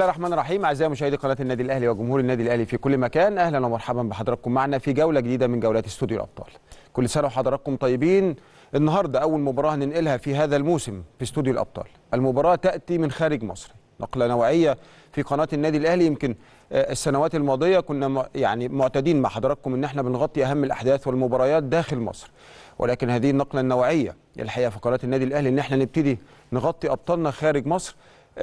الله الرحمن الرحيم اعزائي مشاهدي قناه النادي الاهلي وجمهور النادي الاهلي في كل مكان اهلا ومرحبا بحضراتكم معنا في جوله جديده من جولات استوديو الابطال كل سنه وحضراتكم طيبين النهارده اول مباراه هننقلها في هذا الموسم في استوديو الابطال المباراه تاتي من خارج مصر نقله نوعيه في قناه النادي الاهلي يمكن السنوات الماضيه كنا يعني معتادين مع حضراتكم ان احنا بنغطي اهم الاحداث والمباريات داخل مصر ولكن هذه النقله النوعيه الحقيقه في قناه النادي الاهلي ان احنا نبتدي نغطي ابطالنا خارج مصر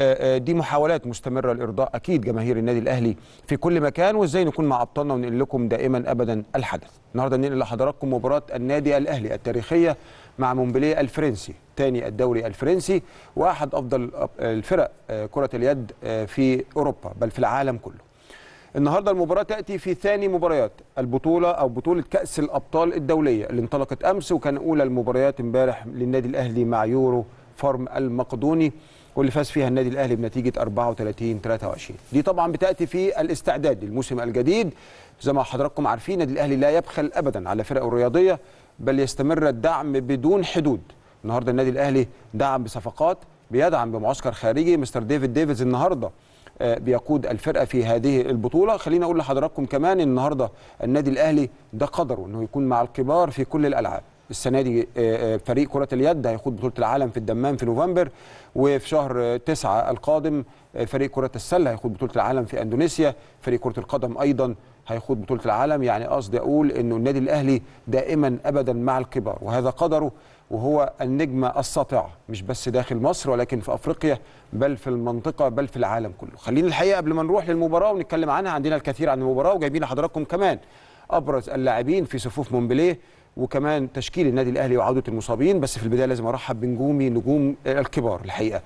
دي محاولات مستمره لارضاء اكيد جماهير النادي الاهلي في كل مكان وازاي نكون مع ابطالنا وننقل لكم دائما ابدا الحدث. النهارده ننقل لحضراتكم مباراه النادي الاهلي التاريخيه مع مونبليه الفرنسي، ثاني الدوري الفرنسي واحد افضل الفرق كره اليد في اوروبا بل في العالم كله. النهارده المباراه تاتي في ثاني مباريات البطوله او بطوله كاس الابطال الدوليه اللي انطلقت امس وكان اولى المباريات امبارح للنادي الاهلي مع يورو فارم المقدوني واللي فاز فيها النادي الاهلي بنتيجه 34 23 دي طبعا بتاتي في الاستعداد للموسم الجديد زي ما حضراتكم عارفين النادي الاهلي لا يبخل ابدا على فرقه الرياضيه بل يستمر الدعم بدون حدود النهارده النادي الاهلي دعم بصفقات بيدعم بمعسكر خارجي مستر ديفيد ديفيدز النهارده بيقود الفرقه في هذه البطوله خلينا اقول لحضراتكم كمان النهارده النادي الاهلي ده قدره انه يكون مع الكبار في كل الالعاب السنه دي فريق كره اليد هيخوض بطوله العالم في الدمام في نوفمبر وفي شهر تسعة القادم فريق كره السله هيخوض بطوله العالم في اندونيسيا فريق كره القدم ايضا هيخوض بطوله العالم يعني قصدي اقول انه النادي الاهلي دائما ابدا مع الكبار وهذا قدره وهو النجمه الساطعه مش بس داخل مصر ولكن في افريقيا بل في المنطقه بل في العالم كله خلينا الحقيقه قبل ما نروح للمباراه ونتكلم عنها عندنا الكثير عن المباراه وجايبين لحضراتكم كمان ابرز اللاعبين في صفوف مونبليه وكمان تشكيل النادي الاهلي وعوده المصابين بس في البدايه لازم ارحب بنجومي نجوم الكبار الحقيقه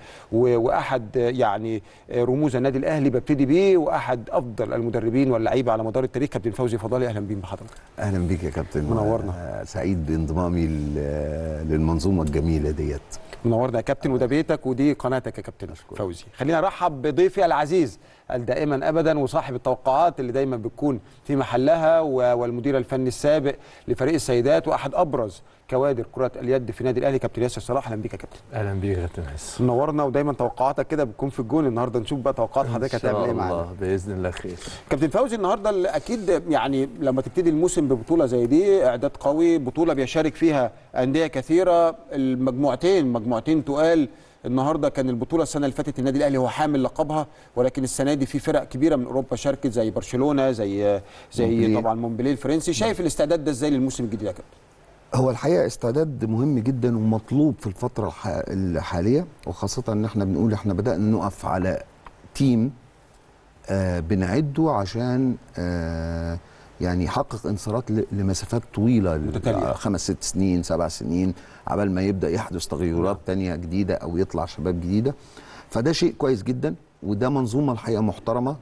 واحد يعني رموز النادي الاهلي ببتدي بيه واحد افضل المدربين واللعيبه على مدار التاريخ كابتن فوزي فضالي اهلا بيك بحضرتك اهلا بيك يا كابتن منورنا سعيد بانضمامي للمنظومه الجميله ديت منورنا يا كابتن وده بيتك ودي قناتك يا كابتن فوزي خلينا ارحب بضيفي العزيز دائما ابدا وصاحب التوقعات اللي دايما بتكون في محلها والمدير الفني السابق لفريق السيدات واحد ابرز كوادر كره اليد في نادي الاهلي كابتن ياسر صلاح اهلا بيك يا كابتن اهلا بيك يا كابتن حسن منورنا ودايما توقعاتك كده بتكون في الجون النهارده نشوف بقى توقعات حضرتك هتعمل ايه معانا ان شاء الله باذن الله خير كابتن فوزي النهارده اكيد يعني لما تبتدي الموسم ببطوله زي دي اعداد قوي بطوله بيشارك فيها انديه كثيره المجموعتين مجموعتين تقال النهارده كان البطوله السنه اللي فاتت النادي الاهلي هو حامل لقبها ولكن السنه دي في فرق كبيره من اوروبا شاركت زي برشلونه زي زي ممبلي. طبعا مونبليه الفرنسي شايف الاستعداد ده ازاي للموسم الجديد يا كابتن هو الحقيقه استعداد مهم جدا ومطلوب في الفتره الحاليه وخاصه ان احنا بنقول احنا بدانا نقف على تيم آه بنعده عشان آه يعني يحقق انتصارات لمسافات طويله متتاليه خمس ست سنين سبع سنين عبال ما يبدا يحدث تغيرات تانية جديده او يطلع شباب جديده فده شيء كويس جدا وده منظومه الحقيقه محترمه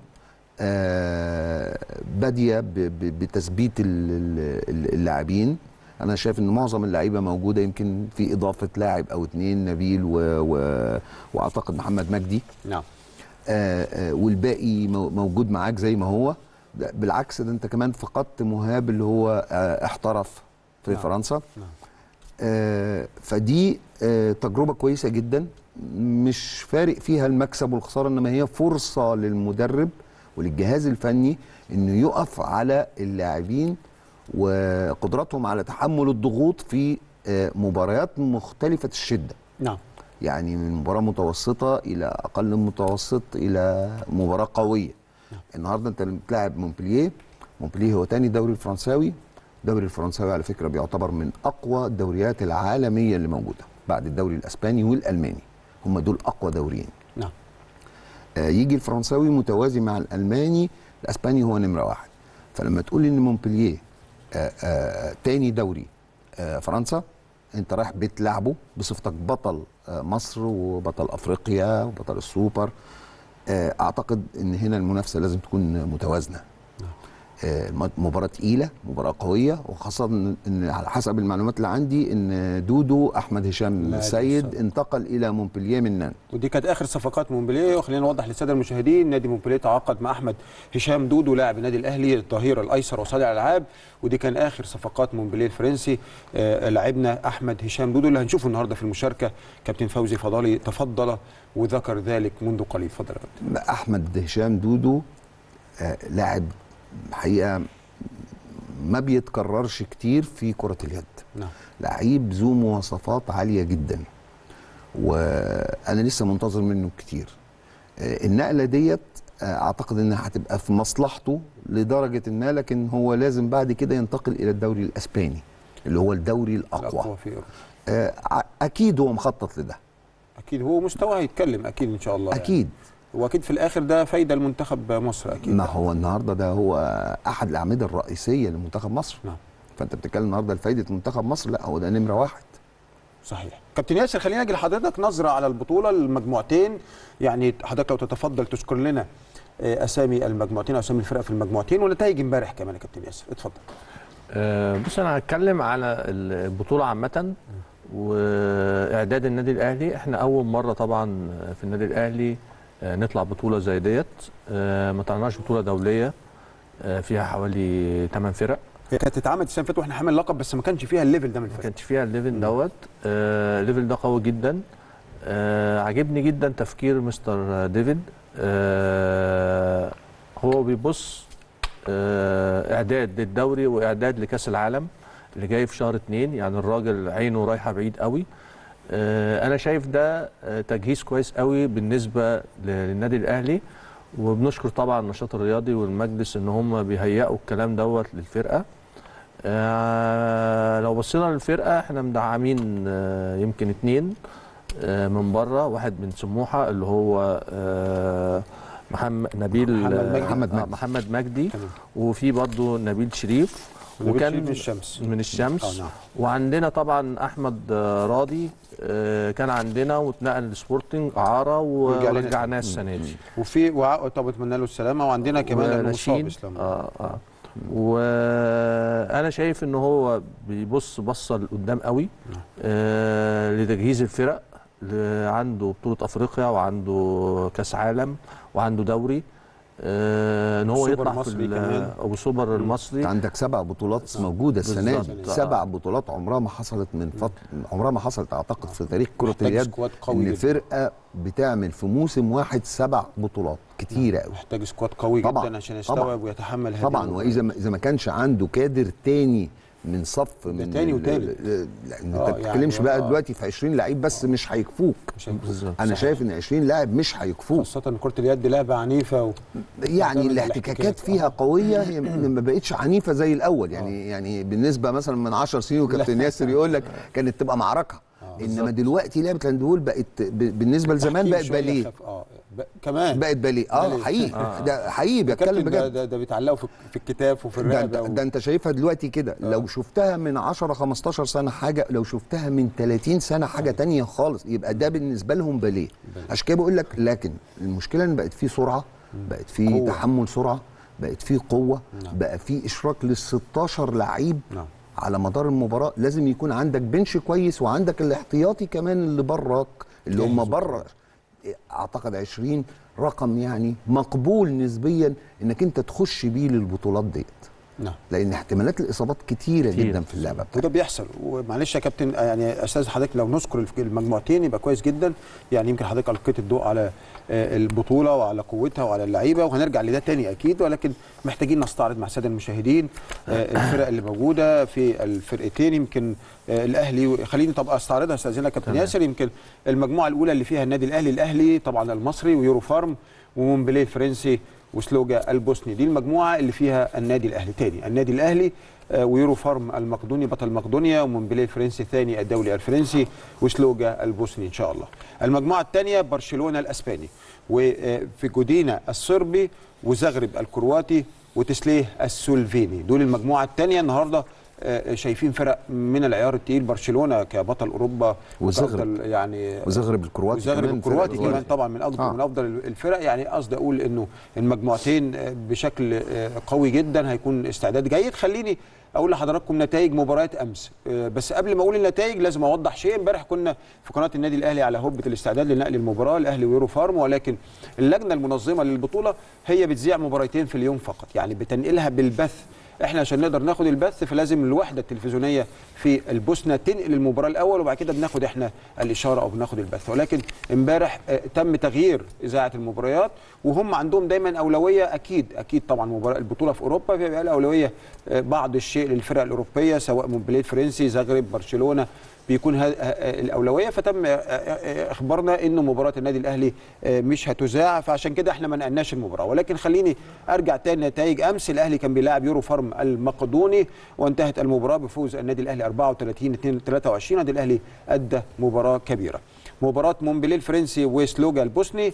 آه باديه بتثبيت اللاعبين انا شايف ان معظم اللعيبه موجوده يمكن في اضافه لاعب او اتنين نبيل و... و... واعتقد محمد مجدي نعم آه آه والباقي موجود معاك زي ما هو بالعكس ده انت كمان فقدت مهاب اللي هو آه احترف في نعم. فرنسا نعم. آه فدي آه تجربه كويسه جدا مش فارق فيها المكسب والخساره انما هي فرصه للمدرب وللجهاز الفني انه يقف على اللاعبين وقدراتهم على تحمل الضغوط في آه مباريات مختلفه الشده نعم يعني من مباراه متوسطه الى اقل متوسط الى مباراه قويه النهارده انت بتلاعب مونبلييه مونبلييه هو تاني دوري الفرنساوي الدوري الفرنساوي على فكره بيعتبر من اقوى الدوريات العالميه اللي موجوده بعد الدوري الاسباني والالماني هم دول اقوى دوريين نعم آه يجي الفرنساوي متوازي مع الالماني الاسباني هو نمره واحد فلما تقول ان مونبلييه آه آه تاني دوري آه فرنسا انت رايح بتلعبه بصفتك بطل آه مصر وبطل افريقيا وبطل السوبر اعتقد ان هنا المنافسه لازم تكون متوازنه آه، م- مباراه تقيله مباراه قويه وخاصه ان إن على حسب المعلومات اللي عندي ان دودو احمد هشام لا، السيد لسه. انتقل الى مونبلييه من نان ودي كانت اخر صفقات مونبليه وخلينا نوضح للساده المشاهدين نادي مونبليه تعاقد مع احمد هشام دودو لاعب النادي الاهلي الظهير الايسر وصانع الالعاب ودي كان اخر صفقات مونبليه الفرنسي آه لاعبنا احمد هشام دودو اللي هنشوفه النهارده في المشاركه كابتن فوزي فضالي تفضل وذكر ذلك منذ قليل اتفضل يا كابتن احمد هشام دودو آه، لاعب حقيقه ما بيتكررش كتير في كره اليد نعم لعيب ذو مواصفات عاليه جدا وانا لسه منتظر منه كتير آه، النقله ديت آه، اعتقد انها هتبقى في مصلحته لدرجه ما لكن هو لازم بعد كده ينتقل الى الدوري الاسباني اللي هو الدوري الاقوى الاقوى في أوروبا. آه، ع- اكيد هو مخطط لده اكيد هو مستواه هيتكلم اكيد ان شاء الله يعني. اكيد واكيد في الاخر ده فايده لمنتخب مصر اكيد ما هو النهارده ده هو احد الاعمده الرئيسيه لمنتخب مصر نعم فانت بتتكلم النهارده لفائده منتخب مصر لا هو ده نمره واحد صحيح كابتن ياسر خلينا اجي لحضرتك نظره على البطوله المجموعتين يعني حضرتك لو تتفضل تذكر لنا آه، اسامي المجموعتين او اسامي الفرق في المجموعتين ونتائج امبارح كمان يا كابتن ياسر اتفضل آه، بص انا هتكلم على البطوله عامه واعداد النادي الاهلي احنا اول مره طبعا في النادي الاهلي آه، نطلع بطوله زي ديت آه، ما طلعناش بطوله دوليه آه، فيها حوالي 8 فرق هي كانت اتعملت السنه اللي فاتت واحنا حامل لقب بس ما كانش فيها الليفل ده من ما الفرق كانش فيها الليفل دوت آه، الليفل ده قوي جدا آه، عجبني جدا تفكير مستر ديفيد آه، هو بيبص آه، اعداد للدوري واعداد لكاس العالم اللي جاي في شهر اتنين يعني الراجل عينه رايحه بعيد قوي آه، انا شايف ده آه، تجهيز كويس قوي بالنسبه ل- للنادي الاهلي وبنشكر طبعا النشاط الرياضي والمجلس ان هم بيهيئوا الكلام دوت للفرقه آه لو بصينا للفرقه احنا مدعمين آه يمكن اتنين آه من بره واحد من سموحه اللي هو آه محمد نبيل محمد آه، مجدي. محمد آه، مجدي. محمد مجدي تمام وفي برضه نبيل شريف وكان من الشمس من الشمس اه نعم وعندنا طبعا احمد آه، راضي آه، كان عندنا واتنقل لسبورتنج اعاره ورجع لنا ورجعناه السنه دي وفي وع... طب اتمنى له السلامه وعندنا كمان المصاب ورشيد اسلام اه اه وانا شايف ان هو بيبص بصه لقدام قوي نعم. آه لتجهيز الفرق ل- عنده بطوله افريقيا وعنده كاس عالم وعنده دوري آه ان هو سوبر يطلع في مصري ال- كمان. او سوبر المصري انت عندك سبع بطولات موجوده السنه بالظبط. دي سبع بطولات عمرها ما حصلت من فط... عمرها ما حصلت اعتقد في تاريخ كره محتاج اليد سكواد قوي ان جدا. فرقه بتعمل في موسم واحد سبع بطولات كتيره قوي محتاج سكواد قوي طبعاً، جدا عشان طبعاً. يستوعب ويتحمل هذه طبعا المباريات. واذا ما اذا ما كانش عنده كادر تاني من صف من تاني ال- وتالت. ال- لان آه، انت يعني بتتكلمش بقى آه. دلوقتي في 20 لعيب بس مش هيكفوك مش هيكون. بالظبط. انا صحيح. شايف ان 20 لاعب مش هيكفوك خاصة ان كرة اليد لعبة عنيفة و... يعني معتمد الاحتكاكات الاحتكاك. فيها قويه هي ما بقتش عنيفه زي الاول يعني يعني بالنسبه مثلا من 10 سنين وكابتن ياسر يقول لك كانت تبقى معركه انما دلوقتي لعبه الهاندبول بقت ب- بالنسبه لزمان تحكيم بقت شوية باليه خف- اه ب... كمان بقت باليه اه باليه. حقيقي ده حقيقي ده بتكلم كابتن ده, بجد ده, ده بيتعلقوا في, في الكتاف وفي ده انت, الرقبة و... ده انت شايفها دلوقتي كده لو شفتها من 10 15 سنه حاجه لو شفتها من 30 سنه حاجه تانية خالص يبقى ده بالنسبه لهم باليه عشان كده بقول لك لكن المشكله ان بقت في سرعه بقت في قوة. تحمل سرعه بقت في قوه نعم. بقى في اشراك لل 16 لعيب نعم على مدار المباراه لازم يكون عندك بنش كويس وعندك الاحتياطي كمان اللي براك اللي هم جاهز بره اعتقد 20 رقم يعني مقبول نسبيا انك انت تخش بيه للبطولات ديت نعم لان احتمالات الاصابات كتيره كتير. جدا في اللعبه بتاعتك وده بيحصل ومعلش يا كابتن آه، يعني استاذ حضرتك لو نذكر الف- المجموعتين يبقى كويس جدا يعني يمكن حضرتك القيت الضوء على آه، البطوله وعلى قوتها وعلى اللعيبه وهنرجع لده تاني اكيد ولكن محتاجين نستعرض مع الساده المشاهدين آه، الفرق اللي موجوده في الفرقتين يمكن آه، الاهلي خليني طب استعرضها استاذنك كابتن تمام. ياسر يمكن المجموعه الاولى اللي فيها النادي الاهلي الاهلي طبعا المصري ويورو فارم ومونبليه الفرنسي وسلوجا البوسني دي المجموعه اللي فيها النادي الاهلي تاني النادي الاهلي آه، ويورو فارم المقدوني بطل مقدونيا ومونبليه الفرنسي الثاني الدولي الفرنسي وسلوجا البوسني ان شاء الله المجموعه الثانيه برشلونه الاسباني وفي جودينا الصربي وزغرب الكرواتي وتسليه السلفيني دول المجموعه الثانيه النهارده آه، شايفين فرق من العيار التقيل برشلونه كبطل اوروبا وزغرب. وكأفضل يعني وزغرب الكرواتي وزغرب كمان الكرواتي فرق كمان طبعا من افضل آه. من افضل الفرق يعني قصدي اقول انه المجموعتين آه، بشكل آه، قوي جدا هيكون استعداد جيد خليني اقول لحضراتكم نتائج مباريات امس آه، بس قبل ما اقول النتائج لازم اوضح شيء امبارح كنا في قناه النادي الاهلي على هبه الاستعداد لنقل المباراه الاهلي ويورو فارم ولكن اللجنه المنظمه للبطوله هي بتذيع مباراتين في اليوم فقط يعني بتنقلها بالبث احنا عشان نقدر ناخد البث فلازم الوحده التلفزيونيه في البوسنه تنقل المباراه الاول وبعد كده بناخد احنا الاشاره او بناخد البث ولكن امبارح آه، تم تغيير اذاعه المباريات وهم عندهم دايما اولويه اكيد اكيد طبعا مباراه البطوله في اوروبا بيبقى الاولويه آه، بعض الشيء للفرق الاوروبيه سواء مونبليه الفرنسي زغرب برشلونه بيكون ها- ها- الاولويه فتم آه، آه، اخبارنا انه مباراه النادي الاهلي آه، مش هتذاع فعشان كده احنا ما نقلناش المباراه ولكن خليني ارجع تاني نتائج امس الاهلي كان بيلاعب يورو فارم المقدوني وانتهت المباراه بفوز النادي الاهلي 34 2 23 النادي الاهلي ادى مباراه كبيره مباراة مونبليه الفرنسي وسلوجا البوسني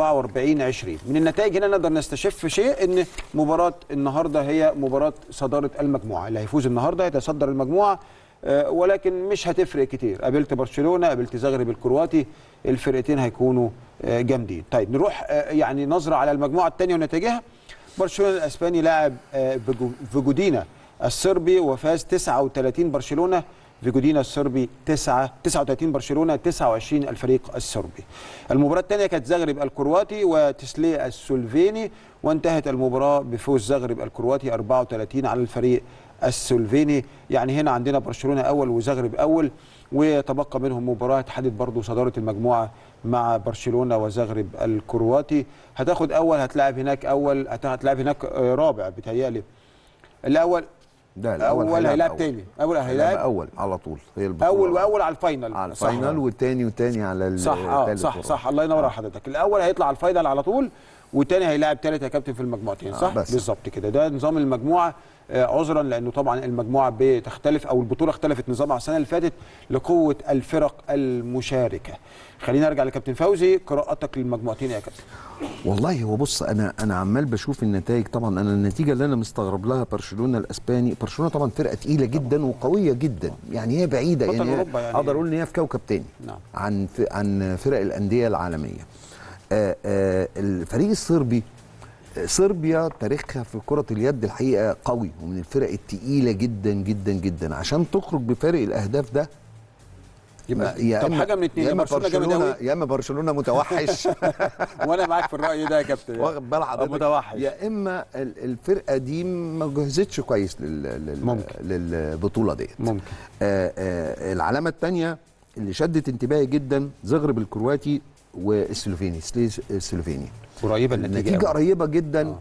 44 20 من النتائج هنا نقدر نستشف شيء ان مباراة النهارده هي مباراة صدارة المجموعة اللي هيفوز النهارده هيتصدر المجموعة آه، ولكن مش هتفرق كتير قابلت برشلونه قابلت زغرب الكرواتي الفرقتين هيكونوا آه، جامدين طيب نروح آه، يعني نظره على المجموعه الثانيه ونتائجها برشلونه الاسباني لاعب آه، فيجو- فيجودينا الصربي وفاز 39 برشلونه فيجودينا الصربي 9 39 برشلونه 29 الفريق الصربي. المباراه الثانيه كانت زغرب الكرواتي وتسلي السلفيني وانتهت المباراه بفوز زغرب الكرواتي 34 على الفريق السلفيني يعني هنا عندنا برشلونه اول وزغرب اول ويتبقى منهم مباراه تحدد برضو صداره المجموعه مع برشلونه وزغرب الكرواتي هتاخد اول هتلاعب هناك اول هت- هتلاعب هناك آه، رابع بتهيألي الاول ده اول هيلاعب تاني اول هيلاعب هيلاعب اول على طول هي البطوله اول واول على الفاينل على صح. الفاينل والتاني والتاني على ال- صح اه التالت صح والرابع. صح الله ينور على حضرتك الاول هيطلع على الفاينل على طول والتاني هيلاعب تالت يا كابتن في المجموعتين صح بس. بالظبط كده ده نظام المجموعه آه، عذرا لانه طبعا المجموعه بتختلف او البطوله اختلفت نظامها السنه اللي فاتت لقوه الفرق المشاركه خلينا نرجع لكابتن فوزي قراءتك للمجموعتين يا كابتن والله هو بص انا انا عمال بشوف النتائج طبعا انا النتيجه اللي انا مستغرب لها برشلونه الاسباني برشلونه طبعا فرقه تقيله جدا وقويه جدا يعني هي بعيده بطل يعني هي- أوروبا يعني. اقدر اقول ان هي في كوكب تاني نعم. عن ف- عن فرق الانديه العالميه آه آه الفريق الصربي آه، صربيا تاريخها في كرة اليد الحقيقة قوي ومن الفرق التقيلة جدا جدا جدا عشان تخرج بفارق الأهداف ده يبقى يا طب إما- حاجه من اتنين يا يا اما برشلونه جامد برشلونه قوي يا اما برشلونه متوحش وانا معاك في الراي ده يا كابتن واخد بال حضرتك متوحش. يا اما ال- الفرقه دي ما جهزتش كويس لل... لل... ممكن. للبطوله ديت ممكن آه آه العلامه الثانيه اللي شدت انتباهي جدا زغرب الكرواتي والسلوفيني سليس السلوفيني قريبه النتيجه النتيجه قوي. قريبه جدا آه.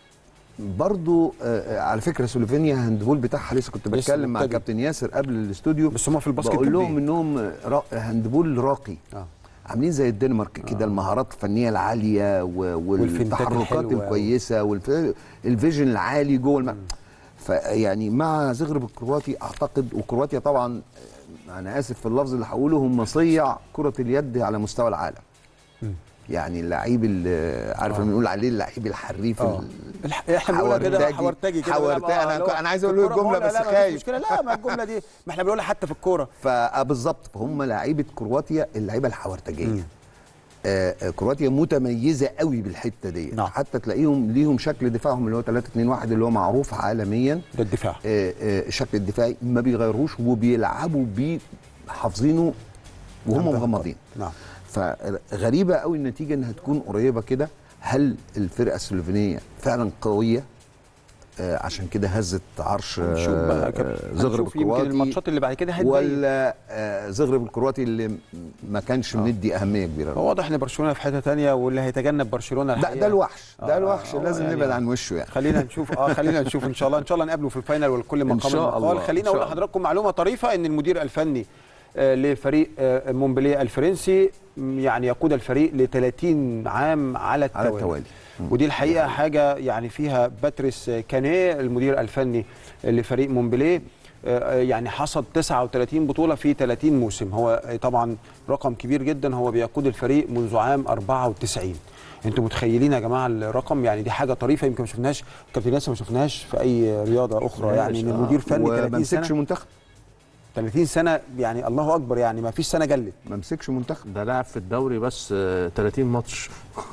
برضو آه آه، على فكره سلوفينيا هاندبول بتاعها لسه كنت لسه بتكلم مع مبتدئ. كابتن ياسر قبل الاستوديو بس هم في الباسكت بقول لهم طبي. انهم را... هاندبول راقي اه عاملين زي الدنمارك كده المهارات الفنيه العاليه و... والفنتات والتحركات الحلوة. الكويسه والفيجن العالي جوه الم... فيعني مع زغرب الكرواتي اعتقد وكرواتيا طبعا آه، انا اسف في اللفظ اللي هقوله هم صيع كره اليد على مستوى العالم يعني اللعيب اللي عارف آه. لما بنقول عليه اللعيب الحريف اه ال- الح- احنا بنقولها كده حورتجي. حورتجي كده حورتجي. بنلعب، آه، أنا اللي هو أنا عايز في أقول له الكورة الجملة بقولها، بس لا، مفيش خايف. مشكله لا ما الجمله دي ما احنا بنقولها حتى في الكوره فبالظبط فهم لعيبه كرواتيا اللعيبه الحورتجيه آه آه، كرواتيا متميزه قوي بالحته دي نعم. حتى تلاقيهم ليهم شكل دفاعهم اللي هو 3 2 1 اللي هو معروف عالميا ده الدفاع آه آه الشكل الدفاعي ما بيغيروش وبيلعبوا بيه حافظينه وهم نعم. مغمضين نعم فغريبه قوي النتيجه انها تكون قريبه كده هل الفرقه السلوفينيه فعلا قويه آه عشان كده هزت عرش آه، نشوف بقى يا كابتن. آه، زغرب هنشوف يمكن الكرواتي الماتشات اللي بعد كده هتبين ولا آه، زغرب الكرواتي اللي م- ما كانش مدي اهميه كبيره هو واضح ان برشلونه في حته تانية واللي هيتجنب برشلونه ده الحقيقة ده الوحش آه، ده الوحش هو لازم يعني- نبعد عن وشه يعني خلينا نشوف اه خلينا نشوف ان شاء الله ان شاء الله نقابله في الفاينل والكل مقام شاء المقال الله، خلينا إن اقول شاء لحضراتكم معلومه طريفه ان المدير الفني آه، لفريق آه، مونبليه الفرنسي م، يعني يقود الفريق ل 30 عام على التوالي, على التوالي. ودي الحقيقه حاجه يعني فيها باتريس كانيه المدير الفني لفريق مونبليه آه، يعني حصد 39 بطوله في 30 موسم هو آه، طبعا رقم كبير جدا هو بيقود الفريق منذ عام 94 انتوا متخيلين يا جماعه الرقم يعني دي حاجه طريفه يمكن ما شفناهاش كابتن ياسر ما شفناهاش في اي رياضه اخرى يعني ان آه. المدير فني وما 30 مسكش سنه منتخب 30 سنه يعني الله اكبر يعني ما فيش سنه جلت ما مسكش منتخب ده لعب في الدوري بس آه، 30 ماتش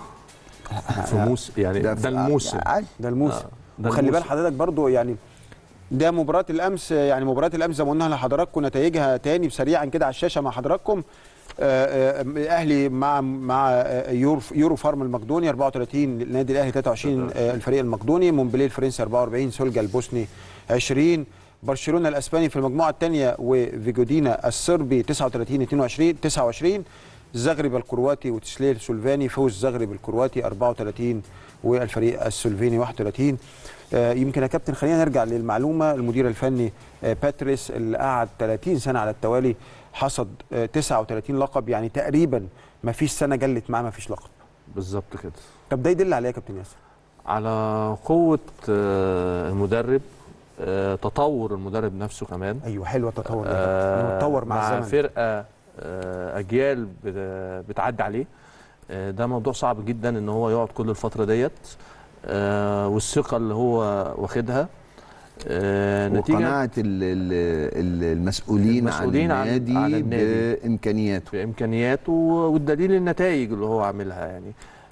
في موسم يعني ده, في- الموسم عادي ده الموسم آه، ده وخلي بال الموسم. حضرتك برضو يعني ده مباراة الأمس يعني مباراة الأمس زي ما قلنا لحضراتكم نتائجها تاني سريعا كده على الشاشة مع حضراتكم آه، آه، الأهلي مع مع آه، يورو يورو فارم المقدوني 34 النادي الأهلي 23 آه، الفريق المقدوني مونبليه الفرنسي 44 سولجا البوسني 20 برشلونة الأسباني في المجموعة الثانية وفيجودينا الصربي 39 22 29 زغرب الكرواتي وتسليل سلفاني فوز زغرب الكرواتي 34 والفريق السلفيني 31 آه، يمكن يا كابتن خلينا نرجع للمعلومه المدير الفني آه، باتريس اللي قعد 30 سنه على التوالي حصد آه، 39 لقب يعني تقريبا ما فيش سنه جلت معاه ما فيش لقب بالظبط كده طب ده يدل على ايه يا كابتن ياسر على قوة آه، المدرب آه، تطور المدرب نفسه كمان ايوه حلوه التطور ده آه، إنه اتطور مع, مع الزمن فرقة آه، أجيال بت- بتعدي عليه آه، ده موضوع صعب جدا إن هو يقعد كل الفترة ديت آه، والثقة اللي هو واخدها آه، نتيجة وقناعه ال- ال- ال- المسؤولين, المسؤولين عن- عن النادي, عن النادي. بامكانياته في امكانياته والدليل النتائج اللي هو عاملها يعني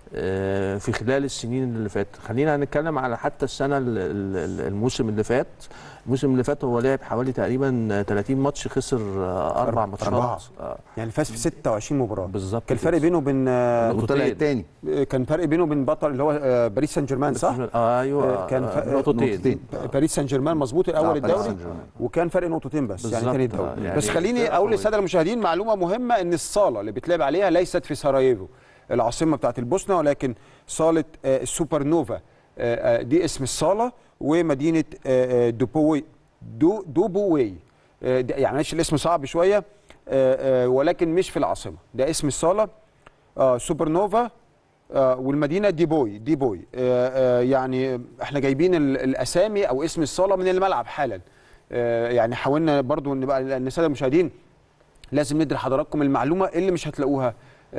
آه، في خلال السنين اللي فاتت خلينا نتكلم على حتى السنه ال- ال- الموسم اللي فات الموسم اللي فات هو لعب حوالي تقريبا 30 ماتش خسر آه، اربع ماتشات أربعة. آه، يعني فاز في 26 مباراه بالظبط كان الفرق بينه وبين آه، نقطتين. وطلع الثاني كان فرق بينه وبين بطل اللي هو آه، باريس سان جيرمان صح؟ آه ايوه آه، كان آه، ف- نقطتين نقطتين. باريس سان جيرمان مظبوط الاول آه، باريس الدوري سان جيرمان. وكان فرق نقطتين بس يعني بالظبط، تاني الدوري آه، يعني بس خليني فرقة اقول قوية. للساده المشاهدين معلومه مهمه ان الصاله اللي بتلعب عليها ليست في سراييفو العاصمه بتاعت البوسنه ولكن صاله آه، السوبر نوفا آه، آه، دي اسم الصاله ومدينه آه، آه، دوبوي دو دوبوي آه، ده- يعني معلش الاسم صعب شويه آه، آه، ولكن مش في العاصمه ده اسم الصاله آه، سوبر نوفا آه، والمدينه دي بوي دي بوي آه، آه، يعني احنا جايبين ال- الاسامي او اسم الصاله من الملعب حالا آه، يعني حاولنا برضو نبقى ان الساده المشاهدين لازم ندي لحضراتكم المعلومه اللي مش هتلاقوها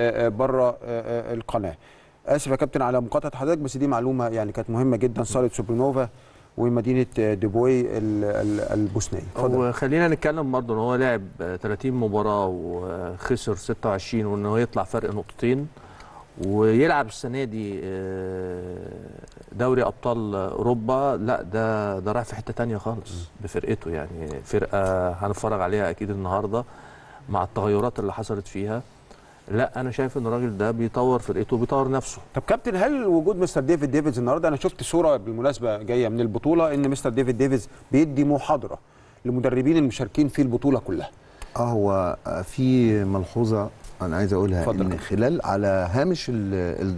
بره القناه اسف يا كابتن على مقاطعه حضرتك بس دي معلومه يعني كانت مهمه جدا صاله سوبرنوفا ومدينه آه، ديبوي ال- ال- البوسنيه اتفضل وخلينا نتكلم برضه ان هو لعب آه، 30 مباراه وخسر 26 وان هو يطلع فرق نقطتين ويلعب السنه دي آه، دوري ابطال اوروبا لا ده ده رايح في حته تانية خالص بفرقته يعني فرقه هنتفرج عليها اكيد النهارده مع التغيرات اللي حصلت فيها لا انا شايف ان الراجل ده بيطور فرقته وبيطور نفسه طب كابتن هل وجود مستر ديفيد ديفيدز النهارده انا شفت صوره بالمناسبه جايه من البطوله ان مستر ديفيد ديفيدز بيدي محاضره لمدربين المشاركين في البطوله كلها اه هو آه، في ملحوظه انا عايز اقولها اتفضل يا ان كابتن. خلال على هامش ال-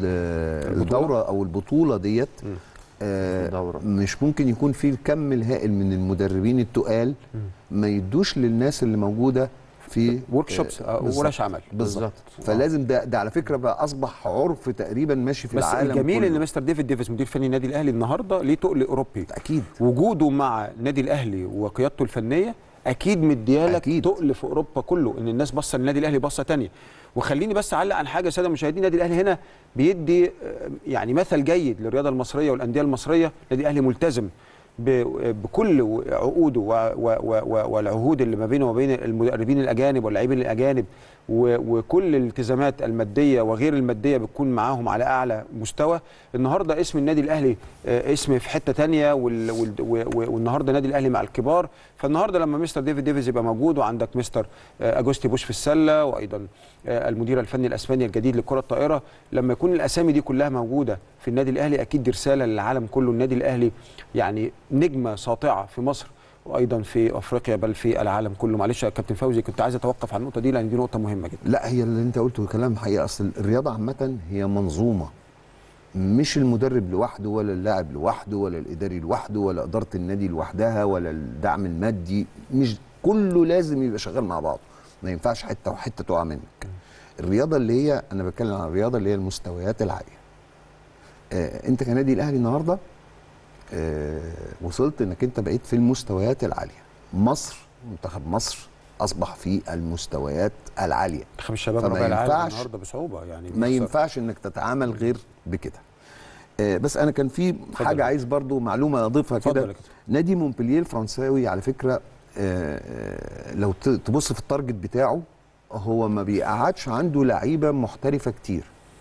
ال- البطولة؟ الدوره او البطوله ديت آه الدورة. مش ممكن يكون في الكم الهائل من المدربين التقال ما يدوش للناس اللي موجوده في ورك شوبس آه، بالظبط. ورش عمل بالظبط فلازم ده ده على فكره بقى اصبح عرف تقريبا ماشي في بس العالم الجميل كله. ان مستر ديفيد ديفيز مدير فني النادي الاهلي النهارده ليه تقل اوروبي اكيد وجوده مع النادي الاهلي وقيادته الفنيه اكيد مديالك أكيد. تقل في اوروبا كله ان الناس باصه للنادي الاهلي باصه تانية وخليني بس اعلق عن حاجه ساده المشاهدين النادي الاهلي هنا بيدي آه، يعني مثل جيد للرياضه المصريه والانديه المصريه النادي الاهلي ملتزم ب- بكل عقوده و- و- و- والعهود اللي ما بينه وما بين المدربين الاجانب واللاعبين الاجانب و- وكل الالتزامات الماديه وغير الماديه بتكون معاهم على اعلى مستوى النهارده اسم النادي الاهلي آه، اسم في حته تانية وال- وال- و- و- والنهارده النادي الاهلي مع الكبار فالنهارده لما مستر ديفيد ديفيز يبقى موجود وعندك مستر آه، اجوستي بوش في السله وايضا آه، المدير الفني الاسباني الجديد لكره الطائره لما يكون الاسامي دي كلها موجوده في النادي الاهلي اكيد دي رساله للعالم كله النادي الاهلي يعني نجمه ساطعه في مصر وايضا في افريقيا بل في العالم كله معلش يا كابتن فوزي كنت عايز اتوقف على النقطه دي لان دي نقطه مهمه جدا لا هي اللي انت قلته كلام حقيقي اصل الرياضه عامه هي منظومه مش المدرب لوحده ولا اللاعب لوحده ولا الاداري لوحده ولا اداره النادي لوحدها ولا الدعم المادي مش كله لازم يبقى شغال مع بعضه ما ينفعش حته وحته تقع منك الرياضه اللي هي انا بتكلم عن الرياضه اللي هي المستويات العاليه آه انت كنادي الاهلي النهارده آه وصلت انك انت بقيت في المستويات العاليه مصر منتخب مصر اصبح في المستويات العاليه منتخب الشباب فما ربع العالم ينفعش- النهارده بصعوبه يعني ما بيخسر. ينفعش انك تتعامل غير بكده آه، بس انا كان في حاجه عايز برضو معلومه اضيفها اتفضل كده يا كابتن. نادي مونبلييه الفرنساوي على فكره آه، آه، لو ت- تبص في التارجت بتاعه هو ما بيقعدش عنده لعيبه محترفه كتير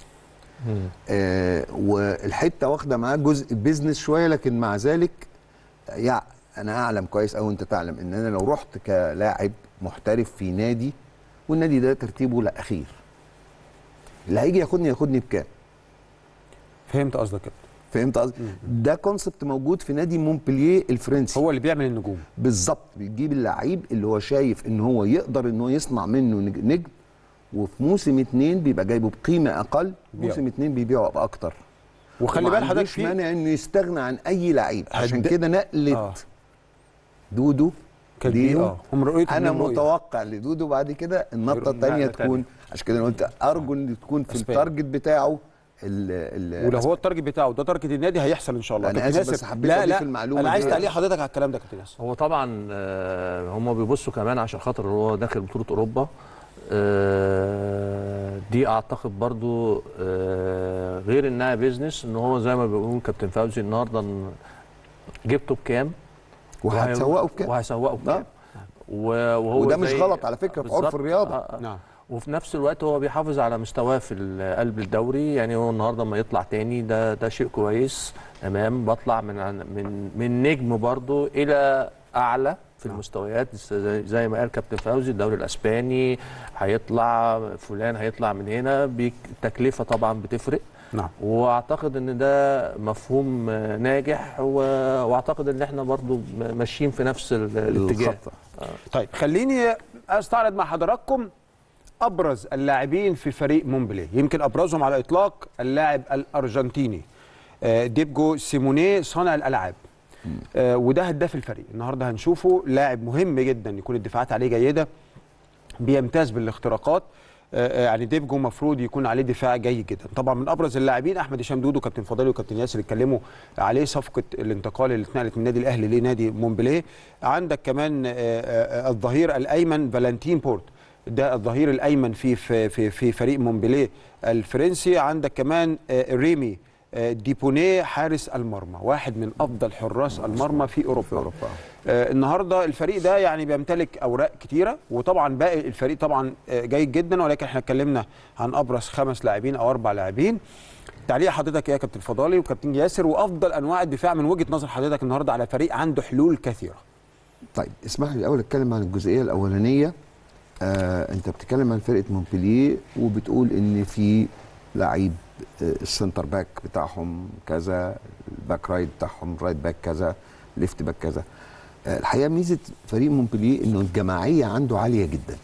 آه، والحته واخده معاه جزء بيزنس شويه لكن مع ذلك يع انا اعلم كويس او انت تعلم ان انا لو رحت كلاعب محترف في نادي والنادي ده ترتيبه الاخير اللي هيجي ياخدني ياخدني بكام فهمت قصدك كده فهمت قصدي ده كونسبت موجود في نادي مونبلييه الفرنسي هو اللي بيعمل النجوم بالظبط بيجيب اللعيب اللي هو شايف ان هو يقدر ان هو يصنع منه نج- نجم وفي موسم اتنين بيبقى جايبه بقيمه اقل بيعه. موسم اتنين بيبيعه باكتر وخلي بال حضرتك في في مانع انه يستغنى عن اي لعيب عشان هد- كده نقله آه. دودو كان دي ليهم. اه هم رؤيتهم انا ليهم رؤية. متوقع لدودو بعد كده النطه يروح الثانيه نقلة تكون عشان كده انا قلت ارجو ان تكون في أسباني. التارجت بتاعه ال ال ولو هو التارجت بتاعه ده تارجت النادي هيحصل ان شاء الله أنا كابتن آسف بس ياسر، حبيت لا أضيف لا المعلومة انا عايز دي. تعليق حضرتك على الكلام ده يا كابتن ياسر هو طبعا آه، هم بيبصوا كمان عشان خاطر هو داخل بطوله اوروبا آه، دي اعتقد برضو آه، غير انها بيزنس ان هو زي ما بيقول كابتن فوزي النهارده إن جبته بكام وهتسوقه بكام وهيسوقه بكام و- وهو وده مش زي- غلط على فكرة في عرف بالظبط. الرياضة. آه، آه. نعم وفي نفس الوقت هو بيحافظ على مستواه في ال- قلب الدوري يعني هو النهارده ما يطلع تاني ده ده شيء كويس تمام بطلع من عن- من من نجم برضو الى اعلى في المستويات زي, زي ما قال كابتن فوزي الدوري الاسباني هيطلع فلان هيطلع من هنا بيك- التكلفه طبعا بتفرق نعم واعتقد ان ده مفهوم آه، ناجح و- واعتقد ان احنا برضو م- ماشيين في نفس ال- الاتجاه الخط. طيب خليني استعرض مع حضراتكم ابرز اللاعبين في فريق مونبلي يمكن ابرزهم على الاطلاق اللاعب الارجنتيني آه، ديبجو سيموني صانع الالعاب آه، وده هداف الفريق النهارده هنشوفه لاعب مهم جدا يكون الدفاعات عليه جيده بيمتاز بالاختراقات آه، آه، يعني ديبجو المفروض يكون عليه دفاع جيد جدا طبعا من ابرز اللاعبين احمد هشام دودو كابتن فضالي وكابتن ياسر اتكلموا عليه صفقه الانتقال اللي اتنقلت من النادي الاهلي لنادي مونبليه عندك كمان آه، آه، آه، الظهير الايمن فالنتين بورت ده الظهير الايمن في في في, في فريق مونبليه الفرنسي عندك كمان آه، ريمي آه، ديبوني حارس المرمى واحد من افضل حراس المرمى في اوروبا, في أوروبا. آه، النهارده الفريق ده يعني بيمتلك اوراق كتيره وطبعا باقي الفريق طبعا آه، جيد جدا ولكن احنا اتكلمنا عن ابرز خمس لاعبين او اربع لاعبين تعليق حضرتك إيه يا كابتن فضالي وكابتن ياسر وافضل انواع الدفاع من وجهه نظر حضرتك النهارده على فريق عنده حلول كثيره طيب اسمح لي الاول اتكلم عن الجزئيه الاولانيه آه انت بتتكلم عن فرقه مونبلييه وبتقول ان في لعيب آه السنتر باك بتاعهم كذا الباك رايت بتاعهم رايت باك كذا ليفت باك كذا آه الحقيقه ميزه فريق مونبلييه انه الجماعيه عنده عاليه جدا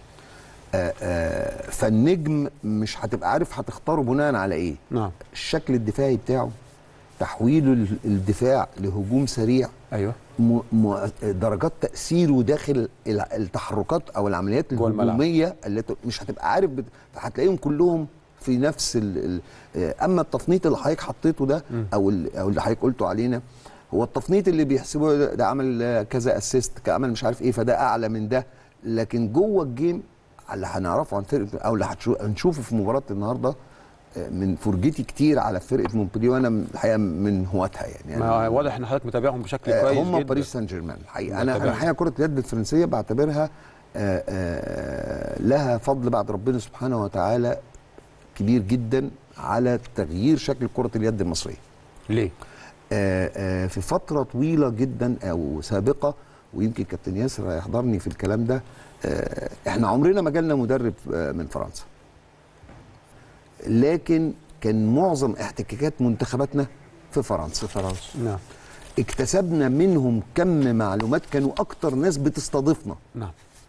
آه آه فالنجم مش هتبقى عارف هتختاره بناء على ايه نعم الشكل الدفاعي بتاعه تحويله ال- الدفاع لهجوم سريع ايوه م... م... درجات تاثيره داخل ال- التحركات او العمليات جوه الملعب. الهجوميه التي مش هتبقى عارف بت... فهتلاقيهم كلهم في نفس ال... ال... آه، اما التفنيط اللي حضرتك حطيته ده او ال... او اللي حضرتك قلته علينا هو التفنيط اللي بيحسبوه ده, ده عمل آه، كذا اسيست كعمل مش عارف ايه فده اعلى من ده لكن جوه الجيم اللي هنعرفه عن فرقه او اللي هتشو- هنشوفه في مباراه النهارده آه، من فرجتي كتير على فرقه مونبلييه وانا من- الحقيقه من هواتها يعني ما أنا- واضح ان حضرتك متابعهم بشكل آه، كويس هم جدا باريس سان جيرمان الحقيقه انا متابعهم. انا الحقيقه كره اليد الفرنسيه بعتبرها آه، آه، لها فضل بعد ربنا سبحانه وتعالى كبير جدا على تغيير شكل كره اليد المصريه ليه آه، آه، في فتره طويله جدا او سابقه ويمكن كابتن ياسر هيحضرني في الكلام ده آه، احنا عمرنا ما جالنا مدرب آه، من فرنسا لكن كان معظم احتكاكات منتخباتنا في فرنسا في فرنسا نعم اكتسبنا منهم كم معلومات كانوا اكتر ناس بتستضيفنا نعم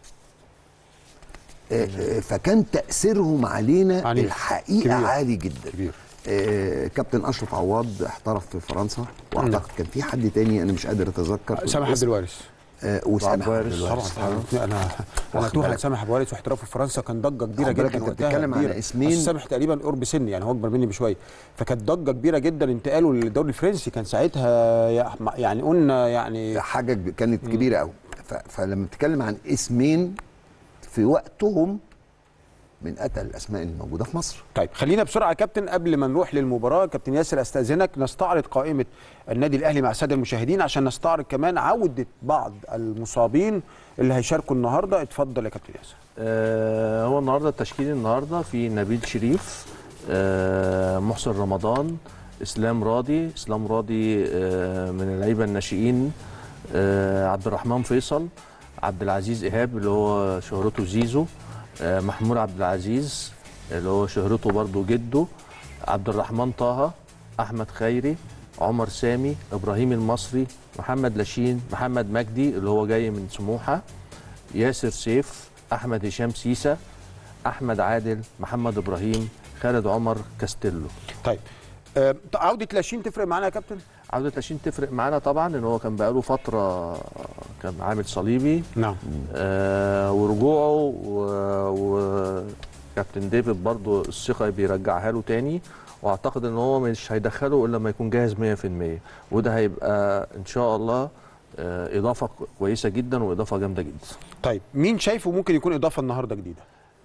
آه، آه، فكان تاثيرهم علينا عنيف. الحقيقه كبير. عالي جدا كبير آه، كابتن اشرف عواد احترف في فرنسا واعتقد كان في حد تاني انا مش قادر اتذكر سامح عبد الوارث آه، وسامح عبد عبد الوارث. الوارث طبعا انا انا واخد توه عن بالك. سامح ابو وارث واحترافه في فرنسا كان ضجه كبيره خد بالك جدا أنت وقتها بتتكلم على كبيرة. اسمين. أصل سامح تقريبا قرب سني يعني هو اكبر مني بشويه فكانت ضجه كبيره جدا انتقاله للدوري الفرنسي كان ساعتها يا أحم- يعني قلنا يعني حاجه كب- كانت كبيره قوي ف... فلما بتتكلم عن اسمين في وقتهم من اتقل الاسماء اللي موجوده في مصر طيب خلينا بسرعه يا كابتن قبل ما نروح للمباراه كابتن ياسر استاذنك نستعرض قائمه النادي الاهلي مع الساده المشاهدين عشان نستعرض كمان عوده بعض المصابين اللي هيشاركوا النهارده اتفضل يا كابتن ياسر آه هو النهارده التشكيل النهارده في نبيل شريف آه محسن رمضان اسلام راضي اسلام راضي آه من اللعيبه الناشئين آه عبد الرحمن فيصل عبد العزيز ايهاب اللي هو شهرته زيزو آه محمود عبد العزيز اللي هو شهرته برضو جده عبد الرحمن طه احمد خيري عمر سامي ابراهيم المصري محمد لاشين محمد مجدي اللي هو جاي من سموحه ياسر سيف احمد هشام سيسا احمد عادل محمد ابراهيم خالد عمر كاستيلو طيب آه عوده لاشين تفرق معانا يا كابتن عوده لاشين تفرق معانا طبعا ان هو كان بقاله فتره كان عامل صليبي نعم آه ورجوعه وكابتن ديفيد برضو الثقه بيرجعها له تاني واعتقد ان هو مش هيدخله الا لما يكون جاهز 100% وده هيبقى ان شاء الله آه اضافه كويسه جدا واضافه جامده جدا طيب مين شايفه ممكن يكون اضافه النهارده جديده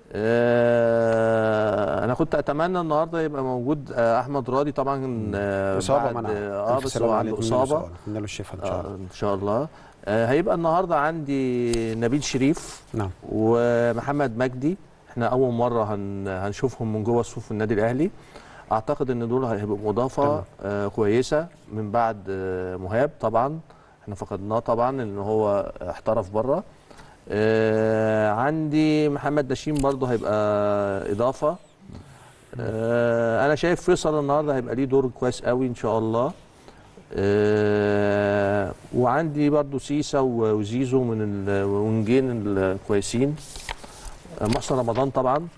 آه انا كنت اتمنى النهارده يبقى موجود آه احمد راضي طبعا آه اصابه بعد- منع اه بس هو عنده اصابه اتمنى له الشفاء ان شاء آه الله ان شاء الله آه هيبقى النهارده عندي نبيل شريف نعم ومحمد مجدي احنا اول مره هن هنشوفهم من جوه صفوف النادي الاهلي اعتقد ان دول هيبقوا اضافه تمام. آه كويسه من بعد آه مهاب طبعا احنا فقدناه طبعا ان هو احترف بره آه عندي محمد داشين برضه هيبقى اضافه آه انا شايف فيصل النهارده هيبقى ليه دور كويس قوي ان شاء الله آه وعندي برضو سيسا و- وزيزو من الونجين الكويسين آه محسن رمضان طبعا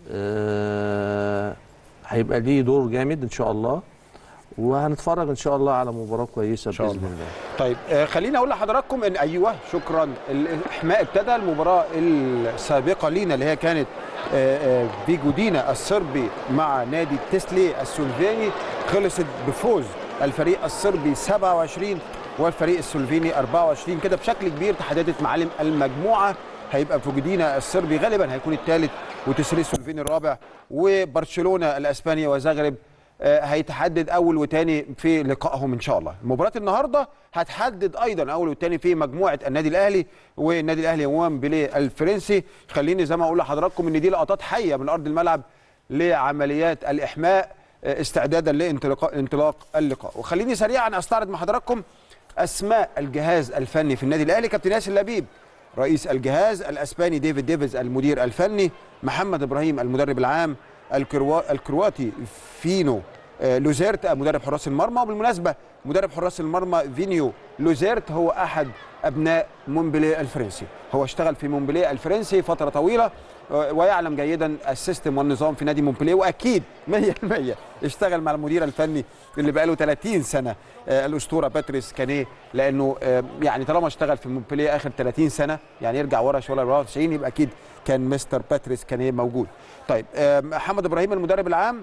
آه هيبقى ليه دور جامد ان شاء الله وهنتفرج ان شاء الله على مباراه كويسه شاء باذن الله. الله طيب آه خليني اقول لحضراتكم ان ايوه شكرا الاحماء ابتدى المباراه السابقه لينا اللي هي كانت آه آه فيجودينا الصربي مع نادي تسلي السلوفيني خلصت بفوز الفريق الصربي 27 والفريق السلوفيني 24 كده بشكل كبير تحددت معالم المجموعه هيبقى فوجودينا الصربي غالبا هيكون الثالث وتسلي السلوفيني الرابع وبرشلونه الاسباني وزغرب آه، هيتحدد اول وتاني في لقائهم ان شاء الله مباراه النهارده هتحدد ايضا اول وتاني في مجموعه النادي الاهلي والنادي الاهلي وان بيليه الفرنسي خليني زي ما اقول لحضراتكم ان دي لقطات حيه من ارض الملعب لعمليات الاحماء آه، استعدادا لانطلاق انطلاق اللقاء وخليني سريعا استعرض مع حضراتكم اسماء الجهاز الفني في النادي الاهلي كابتن ياسر لبيب رئيس الجهاز الاسباني ديفيد ديفيز المدير الفني محمد ابراهيم المدرب العام الكروا... الكرواتي فينو آه، لوزيرت مدرب حراس المرمى وبالمناسبه مدرب حراس المرمى فينيو لوزيرت هو احد ابناء مونبليه الفرنسي هو اشتغل في مونبليه الفرنسي فتره طويله آه، ويعلم جيدا السيستم والنظام في نادي مونبليه واكيد 100% اشتغل مع المدير الفني اللي بقاله 30 سنه آه، الاسطوره باتريس كانيه لانه آه، يعني طالما اشتغل في مونبليه اخر 30 سنه يعني يرجع ورا شويه ل 94 يبقى اكيد كان مستر باتريس كانيه موجود طيب آه، محمد ابراهيم المدرب العام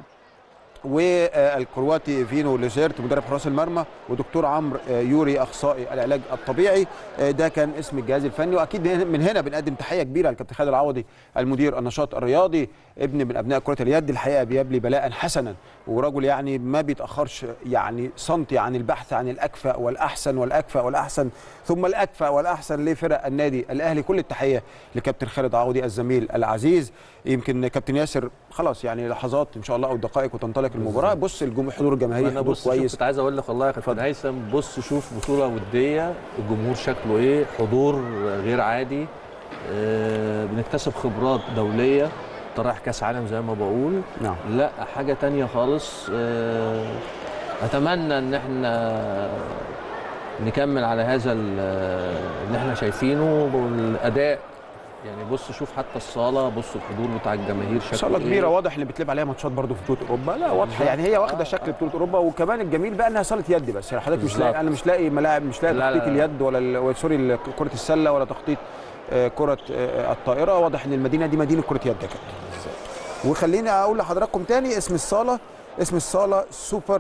والكرواتي فينو ليزيرت مدرب حراس المرمى ودكتور عمرو آه، يوري اخصائي العلاج الطبيعي آه، ده كان اسم الجهاز الفني واكيد من هنا بنقدم تحيه كبيره للكابتن خالد العوضي المدير النشاط الرياضي ابن من ابناء كره اليد الحقيقه بيبلي بلاء حسنا ورجل يعني ما بيتاخرش يعني سنتي عن البحث عن الاكفأ والاحسن والاكفأ والاحسن ثم الاكفأ والاحسن لفرق النادي الاهلي كل التحيه لكابتن خالد عوضي الزميل العزيز يمكن كابتن ياسر خلاص يعني لحظات ان شاء الله او دقائق وتنطلق المباراه بص الجمهور حضور الجماهيري انا حضور بص شوف كويس كنت عايز اقول لك والله يا كابتن هيثم بص شوف بطوله وديه الجمهور شكله ايه حضور غير عادي آه بنكتسب خبرات دوليه انت رايح كاس عالم زي ما بقول نعم لا حاجه تانية خالص آه اتمنى ان احنا نكمل على هذا ال- اللي احنا شايفينه والاداء يعني بص شوف حتى الصاله بص الحضور بتاع الجماهير شكله صاله إيه. كبيره واضح ان بتلعب عليها ماتشات برضو في بطوله اوروبا لا واضحه يعني هي واخده آه، شكل بطوله اوروبا وكمان الجميل بقى انها صاله يد بس يعني حضرتك مش بالظبط. لاقي انا مش لاقي ملاعب مش لاقي لا، لا، تخطيط لا. اليد ولا ال- سوري ال- كره السله ولا تخطيط آه، كره آه، الطائره واضح ان المدينه دي مدينه كره يد يا كابتن وخليني اقول لحضراتكم تاني اسم الصاله اسم الصاله سوبر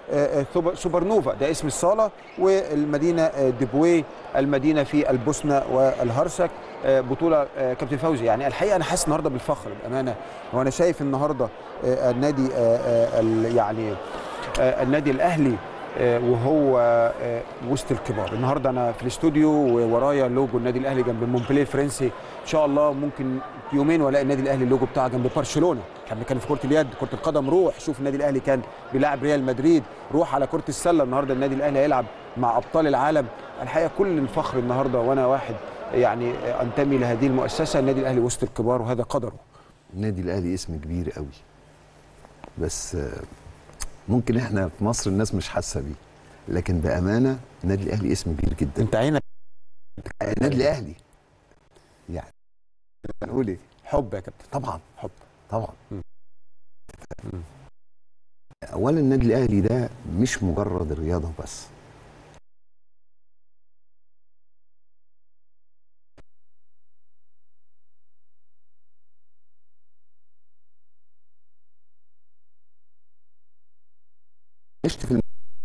آه، آه، سوبر- سوبر نوفا ده اسم الصاله والمدينه آه، ديبوي المدينه في البوسنه والهرسك آه، بطوله آه، كابتن فوزي يعني الحقيقه انا حاسس النهارده بالفخر بامانه وانا شايف النهارده آه، النادي آه، آه، ال- يعني آه، النادي الاهلي آه، وهو آه، وسط الكبار النهارده انا في الاستوديو وورايا لوجو النادي الاهلي جنب مونبليه الفرنسي ان شاء الله ممكن يومين والاقي النادي الاهلي اللوجو بتاعه جنب برشلونه احنا كان في كره اليد كره القدم روح شوف النادي الاهلي كان بيلعب ريال مدريد روح على كره السله النهارده النادي الاهلي هيلعب مع ابطال العالم الحقيقه كل الفخر النهارده وانا واحد يعني انتمي لهذه المؤسسه النادي الاهلي وسط الكبار وهذا قدره النادي الاهلي اسم كبير قوي بس آه، ممكن احنا في مصر الناس مش حاسه بيه لكن بامانه النادي الاهلي اسم كبير جدا انت عينك النادي الاهلي يعني هنقول ايه حب يا كابتن طبعا حب طبعا مم. مم. اولا النادي الاهلي ده مش مجرد الرياضه بس عشت في الم...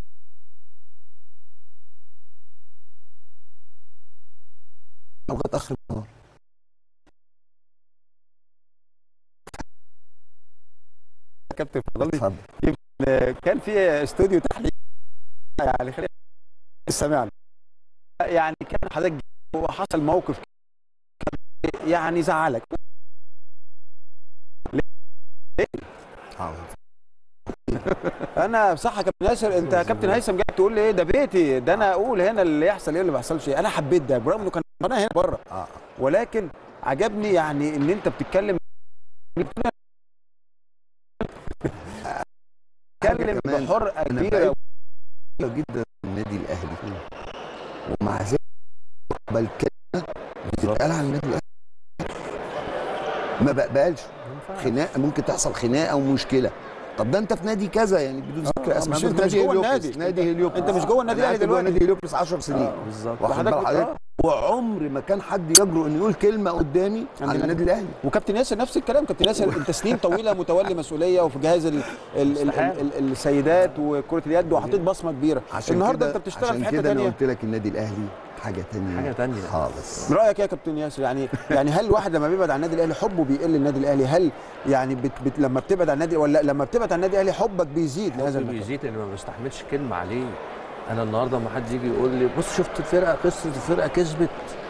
لغايه اخر النهار يا كابتن فضل اتفضل كان في استوديو تحليل يعني خلينا سمعنا يعني كان حضرتك وحصل موقف يعني زعلك آه. انا صح يا كابتن ياسر انت يا كابتن هيثم جاي تقول لي ايه ده بيتي ده انا اقول هنا اللي يحصل ايه اللي ما يحصلش ايه انا حبيت ده برغم انه كان انا هنا بره آه. ولكن عجبني يعني ان انت بتتكلم تتكلم كمان، بحرقه أنا كبيره بحب جدا النادي الاهلي ومع ذلك بقبل كلمه بتتقال على النادي الاهلي ما بقبلش خناقه ممكن تحصل خناقه ومشكله طب ده انت في نادي كذا يعني بدون ذكر آه، اسماء مش- في انت مش نادي جوه هليوبلس النادي. نادي هليوبلس انت مش جوه النادي أنا الاهلي قعدت جوه دلوقتي. نادي هليوبلس 10 سنين آه، بالظبط واخد بال وحضرتك- حضرتك آه. وعمر ما كان حد يجرؤ انه يقول كلمه قدامي عند على النادي الاهلي وكابتن ياسر نفس الكلام كابتن ياسر انت سنين طويله متولي مسؤوليه وفي جهاز ال ال ال ال ال السيدات وكره اليد وحطيت بصمه كبيره النهارده كده- انت بتشتغل عشان في حته كده انا ثانيه قلت لك النادي الاهلي حاجه تانية حاجة تانية. خالص رايك إيه يا كابتن ياسر يعني يعني هل الواحد لما بيبعد عن النادي الاهلي حبه بيقل النادي الاهلي هل يعني بت بت لما بتبعد عن النادي ولا لما بتبعد عن النادي الاهلي حبك بيزيد لهذا حبي المكان بيزيد لان ما بستحملش كلمه عليه انا النهارده ما حد يجي يقول لي بص شفت الفرقه قصه الفرقه كسبت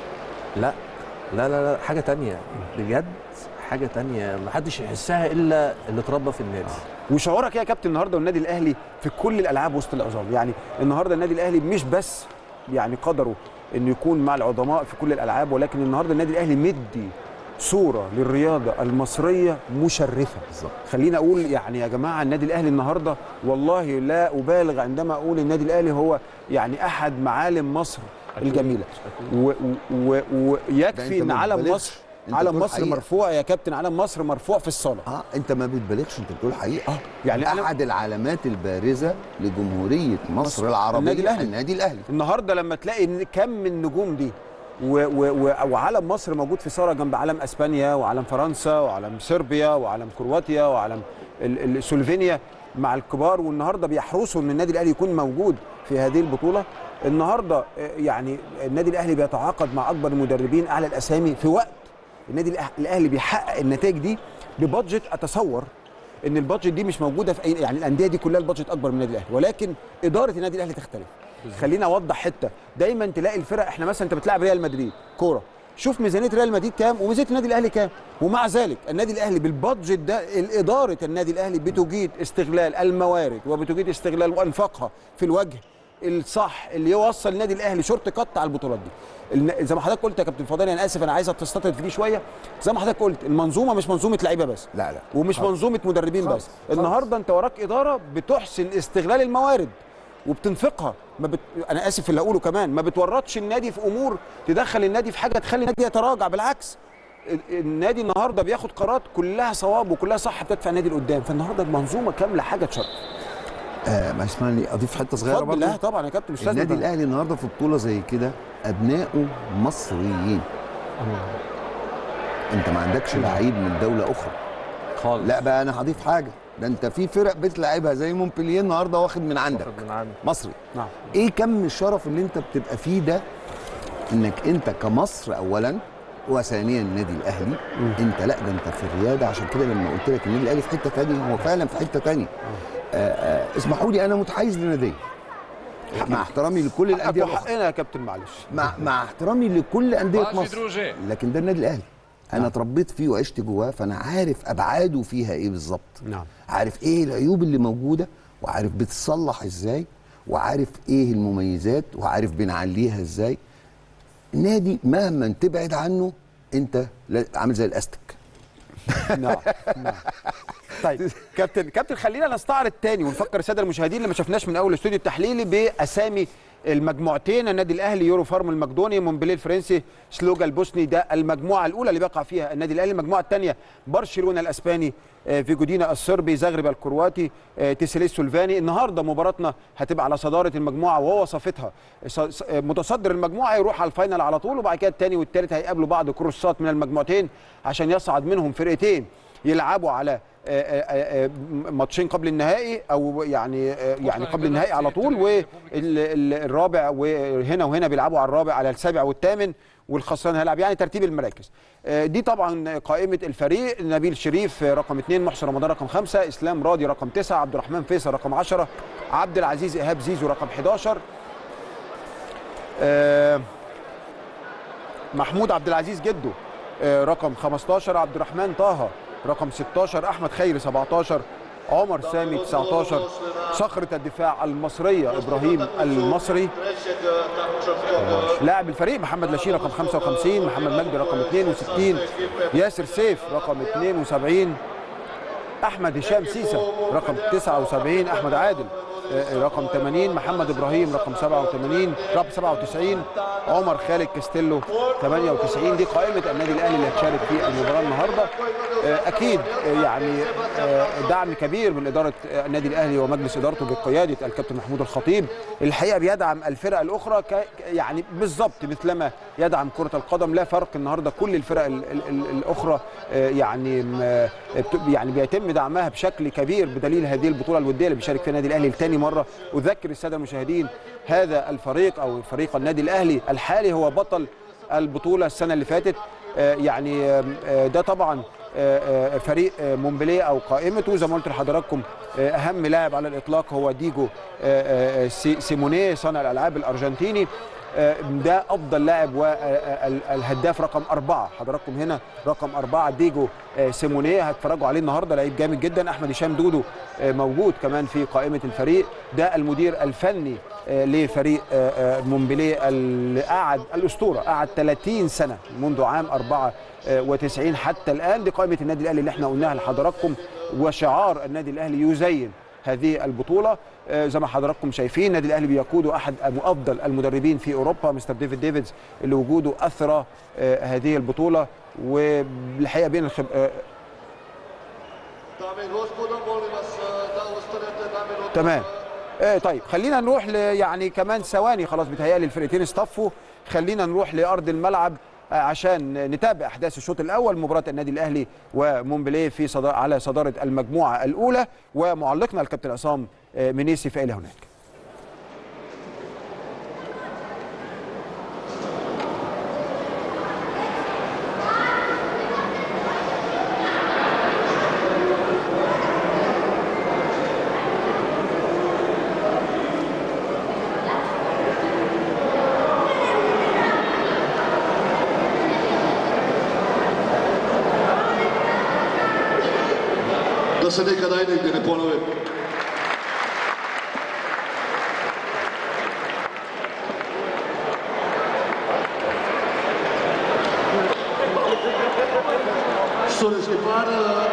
لا لا لا لا حاجه تانية بجد حاجه تانية ما حدش يحسها الا اللي اتربى في النادي وشعورك إيه يا كابتن النهارده والنادي الاهلي في كل الالعاب وسط العظام يعني النهارده النادي الاهلي مش بس يعني قدره انه يكون مع العظماء في كل الالعاب ولكن النهارده النادي الاهلي مدي صوره للرياضه المصريه مشرفه بالظبط خلينا اقول يعني يا جماعه النادي الاهلي النهارده والله لا ابالغ عندما اقول النادي الاهلي هو يعني احد معالم مصر الجميله و- و- و- ده ويكفي أنت ان ما علم بتبالغش. مصر أنت علم بتقول مصر حقيقة. مرفوع يا كابتن علم مصر مرفوع في الصاله اه انت ما بتبالغش انت بتقول حقيقه يعني أنا- احد العلامات البارزه لجمهوريه مصر, مصر. العربيه النادي الأهلي. النادي الاهلي النهارده لما تلاقي إن كم من النجوم دي و و و وعلم مصر موجود في صاله جنب علم اسبانيا وعلم فرنسا وعلم صربيا وعلم كرواتيا وعلم ال- ال- سلوفينيا مع الكبار والنهارده بيحرصوا ان النادي الاهلي يكون موجود في هذه البطوله النهارده آه، يعني النادي الاهلي بيتعاقد مع اكبر المدربين اعلى الاسامي في وقت النادي الأه- الاهلي بيحقق النتائج دي ببادجت اتصور ان البادجت دي مش موجوده في اي يعني الانديه دي كلها البادجت اكبر من النادي الاهلي ولكن اداره النادي الاهلي تختلف خليني اوضح حته دايما تلاقي الفرق احنا مثلا انت بتلعب ريال مدريد كوره شوف ميزانيه ريال مدريد كام وميزانيه النادي الاهلي كام ومع ذلك النادي الاهلي بالبادجت ده اداره النادي الاهلي بتجيد استغلال الموارد وبتجيد استغلال وانفاقها في الوجه الصح اللي يوصل النادي الاهلي شورت كات على البطولات دي الن- زي ما حضرتك قلت يا كابتن فضل انا اسف انا عايز تستطرد في دي شويه زي ما حضرتك قلت المنظومه مش منظومه لعيبه بس لا لا ومش خالص. منظومه مدربين خالص. بس خالص. النهارده انت وراك اداره بتحسن استغلال الموارد وبتنفقها ما بت... انا اسف في اللي اقوله كمان ما بتورطش النادي في امور تدخل النادي في حاجه تخلي النادي يتراجع بالعكس ال- النادي النهارده بياخد قرارات كلها صواب وكلها صح بتدفع النادي لقدام فالنهارده المنظومه كامله حاجه تشرف آه ما اسمعني اضيف حته صغيره اتفضل برضه لا طبعا يا كابتن مش لازم النادي طبعاً. الاهلي النهارده في بطوله زي كده ابنائه مصريين انت ما عندكش لعيب من دوله اخرى خالص لا بقى انا هضيف حاجه ده انت في فرق بتلعبها زي مونبلييه النهارده واخد من عندك واخد من عندك. مصري نعم ايه كم الشرف اللي انت بتبقى فيه ده انك انت كمصر اولا وثانيا النادي الاهلي انت لا ده انت في الرياده عشان كده لما قلت لك النادي الاهلي في حته ثانيه هو فعلا في حته ثانيه اسمحوا لي انا متحيز لناديه مع احترامي لكل الانديه حقه الأخرى. حقنا يا كابتن معلش مع مع احترامي لكل انديه مصر لكن ده النادي الاهلي انا اتربيت فيه وعشت جواه فانا عارف ابعاده فيها ايه بالظبط نعم عارف ايه العيوب اللي موجوده وعارف بتتصلح ازاي وعارف ايه المميزات وعارف بنعليها ازاي النادي مهما تبعد عنه انت لا- عامل زي الاستك نعم نعم طيب كابتن كابتن خلينا نستعرض تاني ونفكر الساده المشاهدين اللي ما شفناش من اول الاستوديو التحليلي باسامي المجموعتين النادي الاهلي يورو فارم المقدوني مونبليه الفرنسي سلوجا البوسني ده المجموعه الاولى اللي بيقع فيها النادي الاهلي المجموعه الثانيه برشلونه الاسباني آه، فيجودينا الصربي زغرب الكرواتي آه، تيسيلي السلفاني النهارده مباراتنا هتبقى على صداره المجموعه وهو صافتها ص- ص- آه، متصدر المجموعه يروح على الفاينل على طول وبعد كده الثاني والثالث هيقابلوا بعض كروسات من المجموعتين عشان يصعد منهم فرقتين يلعبوا على آه، آه، آه، ماتشين قبل النهائي او يعني آه، يعني قبل النهائي على طول والرابع وهنا وهنا بيلعبوا على الرابع على السابع والثامن والخسران هيلعب يعني ترتيب المراكز آه، دي طبعا قائمه الفريق نبيل شريف آه، رقم اثنين محسن رمضان رقم خمسة اسلام راضي رقم تسعة عبد الرحمن فيصل رقم 10 عبد العزيز ايهاب زيزو رقم 11 آه، محمود عبد العزيز جده آه، رقم 15 عبد الرحمن طه رقم 16 احمد خيري 17 عمر سامي 19 صخرة الدفاع المصرية ابراهيم المصري لاعب الفريق محمد لاشين رقم 55 محمد مجدي رقم 62 ياسر سيف رقم 72 احمد هشام سيسه رقم 79 احمد عادل آه، رقم 80 محمد ابراهيم رقم 87 رقم 97 عمر خالد كاستيلو 98 دي قائمه النادي الاهلي اللي هتشارك في المباراه النهارده آه، اكيد آه، يعني آه، دعم كبير من اداره آه، النادي الاهلي ومجلس ادارته بقياده الكابتن محمود الخطيب الحقيقه بيدعم الفرق الاخرى ك- يعني بالظبط مثلما يدعم كره القدم لا فرق النهارده كل الفرق ال ال ال الاخرى آه، يعني م- بت- يعني بيتم دعمها بشكل كبير بدليل هذه البطوله الوديه اللي بيشارك فيها النادي الاهلي لتاني مره اذكر الساده المشاهدين هذا الفريق او فريق النادي الاهلي الحالي هو بطل البطوله السنه اللي فاتت آه، يعني آم، آه، ده طبعا آه، آه، فريق آه، مونبليه او قائمته زي ما قلت لحضراتكم آه، اهم لاعب على الاطلاق هو ديجو آه، آه، سي- سيمونيه صانع الالعاب الارجنتيني آه، ده افضل لاعب والهداف رقم اربعه حضراتكم هنا رقم اربعه ديجو آه، سيمونيه هتفرجوا عليه النهارده لعيب جامد جدا احمد هشام دودو آه، موجود كمان في قائمه الفريق ده المدير الفني آه، لفريق آه، آه، مونبليه اللي قعد الاسطوره قعد 30 سنه منذ عام 94 حتى الان دي قائمه النادي الاهلي اللي احنا قلناها لحضراتكم وشعار النادي الاهلي يزين هذه البطوله آه، زي ما حضراتكم شايفين النادي الاهلي بيقوده احد افضل المدربين في اوروبا مستر ديفيد ديفيدز اللي وجوده اثرى آه، هذه البطوله والحقيقه بين الخب... آه، تمام آه طيب خلينا نروح ل يعني كمان ثواني خلاص بيتهيألي الفرقتين اصطفوا خلينا نروح لارض الملعب آه، عشان نتابع احداث الشوط الاول مباراه النادي الاهلي ومونبليه في صدا على صداره المجموعه الاولى ومعلقنا الكابتن عصام آه، منيسي فإلى هناك Da se nikada i nigdje ne ponovi. Studijski par eh,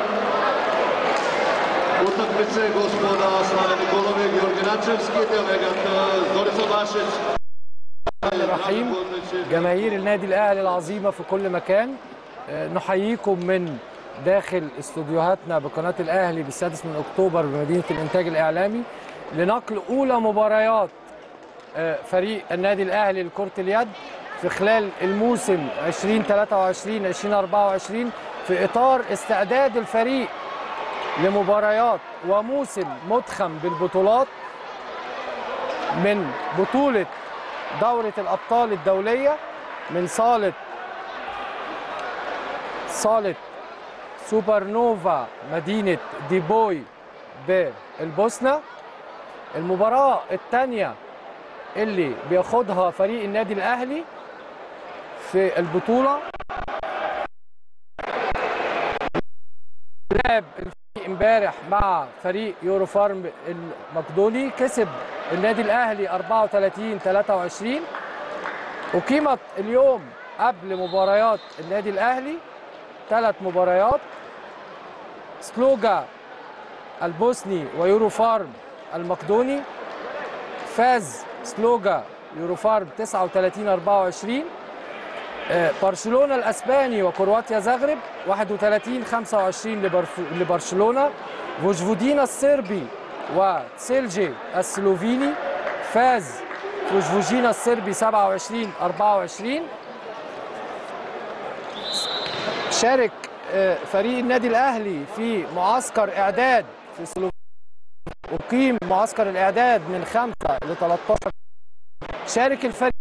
utakmice gospoda Slave Nikolovi, Georgi Načevski, delegat eh, Zorica Bašić. الرحيم جماهير النادي الاهلي العظيمه في كل مكان آه، نحييكم من داخل استوديوهاتنا بقناه الاهلي بالسادس من اكتوبر بمدينه الانتاج الاعلامي لنقل اولى مباريات آه، فريق النادي الاهلي لكره اليد في خلال الموسم 2023 2024 في اطار استعداد الفريق لمباريات وموسم مدخم بالبطولات من بطولة دورة الأبطال الدولية من صالة صالة سوبر نوفا مدينة ديبوي بالبوسنة المباراة الثانية اللي بياخدها فريق النادي الأهلي في البطولة لعب الفريق امبارح مع فريق يورو فارم المقدوني كسب النادي الاهلي 34 23 اقيمت اليوم قبل مباريات النادي الاهلي ثلاث مباريات سلوجا البوسني ويورو فارم المقدوني فاز سلوجا يورو فارم 39 24 آه، برشلونه الاسباني وكرواتيا زغرب 31 25 لبرف- لبرشلونه فوجفودينا الصربي وتسيلجي السلوفيني فاز فوجفودينا الصربي 27 24 شارك آه، فريق النادي الاهلي في معسكر اعداد في سلوفينيا اقيم معسكر الاعداد من 5 ل 13 شارك الفريق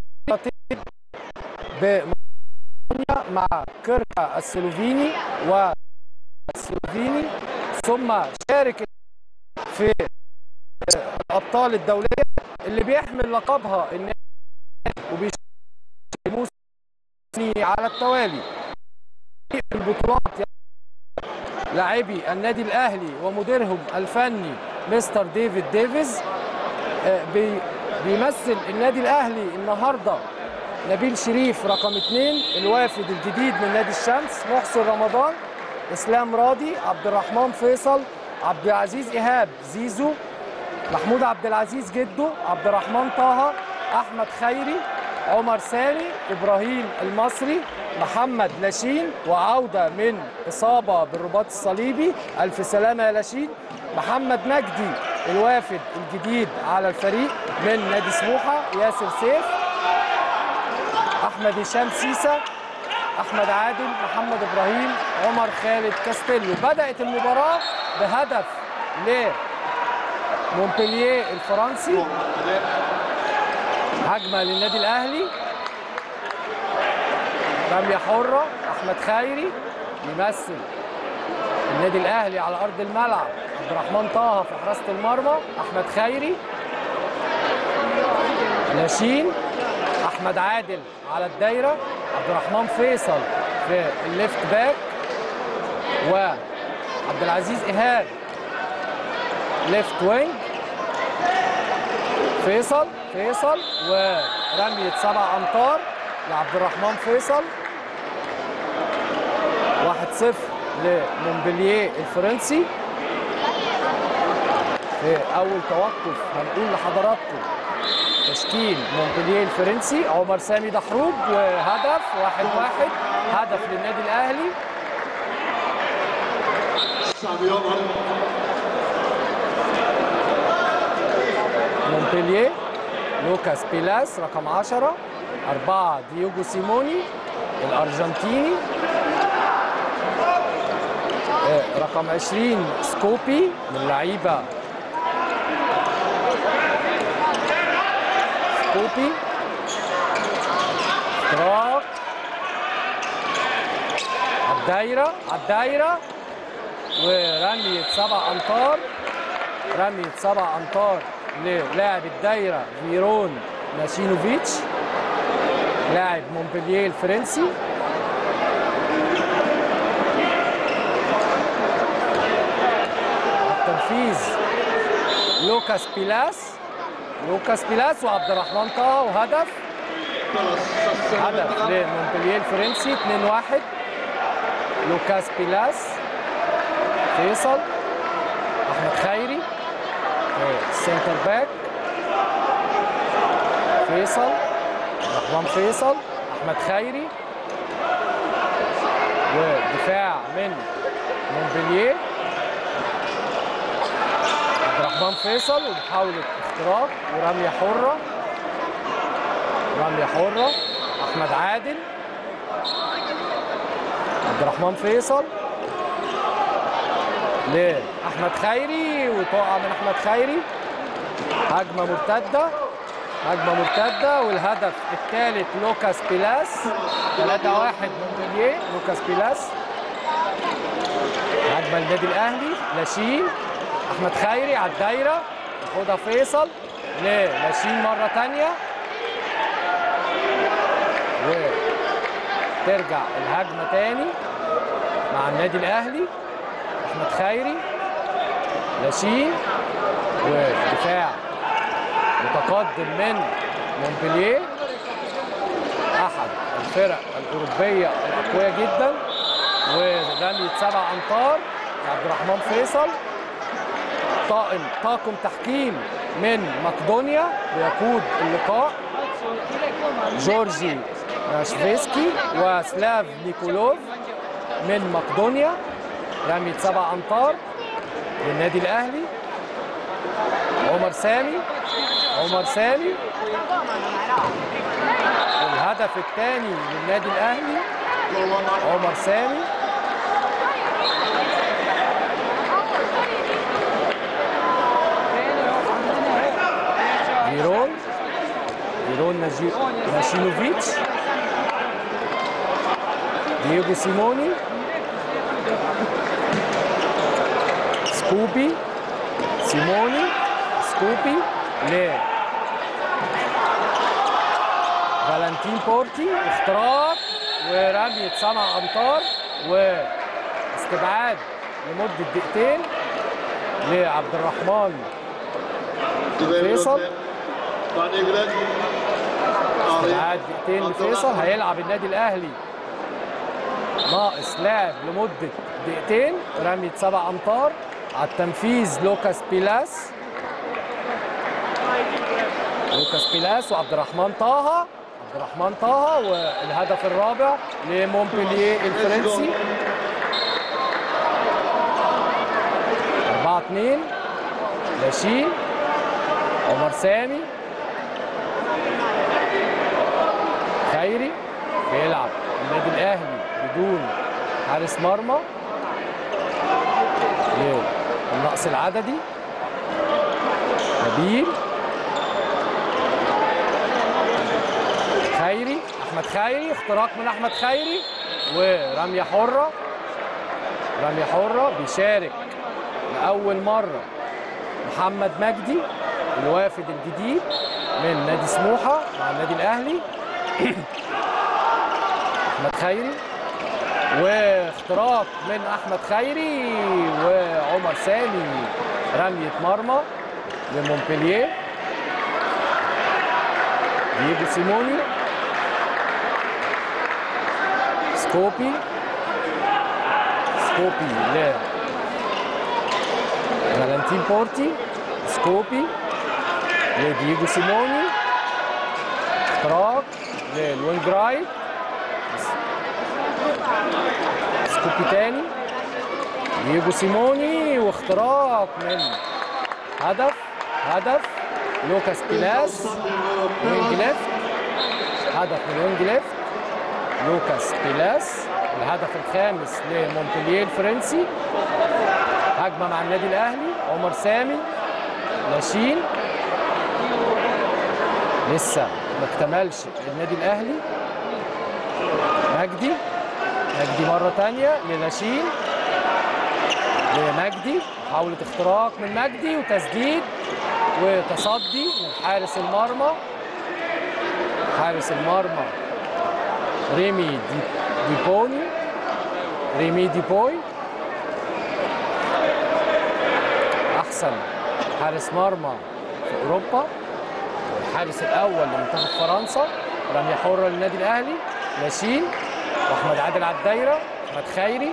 بمانيا مع كيركا السلوفيني والسلوفيني ثم شارك في الابطال الدوليه اللي بيحمل لقبها النادي وبيشارك الموسم على التوالي في البطولات لاعبي النادي الاهلي ومديرهم الفني مستر ديفيد ديفيز آه، بي- بيمثل النادي الاهلي النهارده نبيل شريف رقم اثنين الوافد الجديد من نادي الشمس محسن رمضان اسلام راضي عبد الرحمن فيصل عبد العزيز ايهاب زيزو محمود عبد العزيز جدو عبد الرحمن طه احمد خيري عمر سامي ابراهيم المصري محمد لاشين وعوده من اصابه بالرباط الصليبي الف سلامه يا لاشين محمد مجدي الوافد الجديد على الفريق من نادي سموحه ياسر سيف احمد هشام سيسا احمد عادل محمد ابراهيم عمر خالد كاستيلو بدات المباراه بهدف ل مونبلييه الفرنسي هجمه للنادي الاهلي رميه حره احمد خيري يمثل النادي الاهلي على ارض الملعب عبد الرحمن طه في حراسه المرمى احمد خيري لاشين احمد عادل على الدايره عبد الرحمن فيصل في الليفت باك وعبد العزيز ايهاب ليفت وينج فيصل فيصل ورمية سبع أمتار لعبد الرحمن فيصل 1-0 لمونبلييه الفرنسي في أول توقف هنقول لحضراتكم تشكيل مونبلييه الفرنسي عمر سامي دحروج وهدف واحد واحد هدف للنادي الأهلي Xavi Omar. مونبلييه لوكاس بيلاس رقم 10 أربعة ديوجو سيموني الأرجنتيني آه، رقم 20 سكوبي من لعيبة سكوبي اختراق عالدايرة عالدايرة ورمية سبع أمتار رمية سبع أمتار للاعب الدايرة فيرون ماشينوفيتش لاعب مونبلييه الفرنسي التنفيذ لوكاس بيلاس لوكاس بيلاس وعبد الرحمن طه وهدف هدف لمونبلييه الفرنسي 2-1 لوكاس بيلاس فيصل احمد خيري سنتر باك فيصل رحمن فيصل احمد خيري ودفاع من مونبلييه عبد الرحمن فيصل ومحاولة اختراق ورمية حرة رمية حرة أحمد عادل عبد الرحمن فيصل لاحمد خيري وتقع من احمد خيري هجمه مرتده هجمه مرتده والهدف الثالث لوكاس بيلاس 3 1 مونبلييه لوكاس بيلاس هجمه للنادي الاهلي لاشين احمد خيري على الدايره ياخدها فيصل للاشين مره ثانيه وترجع الهجمه تاني مع النادي الاهلي احمد خيري لاشين ودفاع متقدم من مونبلييه احد الفرق الاوروبيه الاقوياء جدا ورميه سبع امتار عبد الرحمن فيصل طاقم طاقم تحكيم من مقدونيا بيقود اللقاء جورجي ناشفيسكي وسلاف نيكولوف من مقدونيا رمية سبع أمتار للنادي الأهلي عمر سامي عمر سامي الهدف الثاني للنادي الأهلي عمر سامي فيرون فيرون ناجي- ناشينوفيتش دييجو سيموني سكوبي سيموني سكوبي ل فالنتين بورتي اختراق ورمية سبع امتار واستبعاد لمدة دقيقتين لعبد الرحمن فيصل. Daniglen. استبعاد دقيقتين لفيصل هيلعب النادي الاهلي ناقص لاعب لمده دقيقتين رمية سبع امتار على التنفيذ لوكاس بيلاس لوكاس بيلاس وعبد الرحمن طه عبد الرحمن طه والهدف الرابع لمونبلييه الفرنسي 4 2 لاشين عمر سامي خيري بيلعب النادي الاهلي بدون حارس مرمى للنقص العددي نبيل خيري احمد خيري اختراق من احمد خيري ورميه حره رميه حره بيشارك لاول مره محمد مجدي الوافد الجديد من نادي سموحه مع النادي الاهلي احمد خيري واختراق من احمد خيري وعمر سامي رميه مرمى لمونبلييه دييجو سيموني سكوبي سكوبي ل فالنتين بورتي سكوبي لدييجو سيموني اختراق للوينج رايت سكوبي تاني دييجو سيموني واختراق من هدف هدف لوكاس بيلاس وينج ليفت هدف من وينج ليفت لوكاس بيلاس الهدف الخامس لمونبلييه الفرنسي هجمه مع النادي الاهلي عمر سامي لاشين لسه ما اكتملش النادي الاهلي مجدي مجدي مره تانية للاشين لمجدي محاولة اختراق من مجدي وتسديد وتصدي من حارس المرمى حارس المرمى ريمي دي ديبوني ريمي ديبوي احسن حارس مرمى في اوروبا الحارس الاول لمنتخب فرنسا رميه حره للنادي الاهلي لاشين واحمد عادل على الدايره احمد خيري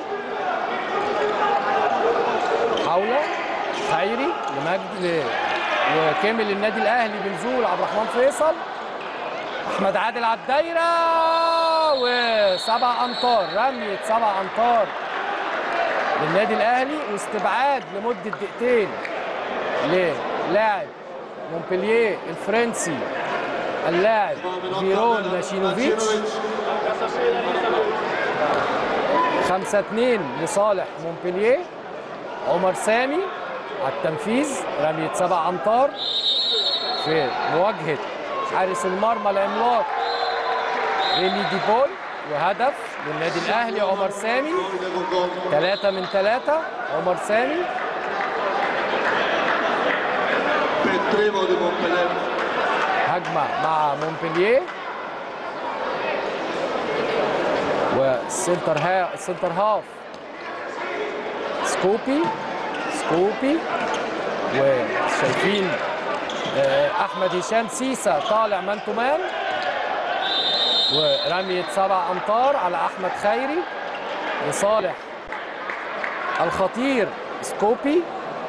محاوله خيري لمجد وكمل النادي الاهلي بنزول عبد الرحمن فيصل احمد عادل على الدايره وسبع امتار رميه سبع امتار للنادي الاهلي واستبعاد لمده دقيقتين للاعب مونبلييه الفرنسي اللاعب فيرون ناشينوفيتش 5 2 لصالح مونبلييه عمر سامي على التنفيذ رمية سبع أمتار في مواجهة حارس المرمى العملاق ريمي دي بول وهدف للنادي الأهلي عمر سامي ثلاثة من ثلاثة عمر سامي Petremo di Montpellier. هجمة مع مونبلييه والسنتر ها السنتر هاف سكوبي سكوبي وشايفين آه، احمد هشام سيسا طالع مان تو مان ورمية سبع امتار على احمد خيري لصالح الخطير سكوبي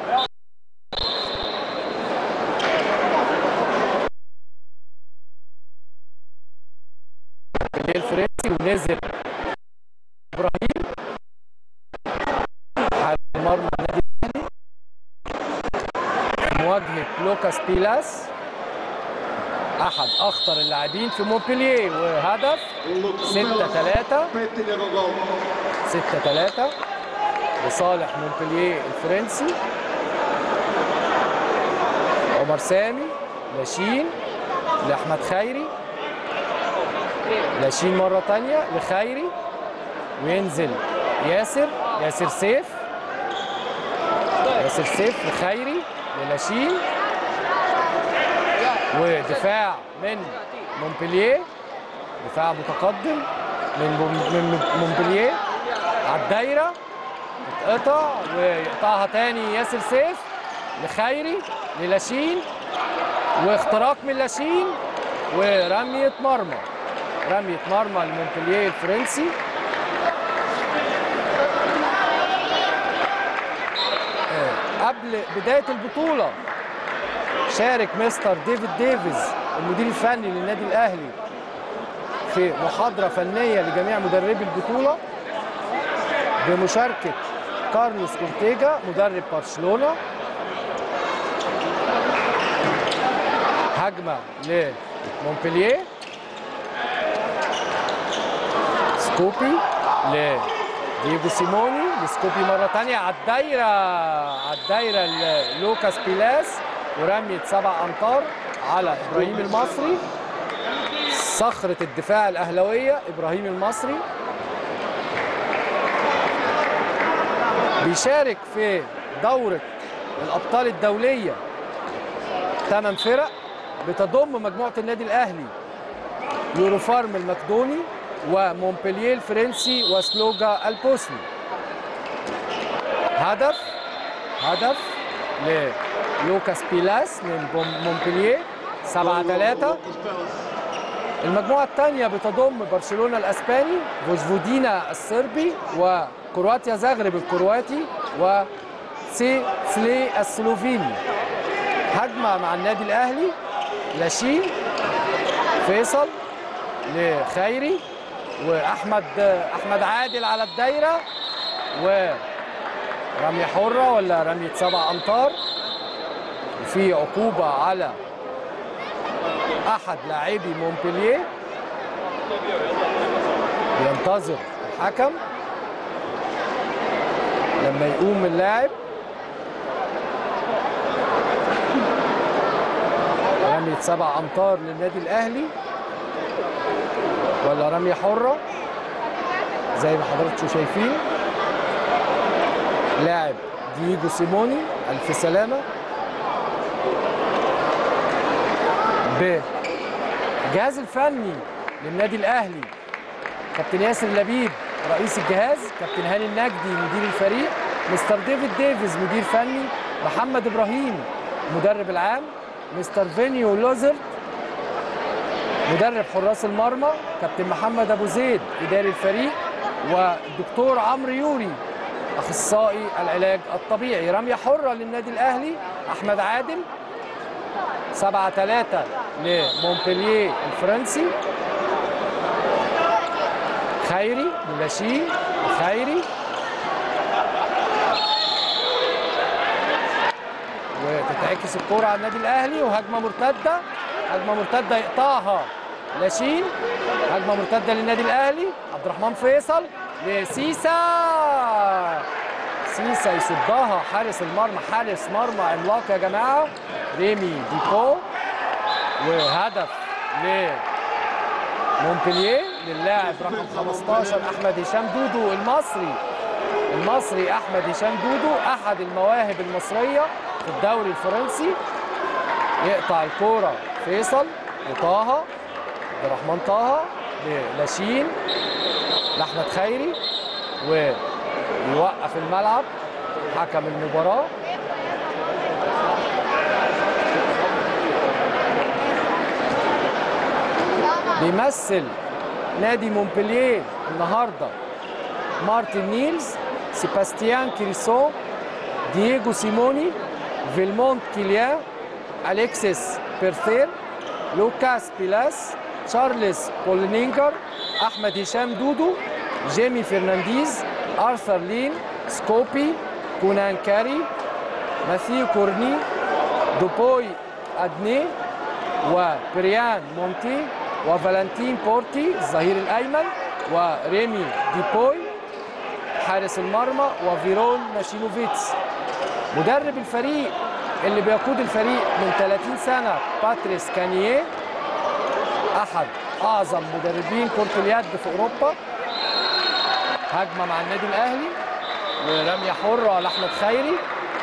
الفرنسي ونزل ابراهيم حارس مرمى النادي الاهلي في مواجهه لوكاس بيلاس احد اخطر اللاعبين في مونبلييه وهدف 6 3 Pettine con gol. 6 3 لصالح مونبلييه الفرنسي عمر سامي لاشين لاحمد خيري لاشين مرة تانية لخيري وينزل ياسر ياسر سيف ياسر سيف لخيري للاشين ودفاع من مونبلييه دفاع متقدم من مون- من مونبلييه على الدايرة تتقطع ويقطعها تاني ياسر سيف لخيري للاشين واختراق من لاشين ورمية مرمى رمية مرمى لمونبلييه الفرنسي آه، قبل بداية البطولة شارك مستر ديفيد ديفيز المدير الفني للنادي الأهلي في محاضرة فنية لجميع مدربي البطولة بمشاركة كارلوس اورتيجا مدرب برشلونة هجمة لمونبلييه سكوبي لدييجو سيموني لسكوبي مرة تانية على الدايرة على الدايرة لوكاس بيلاس ورمية سبع أمتار على إبراهيم المصري صخرة الدفاع الأهلوية إبراهيم المصري بيشارك في دورة الأبطال الدولية ثمان فرق بتضم مجموعة النادي الأهلي يوروفارم المقدوني ومونبلييه الفرنسي وسلوجا البوسني هدف هدف للوكاس بيلاس من بوم- مونبلييه 7 3 المجموعة الثانية بتضم برشلونة الأسباني فوجفودينا الصربي وكرواتيا زغرب الكرواتي وسي سلي السلوفيني هجمة مع النادي الأهلي لاشين فيصل لخيري واحمد احمد عادل على الدايره ورميه حره ولا رميه سبع امتار وفي عقوبه على احد لاعبي مونبلييه ينتظر الحكم لما يقوم اللاعب رمية سبع أمتار للنادي الأهلي ولا رمية حرة زي ما حضراتكم شايفين لاعب دييجو سيموني ألف سلامة بالجهاز الفني للنادي الأهلي كابتن ياسر لبيب رئيس الجهاز كابتن هاني النجدي مدير الفريق مستر ديفيد ديفيز مدير فني محمد إبراهيم مدرب العام مستر فينيو لوزرد مدرب حراس المرمى كابتن محمد ابو زيد اداري الفريق والدكتور عمرو يوري اخصائي العلاج الطبيعي رميه حره للنادي الاهلي احمد عادل 7 3 لمونبلييه الفرنسي خيري للاشين خيري وتتعكس الكرة على النادي الاهلي وهجمه مرتده هجمه مرتده يقطعها لاشين هجمه مرتده للنادي الاهلي عبد الرحمن فيصل لسيسا سيسا يصدها حارس المرمى حارس مرمى عملاق يا جماعه ريمي ديبو وهدف ل مونبلييه للاعب رقم 15 احمد هشام دودو المصري المصري احمد هشام دودو احد المواهب المصريه في الدوري الفرنسي يقطع الكوره فيصل لطه عبد الرحمن طه للاشين لاحمد خيري ويوقف الملعب حكم المباراه بيمثل نادي مونبلييه النهارده مارتن نيلز سيباستيان كريسو دييجو سيموني فيلمونت كيليان اليكسيس بيرثير لوكاس بيلاس تشارلز بولينينجر احمد هشام دودو جيمي فرنانديز ارثر لين سكوبي كونان كاري ماثيو كورني دوبوي ادني وبريان مونتي وفالنتين بورتي الظهير الايمن وريمي ديبوي حارس المرمى وفيرون ماشينوفيتس مدرب الفريق اللي بيقود الفريق من 30 سنه باتريس كانييه احد اعظم مدربين كره اليد في اوروبا هجمه مع النادي الاهلي ورميه حره لاحمد خيري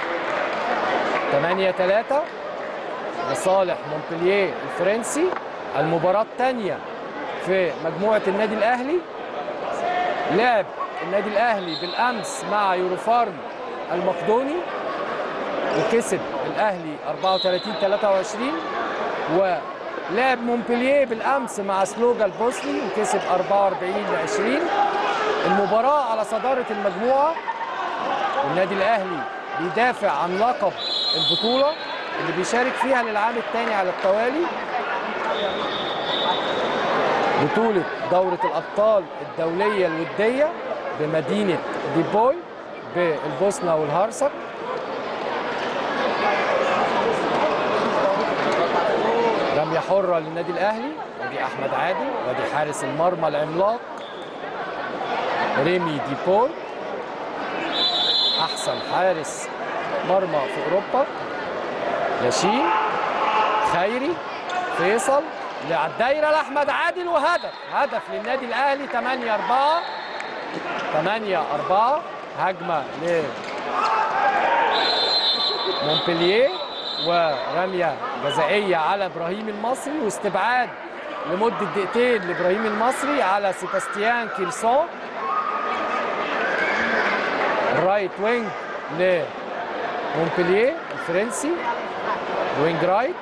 8 3 لصالح مونبلييه الفرنسي المباراه الثانيه في مجموعه النادي الاهلي لعب النادي الاهلي بالامس مع يوروفارم المقدوني وكسب الاهلي 34 23 ولعب مونبلييه بالامس مع سلوجا البوسني وكسب 44 20 المباراه على صداره المجموعه والنادي الاهلي بيدافع عن لقب البطوله اللي بيشارك فيها للعام الثاني على التوالي بطولة دورة الأبطال الدولية الودية بمدينة ديبوي بالبوسنة والهرسك رمية حرة للنادي الأهلي ودي أحمد عادل ودي حارس المرمى العملاق ريمي ديبول أحسن حارس مرمى في أوروبا ياشين خيري فيصل على الدايره لاحمد عادل وهدف هدف للنادي الاهلي 8 4 8 4 هجمه ل مونبلييه ورميه جزائيه على ابراهيم المصري واستبعاد لمده دقيقتين لابراهيم المصري على سيباستيان كيرسون الرايت وينج لمونبلييه الفرنسي وينج رايت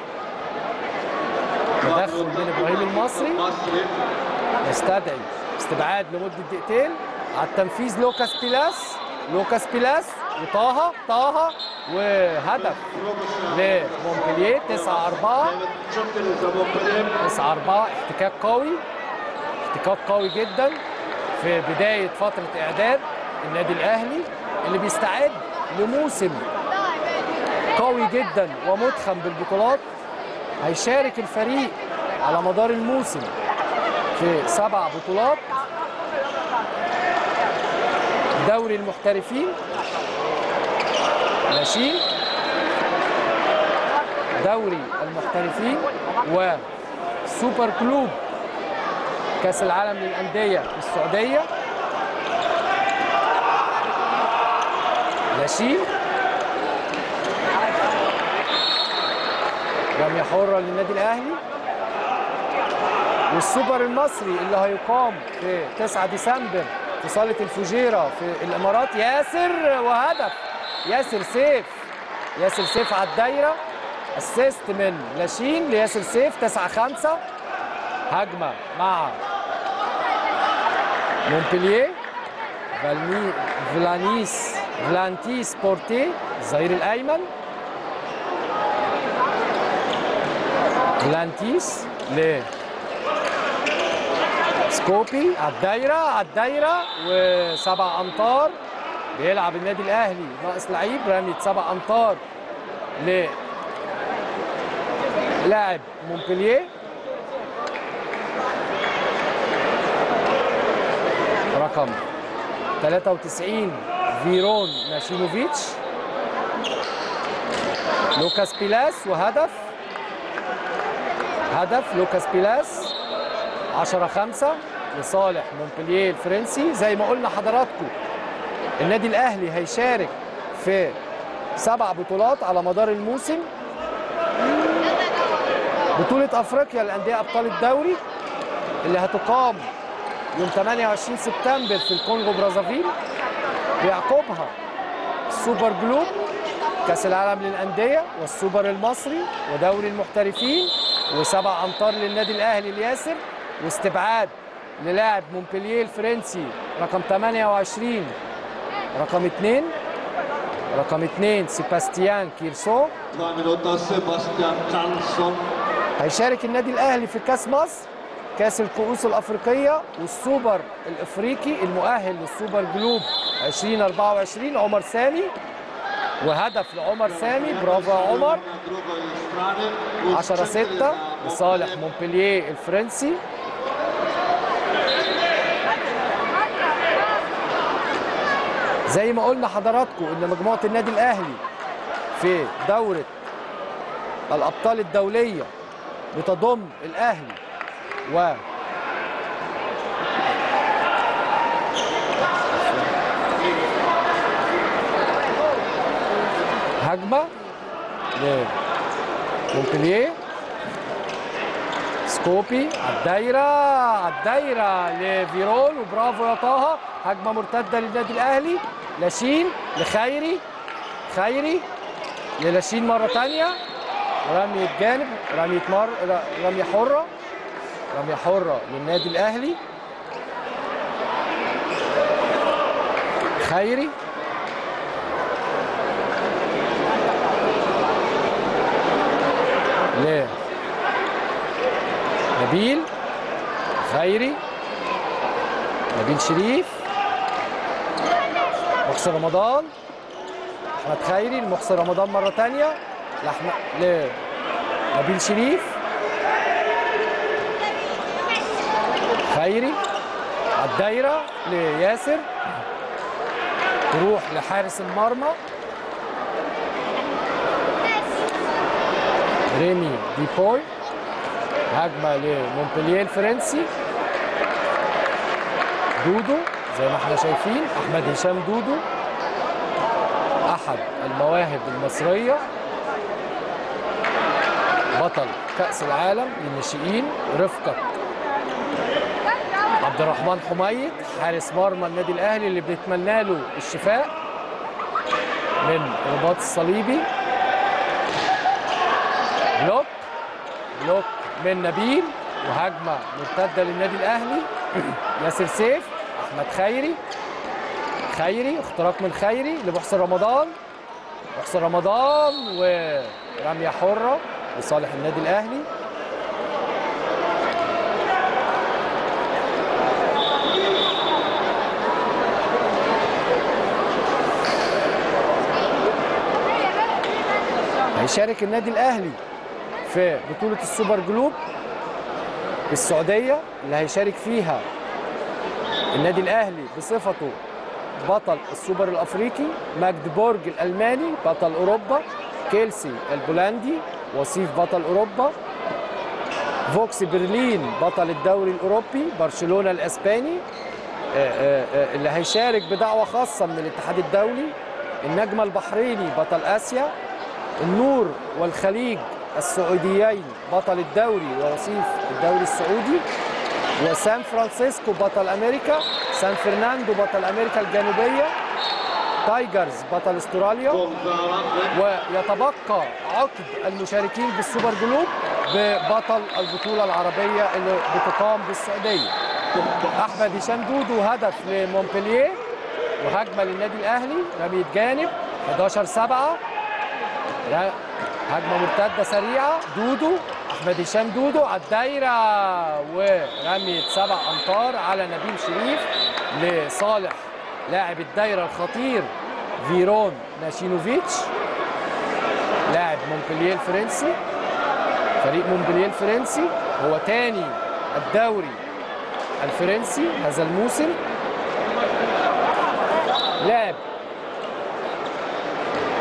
تدخل من ابراهيم المصري يستدعي استبعاد لمده دقيقتين على التنفيذ لوكاس بيلاس لوكاس بيلاس وطه طه وهدف لمونبلييه 9 4 9 4 احتكاك قوي احتكاك قوي جدا في بدايه فتره اعداد النادي الاهلي اللي بيستعد لموسم قوي جدا ومتخم بالبطولات هيشارك الفريق على مدار الموسم في سبع بطولات دوري المحترفين ناشئين دوري المحترفين وسوبر كلوب كاس العالم للانديه في السعوديه ناشئين رمية حرة للنادي الأهلي والسوبر المصري اللي هيقام في 9 ديسمبر في صالة الفجيرة في الإمارات ياسر وهدف ياسر سيف ياسر سيف على الدايرة اسيست من لاشين لياسر سيف 9 5 هجمة مع مونبلييه فالمي فلانيس فلانتيس بورتي الظهير الأيمن فلانتيس ل سكوبي على الدايره على الدايره وسبع امتار بيلعب النادي الاهلي ناقص لعيب رميه سبع امتار ل لاعب مونبلييه رقم 93 فيرون ناشينوفيتش لوكاس بيلاس وهدف هدف لوكاس بيلاس 10 5 لصالح مونبلييه الفرنسي زي ما قلنا حضراتكم النادي الاهلي هيشارك في سبع بطولات على مدار الموسم بطولة افريقيا للانديه ابطال الدوري اللي هتقام يوم 28 سبتمبر في الكونغو برازافيل بيعقبها السوبر جلوب كاس العالم للانديه والسوبر المصري ودوري المحترفين وسبع امتار للنادي الاهلي الياسر واستبعاد للاعب مونبلييه الفرنسي رقم 28 رقم 2 رقم 2 سيباستيان كيرسو Dva minuta Sebastian Karlsson. هيشارك النادي الاهلي في كاس مصر كاس الكؤوس الافريقيه والسوبر الافريقي المؤهل للسوبر جلوب 2024 عمر سامي وهدف لعمر سامي برافو يا عمر Na drugoj strani. 10 6 لصالح مونبلييه الفرنسي زي ما قلنا حضراتكم ان مجموعه النادي الاهلي في دوره الابطال الدوليه بتضم الاهلي و هجمه لمونبلييه سكوبي على الدايره على الدايره لفيرون وبرافو يا طه هجمه مرتده للنادي الاهلي لاشين لخيري خيري للاشين مره ثانيه رمية جانب رمية مر رمية حرة رمية حرة للنادي الأهلي خيري ل نبيل خيري نبيل شريف محسن رمضان احمد خيري لمحسن رمضان مره ثانيه لأحمد لنبيل شريف خيري على الدايره لياسر تروح لحارس المرمى ريمي ديبوي هجمه لمونبلييه الفرنسي دودو زي ما احنا شايفين احمد هشام دودو احد المواهب المصريه بطل كاس العالم للناشئين رفقه عبد الرحمن حميد حارس مرمى النادي الاهلي اللي بنتمنى له الشفاء من الرباط الصليبي بلوك بلوك من نبيل وهجمه مرتده للنادي الاهلي ياسر سيف احمد خيري خيري اختراق من خيري لمحسن رمضان محسن رمضان ورميه حره لصالح النادي الاهلي هيشارك النادي الاهلي في بطوله السوبر جلوب السعوديه اللي هيشارك فيها النادي الاهلي بصفته بطل السوبر الافريقي ماجدبورج الالماني بطل اوروبا كيلسي البولندي وصيف بطل اوروبا فوكس برلين بطل الدوري الاوروبي برشلونه الاسباني آه، آه، آه، اللي هيشارك بدعوه خاصه من الاتحاد الدولي النجم البحريني بطل اسيا النور والخليج السعوديين بطل الدوري ووصيف الدوري السعودي وسان فرانسيسكو بطل امريكا سان فرناندو بطل امريكا الجنوبيه تايجرز بطل استراليا ويتبقى عقد المشاركين بالسوبر جلوب ببطل البطوله العربيه اللي بتقام بالسعوديه احمد هشام دودو هدف لمونبلييه وهجمه للنادي الاهلي رميه جانب 11 7 هجمه مرتده سريعه دودو احمد هشام دودو على الدايره ورميه سبع امتار على نبيل شريف لصالح لاعب الدايره الخطير فيرون ناشينوفيتش لاعب مونبلييه الفرنسي فريق مونبلييه الفرنسي هو تاني الدوري الفرنسي هذا الموسم لعب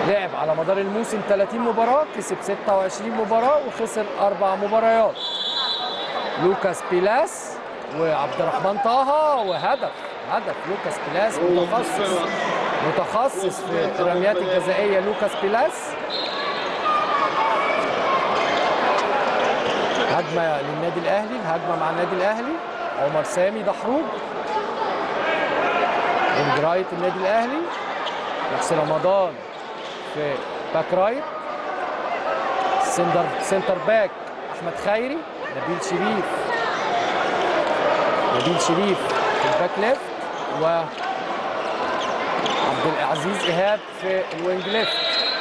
لعب على مدار الموسم 30 مباراة كسب 26 مباراة وخسر أربع مباريات لوكاس بيلاس وعبد الرحمن طه وهدف هدف لوكاس بيلاس متخصص متخصص في الرميات الجزائية لوكاس بيلاس هجمة للنادي الأهلي الهجمة مع النادي الأهلي عمر سامي دحروج وينج رايت النادي الأهلي محسن رمضان في باك رايت سنتر سنتر باك أحمد خيري نبيل شريف نبيل شريف في الباك ليفت و عبد العزيز إيهاب في الوينج ليفت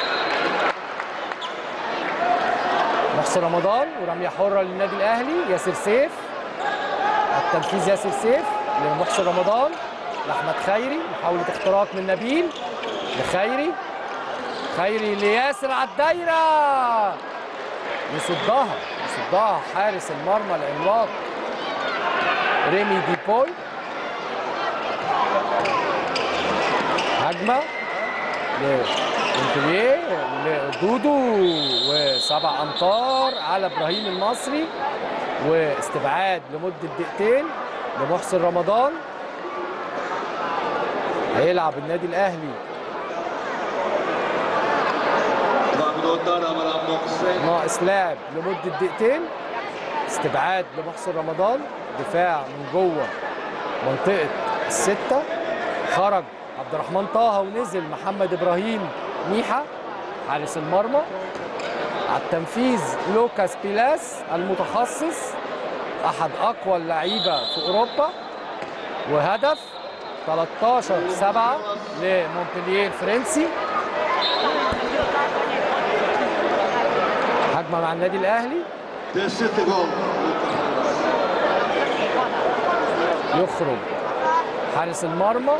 محسن رمضان ورمية حرة للنادي الأهلي ياسر سيف التنفيذ ياسر سيف لمحسن رمضان لأحمد خيري محاولة اختراق من نبيل لخيري خيري لياسر على الدايرة يصدها يصدها حارس المرمى العملاق ريمي ديبول هجمة لمونتليه لدودو وسبع امتار على ابراهيم المصري واستبعاد لمده دقيقتين لمحسن رمضان هيلعب النادي الاهلي Bagnotar Amaran Mokse. ناقص لاعب لمده دقيقتين استبعاد لمحسن رمضان دفاع من جوه منطقه السته خرج عبد الرحمن طه ونزل محمد ابراهيم ميحا حارس المرمى على التنفيذ لوكاس بيلاس المتخصص احد اقوى اللعيبه في اوروبا وهدف 13 7 لمونبلييه الفرنسي هجمه مع النادي الاهلي Det sitter gol. يخرج حارس المرمى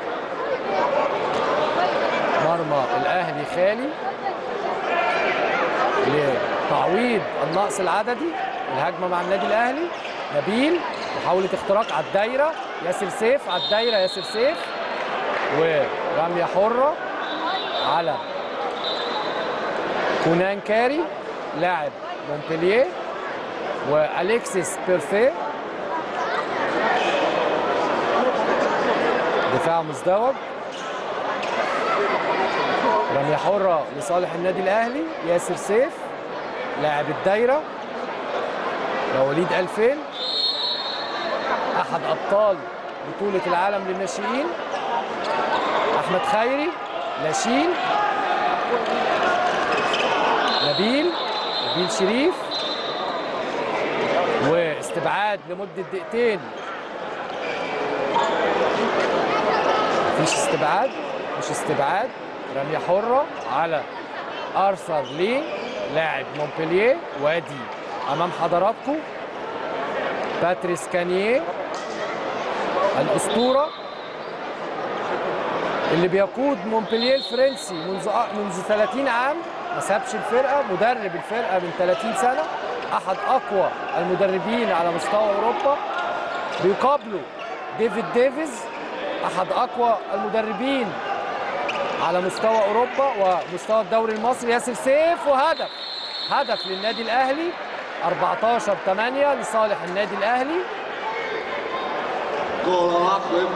مرمى الاهلي خالي لتعويض النقص العددي الهجمه مع النادي الاهلي نبيل محاوله اختراق على الدايره ياسر سيف على الدايره ياسر سيف ورميه حره على كونان كاري لاعب مونبلييه واليكسيس بيرفيه دفاع مزدوج رمية حرة لصالح النادي الأهلي ياسر سيف لاعب الدايرة مواليد 2000 أحد أبطال بطولة العالم للناشئين أحمد خيري لاشين نبيل نبيل شريف واستبعاد لمدة دقيقتين مفيش استبعاد مش استبعاد رمية حرة على أرثر لي لاعب مونبلييه وادي أمام حضراتكم باتريس كانيه الأسطورة اللي بيقود مونبلييه الفرنسي منذ منذ 30 عام ما سابش الفرقة مدرب الفرقة من 30 سنة أحد أقوى المدربين على مستوى أوروبا بيقابله ديفيد ديفيز احد اقوى المدربين على مستوى اوروبا ومستوى الدوري المصري ياسر سيف وهدف هدف للنادي الاهلي 14 8 لصالح النادي الاهلي Gol av Haklund.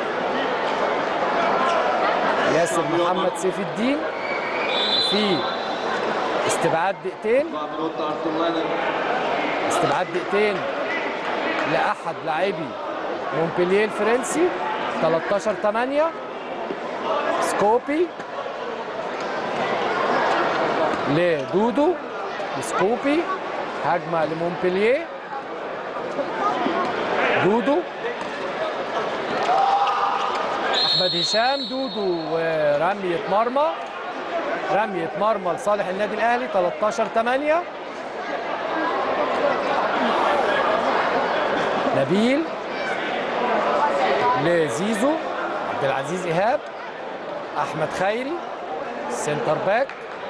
ياسر محمد سيف الدين في استبعاد دقيقتين Bagnotar Tullainen. استبعاد دقيقتين لاحد لاعبي مونبلييه الفرنسي 13 8 سكوبي لدودو سكوبي هجمه لمونبلييه دودو احمد هشام دودو ورميه مرمى رميه مرمى لصالح النادي الاهلي 13 8 نبيل لزيزو عبد العزيز ايهاب احمد خيري سنتر باك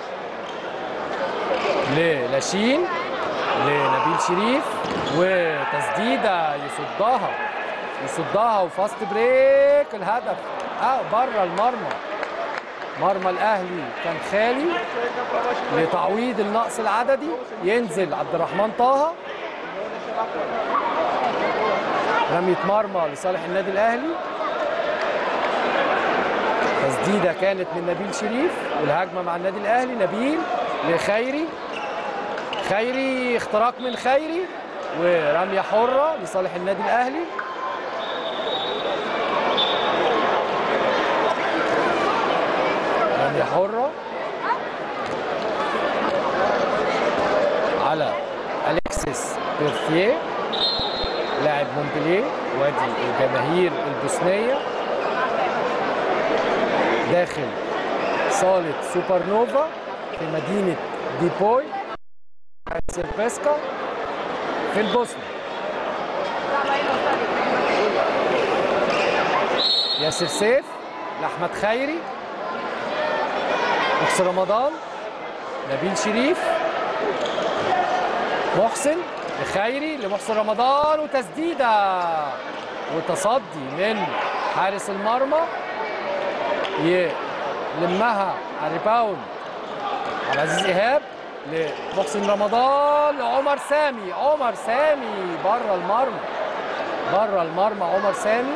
للاشين لنبيل شريف وتسديده يصدها يصدها وفاست بريك الهدف اه بره المرمى مرمى الاهلي كان خالي لتعويض النقص العددي ينزل عبد الرحمن طه رمية مرمى لصالح النادي الاهلي تسديده كانت من نبيل شريف والهجمه مع النادي الاهلي نبيل لخيري خيري اختراق من خيري ورميه حره لصالح النادي الاهلي رميه حره على اليكسيس بيرثيه لاعب مونبليه وادي الجماهير البوسنيه داخل صاله سوبر نوفا في مدينه ديبوي سيربسكا في البوسنه ياسر سيف لاحمد خيري محسن رمضان نبيل شريف محسن لخيري لمحسن رمضان وتسديده وتصدي من حارس المرمى يلمها على الريباوند عبد العزيز ايهاب لمحسن رمضان لعمر سامي عمر سامي بره المرمى بره المرمى عمر سامي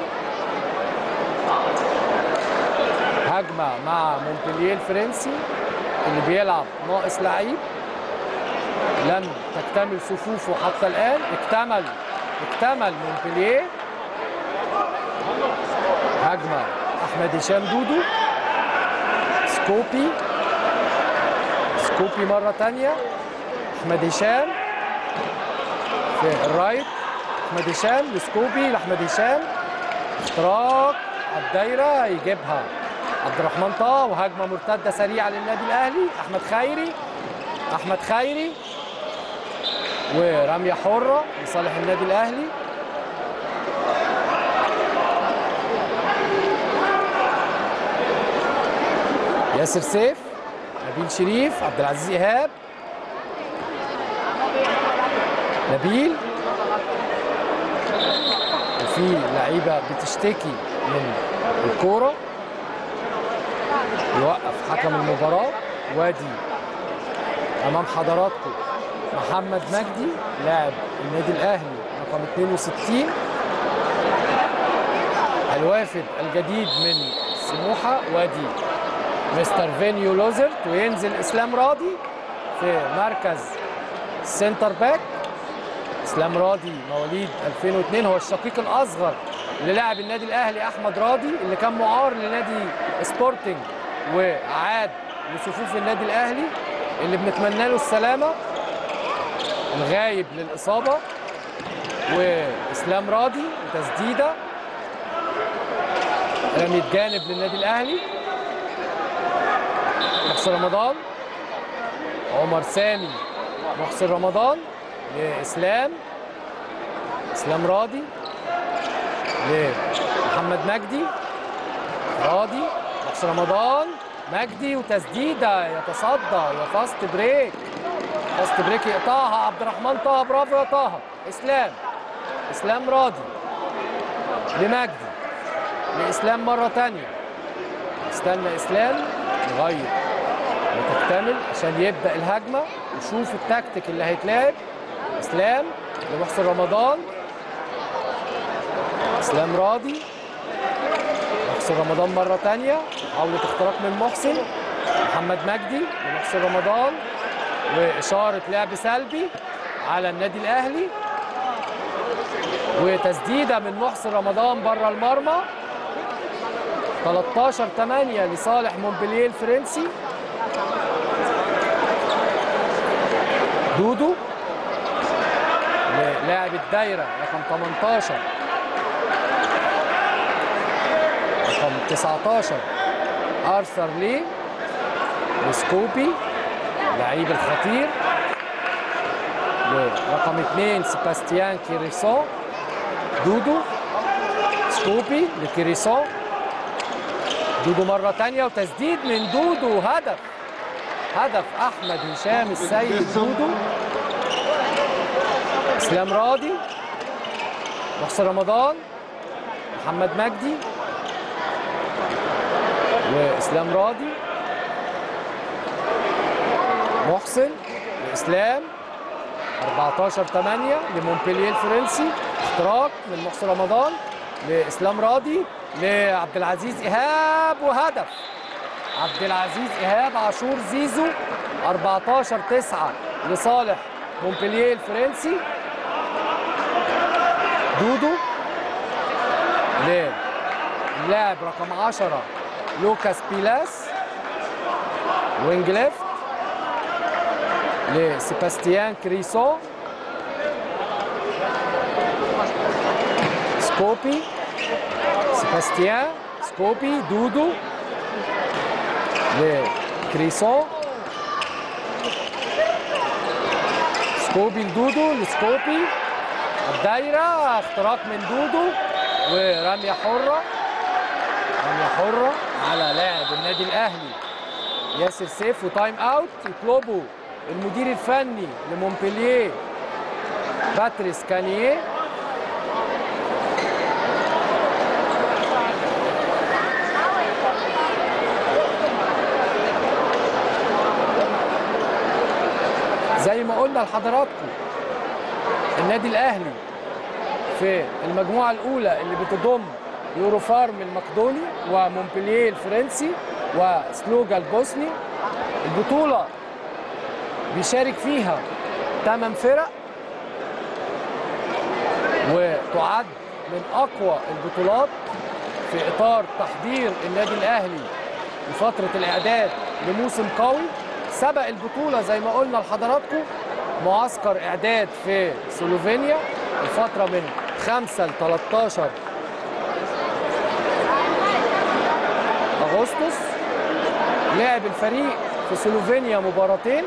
هجمه مع مونبلييه الفرنسي اللي بيلعب ناقص لعيب لم تكتمل صفوفه حتى الان اكتمل اكتمل مونبلييه هجمه احمد هشام دودو سكوبي سكوبي مرة تانية أحمد هشام في الرايت أحمد هشام لسكوبي لأحمد هشام اختراق على الدايرة يجيبها عبد الرحمن طه وهجمة مرتدة سريعة للنادي الأهلي أحمد خيري أحمد خيري ورمية حرة لصالح النادي الأهلي ياسر سيف نبيل شريف عبد العزيز ايهاب نبيل وفي لعيبه بتشتكي من الكوره يوقف حكم المباراه وادي امام حضراتكم محمد مجدي لاعب النادي الاهلي رقم 62 الوافد الجديد من سموحه وادي مستر فينيو لوزرت وينزل اسلام راضي في مركز سنتر باك اسلام راضي مواليد 2002 هو الشقيق الاصغر للاعب النادي الاهلي احمد راضي اللي كان معار لنادي سبورتنج وعاد لصفوف النادي الاهلي اللي بنتمنى له السلامه الغايب للاصابه واسلام راضي وتسديده رمية جانب للنادي الاهلي محسن رمضان عمر سامي محسن رمضان لاسلام اسلام راضي لمحمد مجدي راضي محسن رمضان مجدي وتسديده يتصدى وفاست بريك فاست بريك يقطعها عبد الرحمن طه برافو يا طه اسلام اسلام راضي لمجدي لاسلام مره ثانيه استنى اسلام يغير وتكتمل عشان يبدا الهجمه وشوف التكتيك اللي هيتلعب اسلام لمحسن رمضان اسلام راضي محسن رمضان مره ثانيه محاوله اختراق من محسن محمد مجدي لمحسن رمضان واشاره لعب سلبي على النادي الاهلي وتسديده من محسن رمضان بره المرمى 13 8 لصالح مونبلييه الفرنسي دودو لاعب الدايره رقم 18 رقم 19 ارثر لي وسكوبي اللعيب الخطير رقم 2 سيباستيان كيريسون دودو سكوبي لكيريسون دودو مرة تانية وتسديد من دودو هدف هدف أحمد هشام السيد دودو إسلام راضي محسن رمضان محمد مجدي وإسلام راضي محسن لاسلام 14 8 لمونبلييه الفرنسي اختراق من محسن رمضان لاسلام راضي لعبد العزيز ايهاب وهدف عبد العزيز ايهاب عاشور زيزو 14 9 لصالح مونبلييه الفرنسي دودو للاعب رقم 10 لوكاس بيلاس وينج ليفت لسيباستيان كريسو سكوبي سيباستيان سكوبي دودو لكريسو سكوبي لدودو لسكوبي الدايرة اختراق من دودو ورمية حرة رمية حرة على لاعب النادي الأهلي ياسر سيف وتايم اوت يطلبوا المدير الفني لمونبلييه باتريس كانيه زي ما قلنا لحضراتكم النادي الاهلي في المجموعه الاولى اللي بتضم يورو فارم المقدوني ومونبلييه الفرنسي وسلوجا البوسني البطوله بيشارك فيها 8 فرق وتعد من اقوى البطولات في اطار تحضير النادي الاهلي لفتره الاعداد لموسم قوي سبق البطوله زي ما قلنا لحضراتكم معسكر اعداد في سلوفينيا الفتره من 5 ل 13 اغسطس لعب الفريق في سلوفينيا مباراتين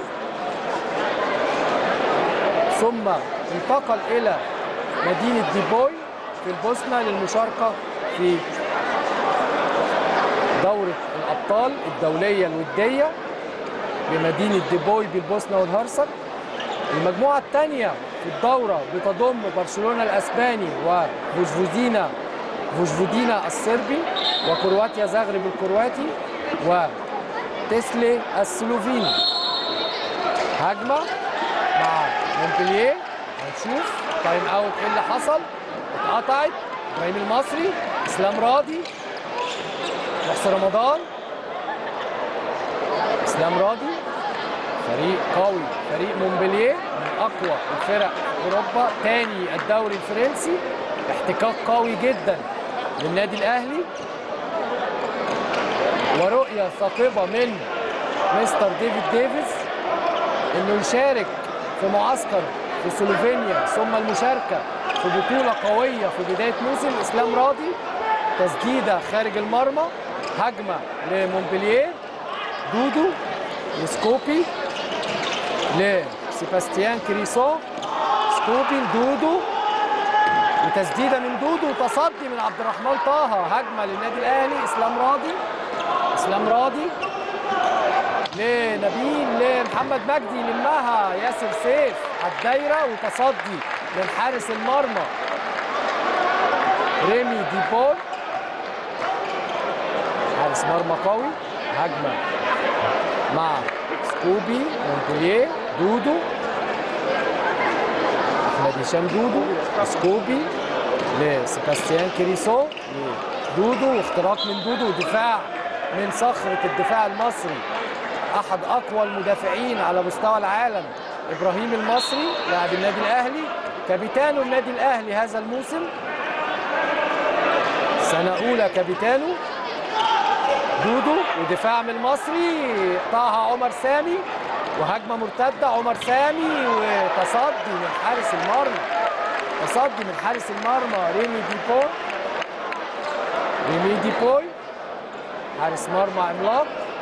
ثم انتقل الى مدينه ديبوي في البوسنه للمشاركه في دوره الابطال الدوليه الوديه بمدينه ديبوي بالبوسنه والهرسك المجموعه الثانيه في الدوره بتضم برشلونه الاسباني وفوجفودينا فوجفودينا الصربي وكرواتيا زغرب الكرواتي وتسلي السلوفيني هجمه مع مونبلييه هنشوف تايم اوت ايه اللي حصل اتقطعت ابراهيم المصري اسلام راضي محسن رمضان اسلام راضي فريق قوي فريق مونبلييه من اقوى الفرق في اوروبا تاني الدوري الفرنسي احتكاك قوي جدا للنادي الاهلي ورؤيه ثاقبه من مستر ديفيد ديفيز انه يشارك في معسكر في سلوفينيا ثم المشاركه في بطوله قويه في بدايه موسم اسلام راضي تسديده خارج المرمى هجمه لمونبلييه دودو لسكوبي لسيباستيان كريسو سكوبي لدودو وتسديده من دودو وتصدي من عبد الرحمن طه هجمه للنادي الاهلي اسلام راضي اسلام راضي لنبيل لمحمد مجدي لمها ياسر سيف على الدايره وتصدي من حارس المرمى ريمي ديبول حارس مرمى قوي هجمه مع سكوبي مونبلييه دودو احمد هشام دودو سكوبي لسيباستيان كريسو دودو واختراق من دودو ودفاع من صخرة الدفاع المصري أحد أقوى المدافعين على مستوى العالم إبراهيم المصري لاعب النادي الأهلي كابيتانو النادي الأهلي هذا الموسم سنة أولى كابيتانو دودو ودفاع من المصري قطعها عمر سامي وهجمه مرتده عمر سامي وتصدي من حارس المرمى تصدي من حارس المرمى ريمي ديبو ريمي ديبوي حارس مرمى عملاق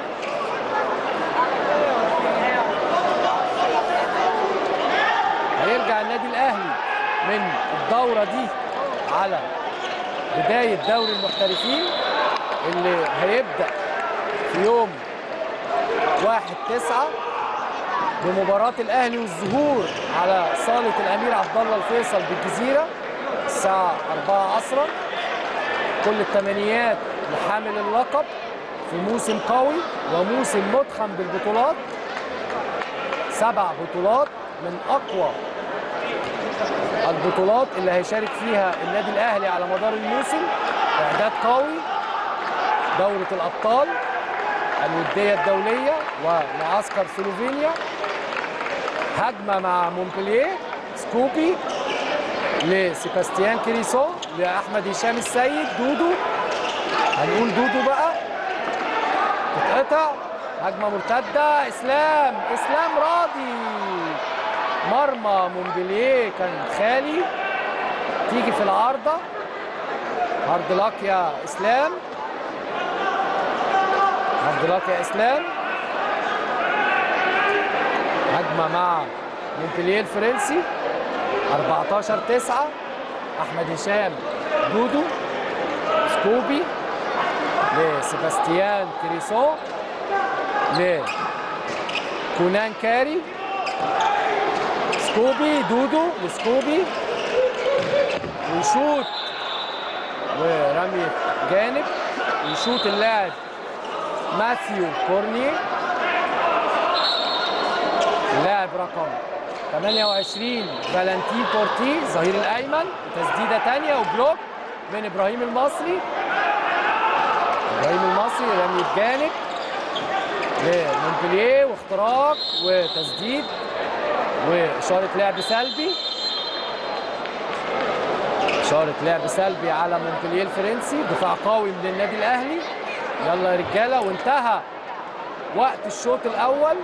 هيرجع النادي الاهلي من الدوره دي على بدايه دوري المحترفين اللي هيبدا في يوم 1 9 بمباراة الأهلي والظهور على صالة الأمير عبد الله الفيصل بالجزيرة الساعة 4 عصرا كل التمنيات لحامل اللقب في موسم قوي وموسم متخم بالبطولات سبع بطولات من اقوى البطولات اللي هيشارك فيها النادي الاهلي على مدار الموسم اعداد قوي دوره الابطال الوديه الدوليه ومعسكر سلوفينيا هجمه مع مونبلييه سكوبي لسيباستيان كريسو لاحمد هشام السيد دودو هنقول دودو بقى تتقطع هجمه مرتده اسلام اسلام راضي مرمى مونبلييه كان خالي تيجي في العارضه هارد لاك يا اسلام هارد لاك يا اسلام هجمه مع مونبلييه الفرنسي 14 9 احمد هشام دودو سكوبي لسيباستيان كريسو لكونان كاري سكوبي دودو لسكوبي ويشوط ورمية جانب يشوط اللاعب ماثيو كورني اللاعب رقم 28 فالنتين بورتي الظهير الايمن تسديده ثانيه وبلوك من ابراهيم المصري ابراهيم المصري رمي بجانب لمونبلييه واختراق وتسديد واشاره لعب سلبي اشاره لعب سلبي على مونبلييه الفرنسي دفاع قوي من النادي الاهلي يلا يا رجاله وانتهى وقت الشوط الاول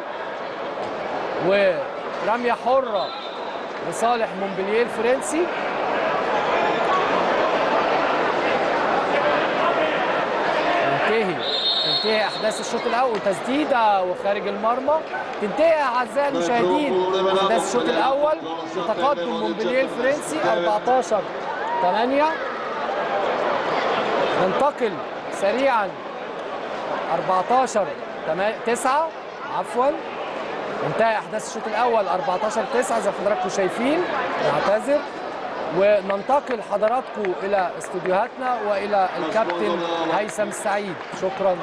ورميه حره لصالح مونبلييه الفرنسي تنتهي تنتهي احداث الشوط الاول تسديده وخارج المرمى تنتهي اعزائي المشاهدين احداث الشوط الاول بتقدم مونبلييه الفرنسي 14 8 ننتقل سريعا 14 9 عفوا انتهى احداث الشوط الاول 14 9 زي ما حضراتكم شايفين نعتذر وننتقل حضراتكم الى استوديوهاتنا والى الكابتن هيثم السعيد شكرا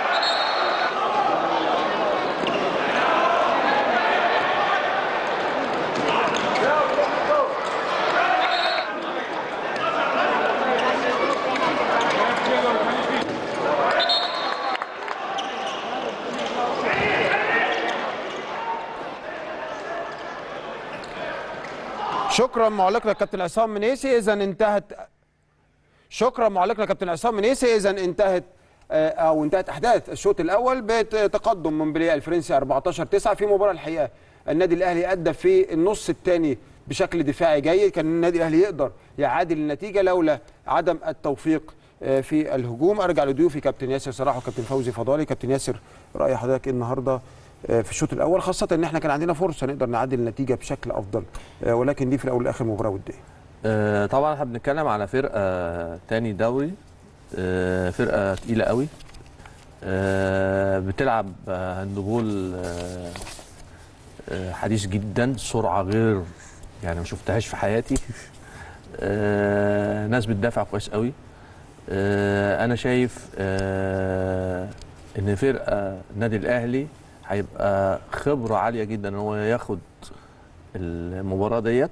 شكرا معلقنا كابتن عصام منيسي اذا انتهت شكرا معلقنا كابتن عصام منيسي اذا انتهت آه، او انتهت احداث الشوط الاول بتقدم مونبلييه الفرنسي 14 9 في مباراه الحقيقه النادي الاهلي ادى في النص الثاني بشكل دفاعي جيد كان النادي الاهلي يقدر يعادل النتيجه لولا عدم التوفيق آه، في الهجوم ارجع لضيوفي كابتن ياسر صلاح وكابتن فوزي فضالي كابتن ياسر راي حضرتك إيه النهارده آه، في الشوط الاول خاصه ان احنا كان عندنا فرصه نقدر نعدل النتيجه بشكل افضل آه، ولكن دي في الاول والاخر مباراه وديه آه، طبعا احنا بنتكلم على فرقه تاني دوري آه، فرقه تقيله قوي آه، بتلعب آه، هاندبول آه، آه، حديث جدا سرعه غير يعني ما شفتهاش في حياتي آه، ناس بتدافع كويس قوي آه، انا شايف آه، ان فرقه النادي الاهلي هيبقى خبره عاليه جدا ان هو ياخد المباراه ديت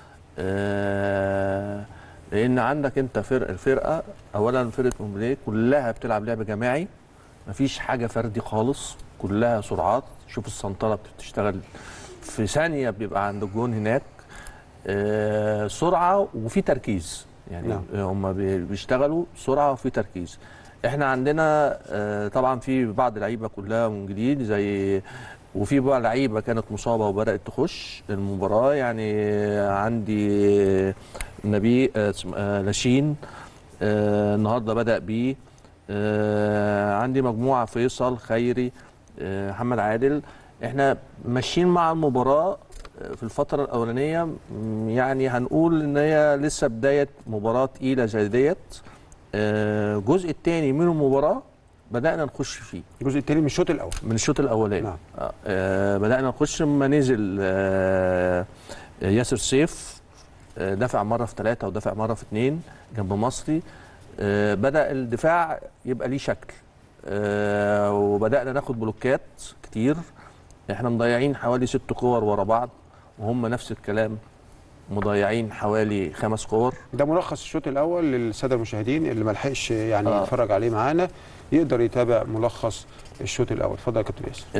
آه، لان عندك انت فرق الفرقه اولا فرقه مونبليه كلها بتلعب لعب جماعي مفيش حاجه فردي خالص كلها سرعات شوف السنطره بتشتغل في ثانيه بيبقى عند الجون هناك آه، سرعه وفي تركيز يعني نعم. هم بيشتغلوا سرعه وفي تركيز احنا عندنا آه، طبعا في بعض لعيبه كلها من جديد زي وفي بقى لعيبه كانت مصابه وبدات تخش المباراه يعني عندي نبي آه، اسم- آه، لاشين آه، النهارده بدا بيه آه، عندي مجموعه فيصل خيري آه، محمد عادل احنا ماشيين مع المباراه آه، في الفتره الاولانيه م، يعني هنقول ان هي لسه بدايه مباراه تقيله زي ديت آه، الجزء الثاني من المباراه بدانا نخش فيه الجزء الثاني من الشوط الاول من الشوط الاولاني نعم. آه، آه بدانا نخش لما نزل آه ياسر سيف آه دافع مره في ثلاثه ودافع مره في اثنين جنب مصري آه بدا الدفاع يبقى ليه شكل آه وبدانا ناخد بلوكات كتير احنا مضيعين حوالي ست كور ورا بعض وهم نفس الكلام مضيعين حوالي خمس كور ده ملخص الشوط الاول للساده المشاهدين اللي ما لحقش يعني آه. يتفرج عليه معانا يقدر يتابع ملخص الشوط الاول اتفضل يا كابتن ياسر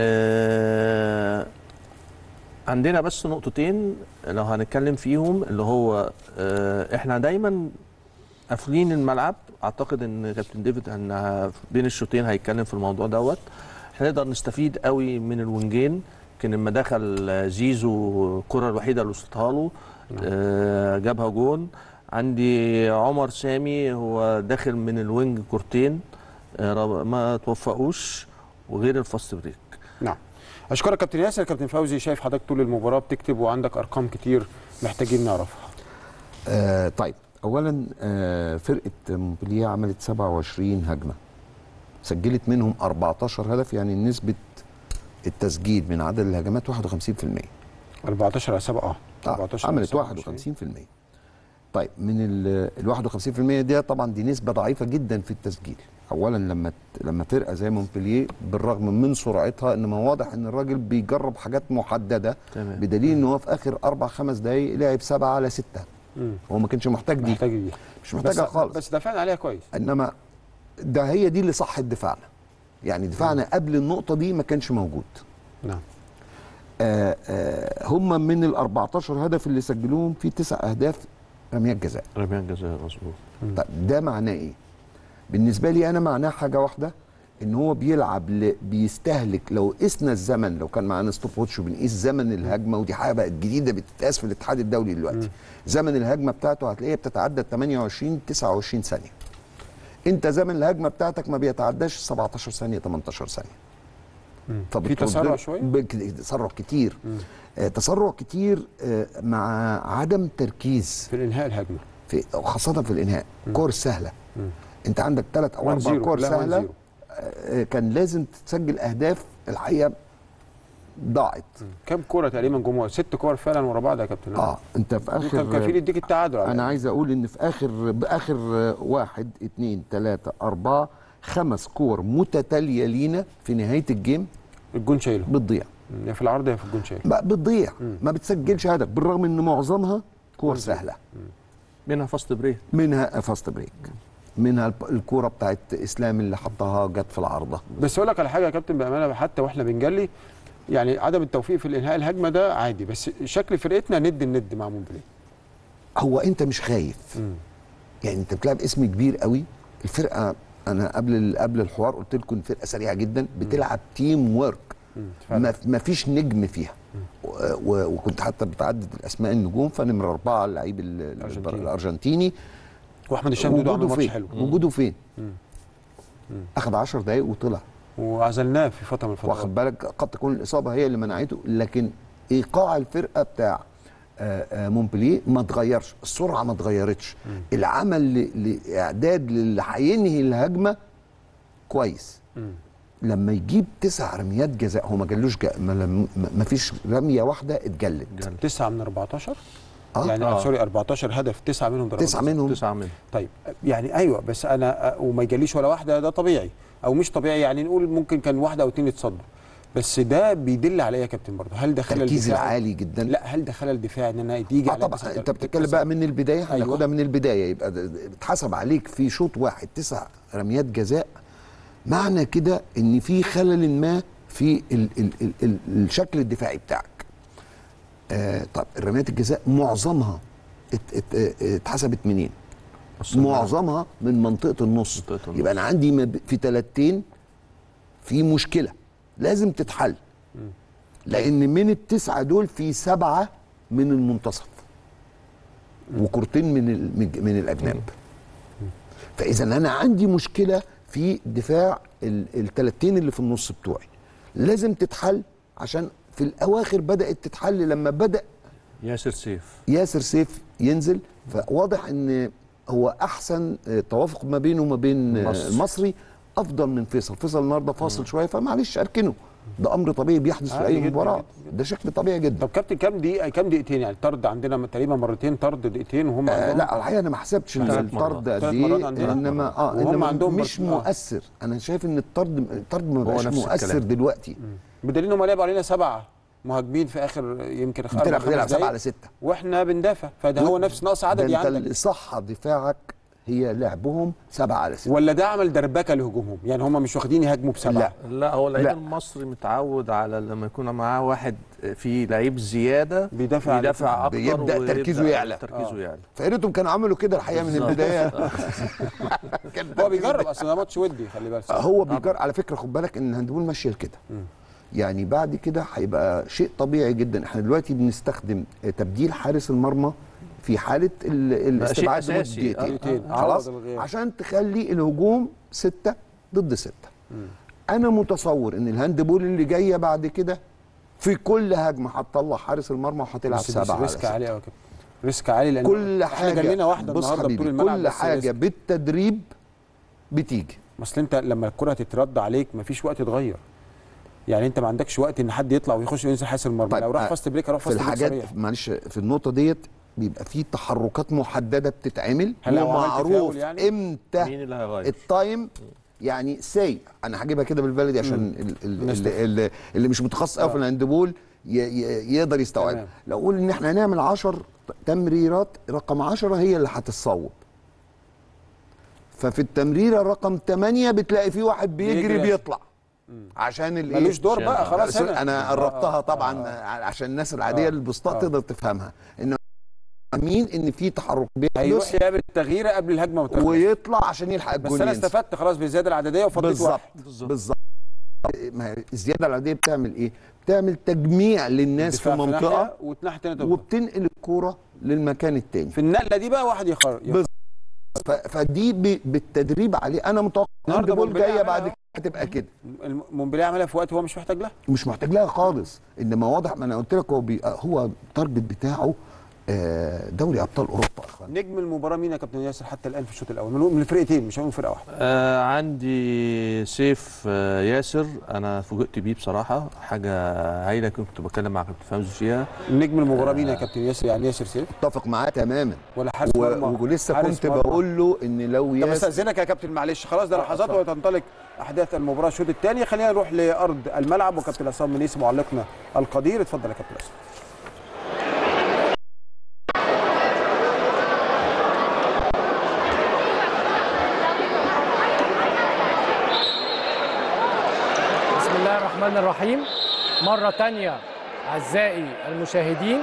آه عندنا بس نقطتين لو هنتكلم فيهم اللي هو آه احنا دايما قافلين الملعب اعتقد ان كابتن ديفيد ان بين الشوطين هيتكلم في الموضوع دوت احنا نقدر نستفيد قوي من الونجين كان لما دخل زيزو الكره الوحيده اللي وصلتها له آه جابها جون عندي عمر سامي هو داخل من الوينج كورتين آه رب- ما توفقوش وغير الفاست بريك نعم اشكرك كابتن ياسر كابتن فوزي شايف حضرتك طول المباراه بتكتب وعندك ارقام كتير محتاجين نعرفها آه طيب اولا آه فرقه مونبلييه عملت 27 هجمه سجلت منهم 14 هدف يعني نسبه التسجيل من عدد الهجمات 51% 14 على 7 اه آه 14 على عملت 27. 51% طيب من ال ال 51% دي طبعا دي نسبه ضعيفه جدا في التسجيل اولا لما ت- لما فرقه زي مونبلييه بالرغم من سرعتها انما واضح ان الراجل بيجرب حاجات محدده تمام. بدليل ان هو في اخر اربع خمس دقائق لعب سبعه على سته مم. هو ما كانش محتاج دي محتاج دي مش محتاجها بس خالص بس دافعنا عليها كويس انما ده هي دي اللي صحت دفاعنا يعني دفاعنا قبل النقطه دي ما كانش موجود نعم آه آه هم من ال 14 هدف اللي سجلوهم في تسع اهداف رميات جزاء رميان جزاء مظبوط طيب ده معناه ايه بالنسبه لي انا معناه حاجه واحده ان هو بيلعب ل... بيستهلك لو قسنا الزمن لو كان معانا ستوب ووتش وبنقيس زمن الهجمه ودي حاجه بقت جديده بتتقاس في الاتحاد الدولي دلوقتي زمن الهجمه بتاعته هتلاقيها بتتعدى 28 29 ثانيه انت زمن الهجمه بتاعتك ما بيتعداش 17 ثانيه 18 ثانيه في فبترد- تسرع شويه بك- تسرع كتير آه تسرع كتير آه مع عدم تركيز في الانهاء الهجمه في خاصه في الانهاء كور سهله انت عندك ثلاث او 1 اربع 0 كور لا 1 سهله 0 آه، كان لازم تسجل اهداف الحقيقه ضاعت كام كوره تقريبا جمهور ست كور فعلا ورا بعض يا كابتن اه انت في دول كان كفيل اخر يديك التعادل على انا الأقل. عايز اقول ان في اخر باخر آه، واحد اتنين تلاته اربعه خمس كور متتاليه لينا في نهايه الجيم الجون شايله بتضيع يا في العرض يا في الجون شايله بقى بتضيع ما بتسجلش هدف بالرغم ان معظمها كور سهله منها فاست بريك منها فاست بريك منها الب- الكوره بتاعت اسلام اللي حطها جت في العارضه بس اقول لك على حاجه يا كابتن بامانه حتى واحنا بنجلي يعني عدم التوفيق في الانهاء الهجمه ده عادي بس شكل فرقتنا ند الند مع مونبليه هو انت مش خايف يعني انت بتلعب اسم كبير قوي الفرقه انا قبل ال- قبل الحوار قلت لكم الفرقه سريعه جدا بتلعب تيم ورك ما ما فيش نجم فيها و- و- وكنت حتى بتعدد الاسماء النجوم فنمره اربعه اللعيب ال- ال- الأرجنتيني. الارجنتيني واحمد الشام دودو عمل وجوده ماتش فين حلو وجوده فين اخذ 10 دقايق وطلع وعزلناه في فتره من الفترات واخد بالك قد تكون الاصابه هي اللي منعته لكن ايقاع الفرقه بتاع آه، آه، مونبلييه ما اتغيرش السرعه ما اتغيرتش العمل ل- لاعداد للي هينهي الهجمه كويس لما يجيب تسع رميات جزاء هو ما جالوش جا ما, لم- ما ما فيش رميه واحده اتجلت تسعة من 14 آه. يعني آه. سوري 14 هدف تسعة منهم ضربات تسعه جزاء. منهم تسعة منهم طيب يعني ايوه بس انا وما يجليش ولا واحده ده طبيعي او مش طبيعي يعني نقول ممكن كان واحده او اتنين يتصدوا بس ده بيدل على ايه يا كابتن برضه هل ده خلل التركيز دفاعي؟ العالي جدا لا هل ده خلل دفاعي ان انا يجي اه على طبعا انت بتتكلم بقى من البدايه أيوة. هناخدها من البدايه يبقى ده- ده اتحسب عليك في شوط واحد تسع رميات جزاء معنى كده ان في خلل ما في ال ال ال ال الشكل الدفاعي بتاعك آه طب الرميات الجزاء معظمها ات ات اه، اتحسبت منين معظمها من منطقه النص منطقة النص. يبقى انا عندي ما ب- في تلاتين في مشكله لازم تتحل لان من التسعه دول في سبعه من المنتصف وكورتين من ال- من الاجناب فاذا انا عندي مشكله في دفاع ال- التلاتين اللي في النص بتوعي لازم تتحل عشان في الاواخر بدات تتحل لما بدا ياسر سيف ياسر سيف ينزل فواضح ان هو احسن آه، توافق ما بينه وما بين آه، المصري. المصري افضل من فيصل فيصل النهارده فاصل شويه فمعلش اركنه ده امر طبيعي بيحدث في عادي اي جداً مباراه جداً ده شكل طبيعي جدا طب كابتن كام دقيقه كام دقيقتين يعني طرد عندنا تقريبا مرتين طرد دقيقتين وهم آه عندهم لا الحقيقه انا ما حسبتش ثلاث الطرد مرات. قد ثلاث مرات ايه عندنا. انما اه وهم انما عندهم مش برضه- آه. مؤثر انا شايف ان الطرد الطرد ما هو بقاش نفس مؤثر الكلام. دلوقتي بدليل ان هم لعبوا علينا سبعه مهاجمين في اخر يمكن اربع بتلعب خمس بتلعب 7 دقايق على 6 واحنا بندافع فده هو نفس نقص عددي ده انت عندك الصحه دفاعك هي لعبهم 7 على 6 ولا ده عمل دربكه لهجومهم يعني هم مش واخدين يهاجموا بسبعه لا. لا هو اللعيب لا. المصري متعود على لما يكون معاه واحد في لعيب زياده بيدافع عليه. بيدافع اكتر بيبدأ ويبدأ تركيزه يعلى. تركيزه آه. يعلى فيا ريتهم كانوا عملوا كده الحقيقه من بالظبط. البدايه هو بيجرب اصل ده ماتش ودي خلي بالك هو بيجر على فكره خد بالك ان الهاندبول ماشيه كده يعني بعد كده هيبقى شيء طبيعي جدا احنا دلوقتي بنستخدم تبديل حارس المرمى في حاله ال- الاستبعاد شيء لمده أساسي. دقيقتين دقيقتين. خلاص عوض الغياب. عشان تخلي الهجوم ستة ضد ستة انا متصور ان الهاندبول اللي جايه بعد كده في كل هجمه هتطلع حارس المرمى وهتلعب بس سبعه على ريسك ستة. عالي قوي كده ريسك عالي لان كل احنا حاجه جالنا واحده بص النهارده حبيبي بطول الملعب كل بس حاجه ريسك. بالتدريب بتيجي اصل انت لما الكره تترد عليك مفيش وقت تغير يعني انت ما عندكش وقت ان حد يطلع ويخش وينزل حارس المرمى طيب، لو راح آه، فاست بريك اروح في فاست بريك الحاجات صريح معلش في النقطه ديت بيبقى في تحركات محدده بتتعمل هل لو عملت ومعروف فاول يعني؟ امتى مين اللي هيغير التايم يعني سي انا هجيبها كده بالبلدي عشان ال- ال- الناس اللي, اللي, اللي مش متخصص قوي في الهاندبول ي- ي- يقدر يستوعب تمام. لو اقول ان احنا هنعمل 10 تمريرات رقم 10 هي اللي هتتصوب ففي التمريره رقم 8 بتلاقي في واحد بيجري بيجري. بيطلع عشان الايه ملوش دور بقى خلاص سوري، هنا انا قربتها طبعا عشان الناس العاديه آه. البسطاء آه. تقدر تفهمها ان مين ان في تحرك هيروح بيحدث يعمل التغييره قبل الهجمه ما تخلص. ويطلع عشان يلحق بس الجول انا ينزل. استفدت خلاص بالزياده العدديه وفضيت بالظبط واحد بالظبط ما هي الزياده العاديه بتعمل ايه؟ بتعمل تجميع للناس في دفاع منطقه ناحية وتناحيه تانية تضغط. وبتنقل الكوره للمكان التاني في النقله دي بقى واحد يخرج بس- ف- فدي ب- بالتدريب عليه انا متوقع النهارده الهاندبول مونبلييه جايه عملها بعد أهو. كده هتبقى كده مونبليه عملها في وقت هو مش محتاج لها مش محتاج لها خالص انما واضح ما انا قلت لك هو بي هو التارجت بتاعه آه، دوري ابطال اوروبا يا اخوان نجم المباراه مين يا كابتن ياسر حتى الان في الشوط الاول من من الفرقتين مش هنقول فرقه واحده آه عندي سيف آه ياسر انا فوجئت بيه بصراحه حاجه هايله كنت بتكلم مع كابتن فوزي فيها نجم المباراه مين يا كابتن ياسر يعني ياسر سيف اتفق معاه تماما ولا حارس و- مرمى ولسه حارس كنت مرمى. بقول له ان لو طب ياسر استاذنك يا كابتن معلش خلاص ده لحظات وتنطلق احداث المباراه الشوط الثاني خلينا نروح لارض الملعب وكابتن عصام منيسي معلقنا القدير اتفضل يا كابتن عصام بسم الله الرحمن الرحيم مرة تانية أعزائي المشاهدين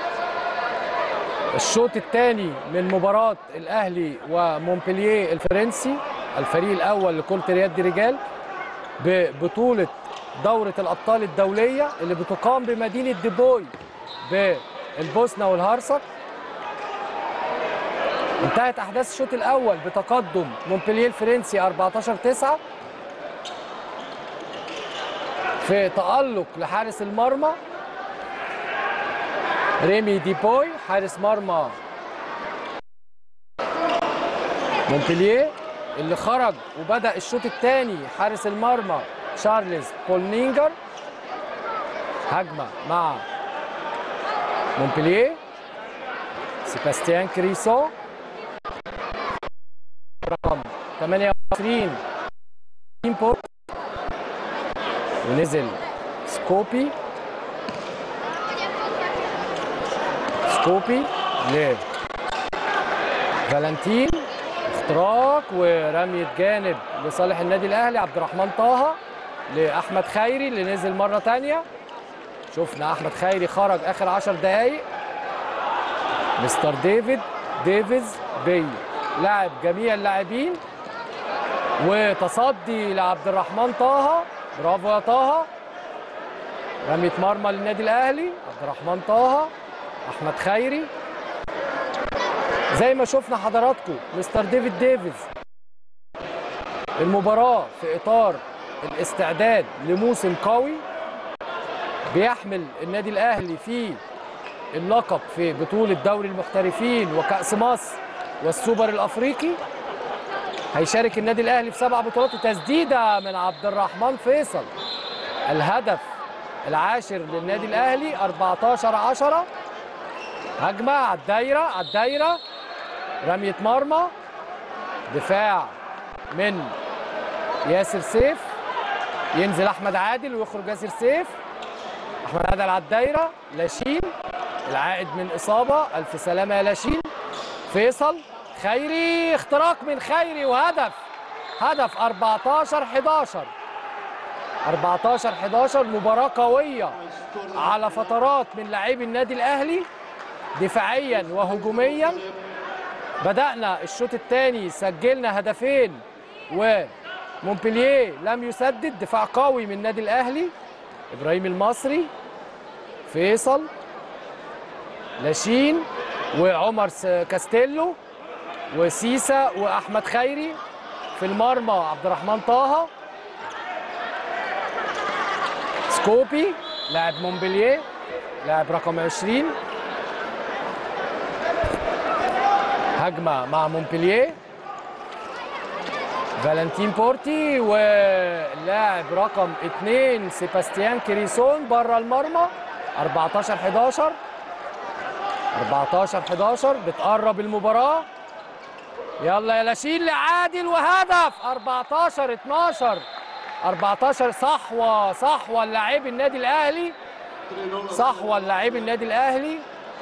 الشوط الثاني من مباراة الأهلي ومونبلييه الفرنسي الفريق الأول لكرة اليد رجال ببطولة دورة الأبطال الدولية اللي بتقام بمدينة ديبوي بالبوسنة والهرسك انتهت أحداث الشوط الأول بتقدم مونبلييه الفرنسي 14 9 في تألق لحارس المرمى ريمي ديبوي حارس مرمى مونبلييه اللي خرج وبدأ الشوط الثاني حارس المرمى تشارلز بولنينجر هجمة مع مونبلييه سيباستيان كريسو رقم 28 بورت ونزل سكوبي سكوبي ل فالنتين اختراق ورمية جانب لصالح النادي الاهلي عبد الرحمن طه لاحمد خيري اللي نزل مره تانية شفنا احمد خيري خرج اخر 10 دقايق مستر ديفيد ديفيز بي لاعب جميع اللاعبين وتصدي لعبد الرحمن طه برافو يا طه رمية مرمى للنادي الاهلي عبد الرحمن طه احمد خيري زي ما شفنا حضراتكم مستر ديفيد ديفيز المباراة في اطار الاستعداد لموسم قوي بيحمل النادي الاهلي في اللقب في بطولة دوري المحترفين وكأس مصر والسوبر الافريقي هيشارك النادي الاهلي في سبع بطولات وتسديده من عبد الرحمن فيصل الهدف العاشر للنادي الاهلي 14 10 هجمه على الدايره على الدايره رميه مرمى دفاع من ياسر سيف ينزل احمد عادل ويخرج ياسر سيف احمد عادل على الدايره لاشين العائد من اصابه الف سلامه يا لاشين فيصل خيري اختراق من خيري وهدف هدف 14 11 14 11 مباراه قويه على فترات من لاعبي النادي الاهلي دفاعيا وهجوميا بدأنا الشوط الثاني سجلنا هدفين ومونبلييه لم يسدد دفاع قوي من النادي الاهلي ابراهيم المصري فيصل لاشين وعمر س- كاستيلو وسيسا واحمد خيري في المرمى عبد الرحمن طه سكوبي لاعب مونبلييه لاعب رقم 20 هجمه مع مونبلييه فالنتين بورتي واللاعب رقم 2 سيباستيان كريسون بره المرمى 14 11 14 11 بتقرب المباراه يلا يا لاشين لعادل وهدف 14 12 14 صحوه صحوه اللاعب النادي الاهلي صحوه اللاعب النادي الاهلي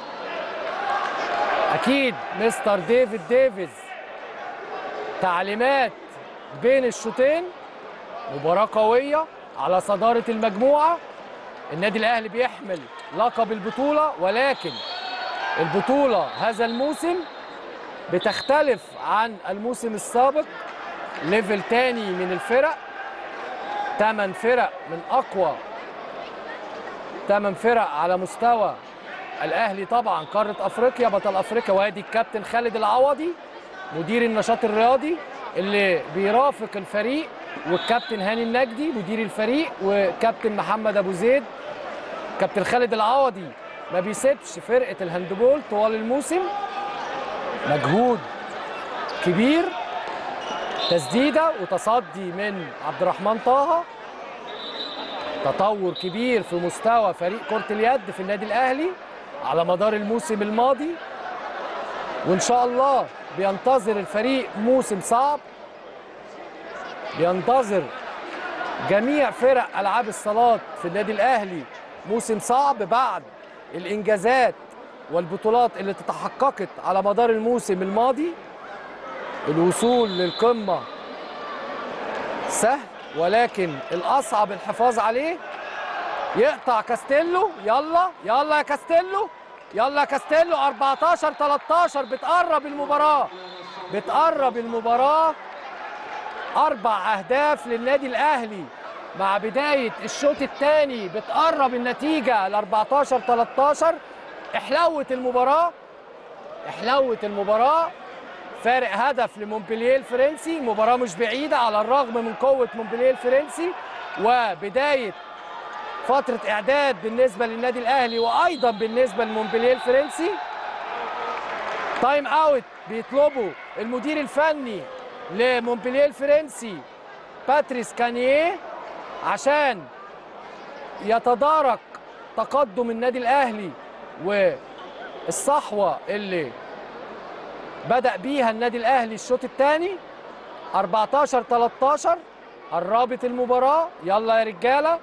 اكيد مستر ديفيد ديفيز تعليمات بين الشوطين مباراه قويه على صداره المجموعه النادي الاهلي بيحمل لقب البطوله ولكن البطوله هذا الموسم بتختلف عن الموسم السابق ليفل تاني من الفرق ثمان فرق من اقوى ثمان فرق على مستوى الاهلي طبعا قاره افريقيا بطل افريقيا وادي الكابتن خالد العوضي مدير النشاط الرياضي اللي بيرافق الفريق والكابتن هاني النجدي مدير الفريق وكابتن محمد ابو زيد كابتن خالد العوضي ما بيسيبش فرقه الهاندبول طوال الموسم مجهود كبير تسديده وتصدي من عبد الرحمن طه تطور كبير في مستوى فريق كرة اليد في النادي الأهلي على مدار الموسم الماضي وإن شاء الله بينتظر الفريق موسم صعب بينتظر جميع فرق ألعاب الصالات في النادي الأهلي موسم صعب بعد الإنجازات والبطولات اللي تحققت على مدار الموسم الماضي الوصول للقمة سهل ولكن الأصعب الحفاظ عليه يقطع كاستيلو يلا يلا يا كاستيلو يلا يا كاستيلو 14 13 بتقرب المباراة بتقرب المباراة أربع أهداف للنادي الأهلي مع بداية الشوط الثاني بتقرب النتيجة ل 14 13 احلوت المباراة احلوت المباراة فارق هدف لمونبلييه الفرنسي مباراة مش بعيدة على الرغم من قوة مونبلييه الفرنسي وبداية فترة إعداد بالنسبة للنادي الأهلي وأيضا بالنسبة لمونبلييه الفرنسي تايم أوت بيطلبوا المدير الفني لمونبلييه الفرنسي باتريس كانييه عشان يتدارك تقدم النادي الأهلي والصحوة اللي بدأ بيها النادي الأهلي الشوط الثاني 14 13 قربت المباراة يلا يا رجالة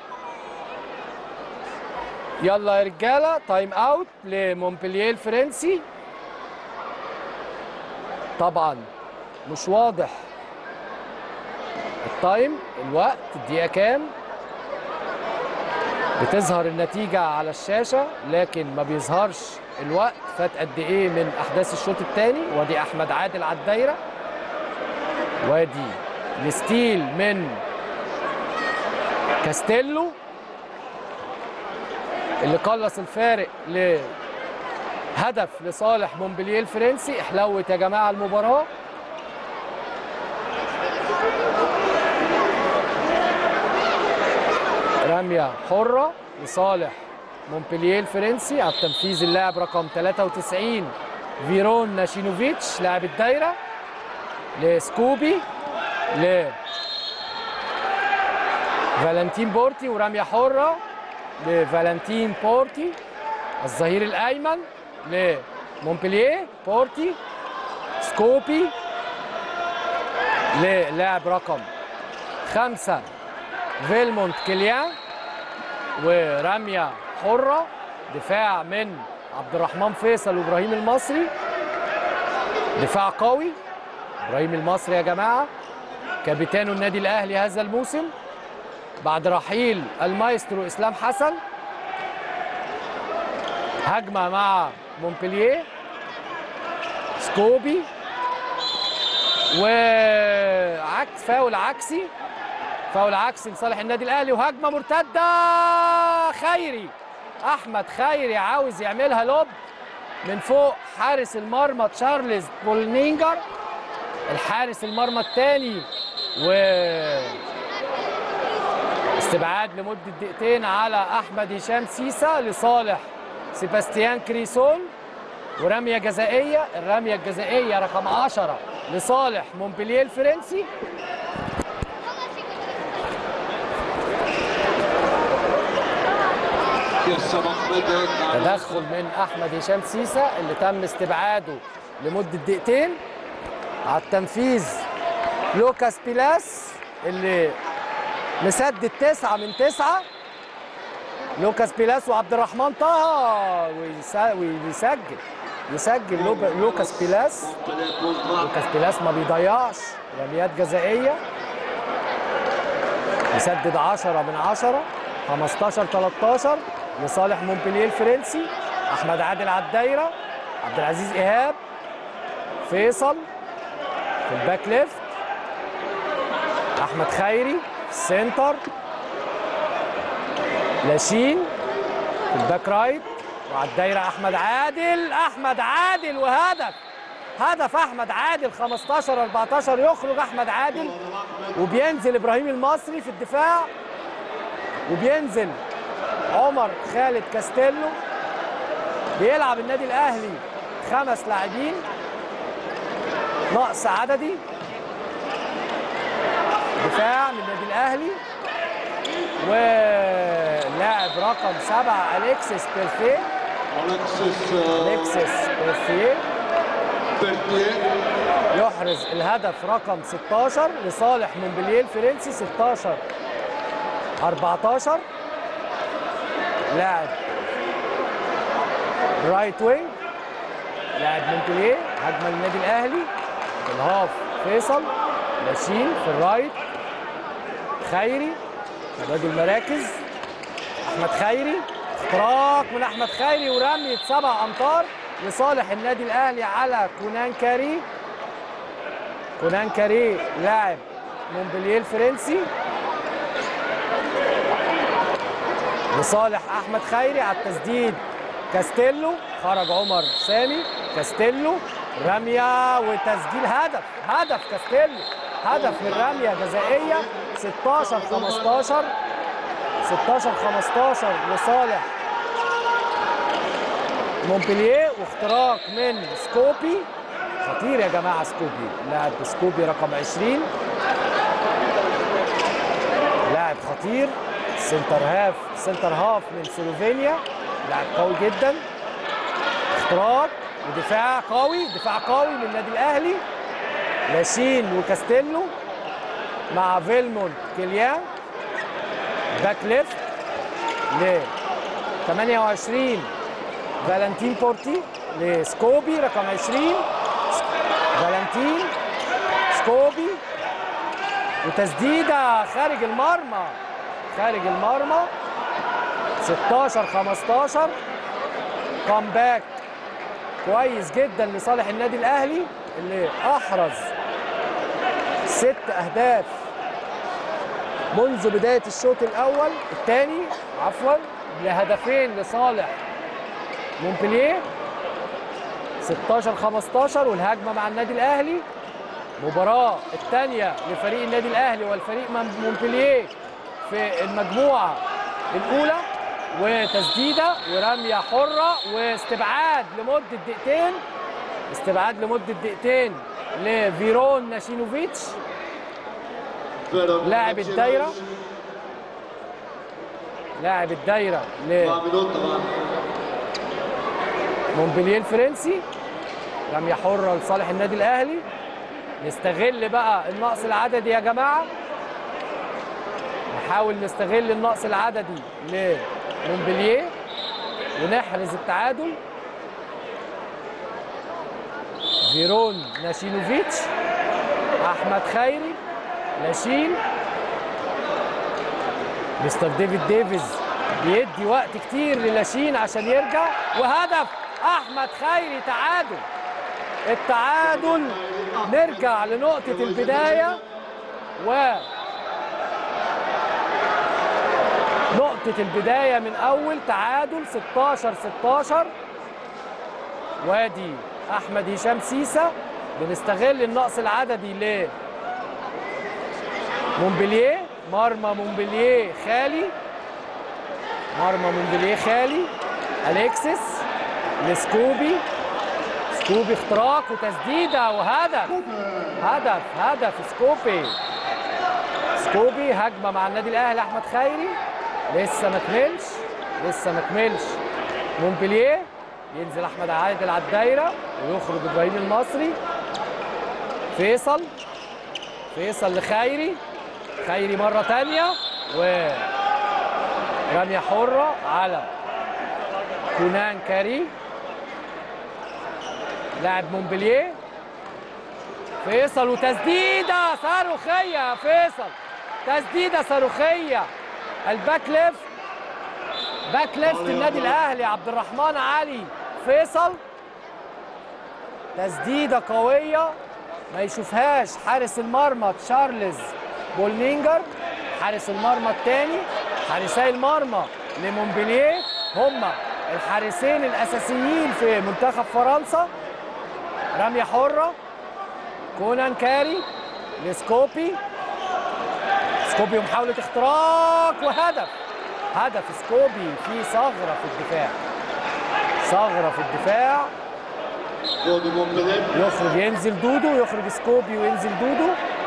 يلا يا رجالة تايم اوت لمونبلييه الفرنسي طبعا مش واضح التايم الوقت الدقيقة كام بتظهر النتيجة على الشاشة لكن ما بيظهرش الوقت فات قد ايه من احداث الشوط الثاني وادي احمد عادل على الدايرة وادي الستيل من كاستيلو اللي قلص الفارق لهدف لصالح مونبلييه الفرنسي احلوت يا جماعة المباراة رمية حرة لصالح مونبلييه الفرنسي على التنفيذ اللاعب رقم 93 فيرون ناشينوفيتش لاعب الدايرة لسكوبي ل فالنتين بورتي ورمية حرة لفالنتين بورتي الظهير الأيمن لمونبلييه بورتي سكوبي للاعب رقم خمسة فيلمونت كيليان ورميه حره دفاع من عبد الرحمن فيصل وابراهيم المصري دفاع قوي ابراهيم المصري يا جماعه كابتن النادي الاهلي هذا الموسم بعد رحيل المايسترو اسلام حسن هجمه مع مونبلييه سكوبي وعكس فاول عكسي فاول عكسي لصالح النادي الاهلي وهجمه مرتده خيري احمد خيري عاوز يعملها لوب من فوق حارس المرمى تشارلز بولنينجر الحارس المرمى الثاني و استبعاد لمده دقيقتين على احمد هشام سيسا لصالح سيباستيان كريسون ورميه جزائيه الرميه الجزائيه رقم 10 لصالح مونبلييه الفرنسي Kirsa Mahmed تدخل من احمد هشام سيسا اللي تم استبعاده لمده دقيقتين على التنفيذ لوكاس بيلاس اللي مسدد تسعة من تسعة لوكاس بيلاس وعبد الرحمن طه ويس- ويسجل يسجل لو- لوكاس بيلاس لوكاس بيلاس ما بيضيعش رميات جزائية يسدد 10 من 10 15 13 لصالح مونبلييه الفرنسي احمد عادل على الدايره عبد العزيز ايهاب فيصل في الباك ليفت احمد خيري في السنتر لاشين في الباك رايت وعلى الدايره احمد عادل احمد عادل وهدف هدف احمد عادل 15 14 يخرج احمد عادل وبينزل ابراهيم المصري في الدفاع وبينزل عمر خالد كاستيلو بيلعب النادي الاهلي خمس لاعبين نقص عددي دفاع من النادي الاهلي ولاعب رقم سبعة أليكسيس بيرفيه Alexis أليكسيس بيرفيه Berthier. يحرز الهدف رقم 16 لصالح مونبلييه الفرنسي 16 14 لاعب رايت وينج لاعب مونبلييه هجمه للنادي الاهلي في الهاف فيصل لاشين في الرايت خيري تبادل مراكز احمد خيري اختراق من احمد خيري ورميه سبع امتار لصالح النادي الاهلي على كونان كاري كونان كاري لاعب مونبلييه الفرنسي لصالح احمد خيري على التسديد كاستيلو خرج عمر سامي كاستيلو رميه وتسجيل هدف هدف كاستيلو هدف من رميه جزائيه 16 15 16 15 لصالح مونبلييه واختراق من سكوبي خطير يا جماعه سكوبي لاعب سكوبي رقم 20 لاعب خطير سنتر هاف سنتر هاف من سلوفينيا لاعب قوي جدا اختراق ودفاع قوي دفاع قوي من النادي الاهلي لاشين وكاستيلو مع فيلمونت كيليان باك ليفت ل 28 فالنتين بورتي لسكوبي رقم 20 فالنتين سكوبي وتسديده خارج المرمى خارج المرمى 16 15 كامباك كويس جدا لصالح النادي الاهلي اللي احرز ست اهداف منذ بدايه الشوط الاول الثاني عفوا لهدفين لصالح مونبلييه 16 15 والهجمه مع النادي الاهلي مباراه الثانيه لفريق النادي الاهلي والفريق من- مونبلييه في المجموعه الاولى وتسديده ورميه حره واستبعاد لمده دقيقتين استبعاد لمده دقيقتين لفيرون ناشينوفيتش لاعب الدايره لاعب الدايره لمونبلييه الفرنسي رميه حره لصالح النادي الاهلي نستغل بقى النقص العددي يا جماعه نحاول نستغل النقص العددي لمونبلييه ونحرز التعادل فيرون ناشينوفيتش احمد خيري لاشين مستر ديفيد ديفيز بيدي وقت كتير للاشين عشان يرجع وهدف احمد خيري تعادل التعادل نرجع لنقطة البداية و نقطة البداية من أول تعادل 16 16 وادي أحمد هشام سيسا بنستغل النقص العددي ل مونبلييه مرمى مونبلييه خالي مرمى مونبلييه خالي أليكسس لسكوبي سكوبي اختراق وتسديدة وهدف هدف هدف سكوبي سكوبي هجمة مع النادي الأهلي أحمد خيري لسه ما كملش لسه ما كملش مونبلييه ينزل أحمد عادل على الدايرة ويخرج إبراهيم المصري فيصل فيصل لخيري خيري مرة تانية و رمية حرة على كونان كاري لاعب مونبلييه فيصل وتسديده صاروخيه يا فيصل تسديده صاروخيه الباك ليفت باك ليفت النادي الاهلي عبد الرحمن علي فيصل تسديده قويه ما يشوفهاش حارس المرمى تشارلز بولنينجر حارس المرمى الثاني حارسي المرمى لمونبلييه هم الحارسين الاساسيين في منتخب فرنسا رمية حرة كونان كاري لسكوبي سكوبي ومحاولة اختراق وهدف هدف سكوبي في ثغرة في الدفاع ثغرة في الدفاع Gol de Montpellier. يخرج ينزل دودو يخرج سكوبي وينزل دودو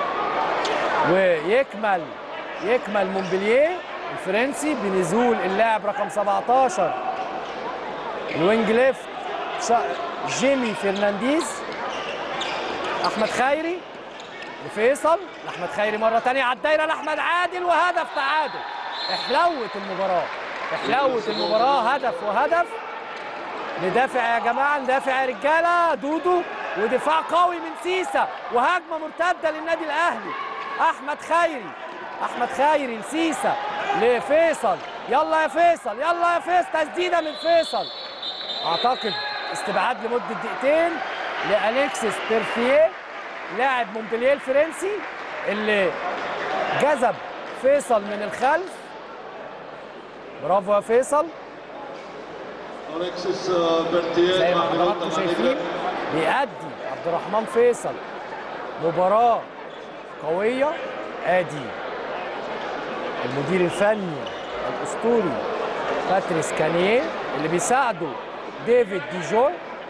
ويكمل يكمل مونبلييه الفرنسي بنزول اللاعب رقم 17 الوينج ليفت شا- جيمي فرنانديز احمد خيري لفيصل لاحمد خيري مره ثانيه على الدايره لاحمد عادل وهدف تعادل احلوت المباراه احلوت المباراه هدف وهدف ندافع يا جماعه ندافع يا رجاله دودو ودفاع قوي من سيسا وهجمه مرتده للنادي الاهلي احمد خيري احمد خيري لسيسا لفيصل يلا يا فيصل يلا يا فيصل تسديده من فيصل اعتقد استبعاد لمده دقيقتين لالكسيس بيرفيه لاعب مونبلييه الفرنسي اللي جذب فيصل من الخلف برافو يا فيصل Alexis uh, Berthier زي ما مع حضراتكم نقطة شايفين مهمة. بيأدي عبد الرحمن فيصل مباراة قوية ادي المدير الفني الاسطوري باتريس كانيه اللي بيساعده ديفيد ديجور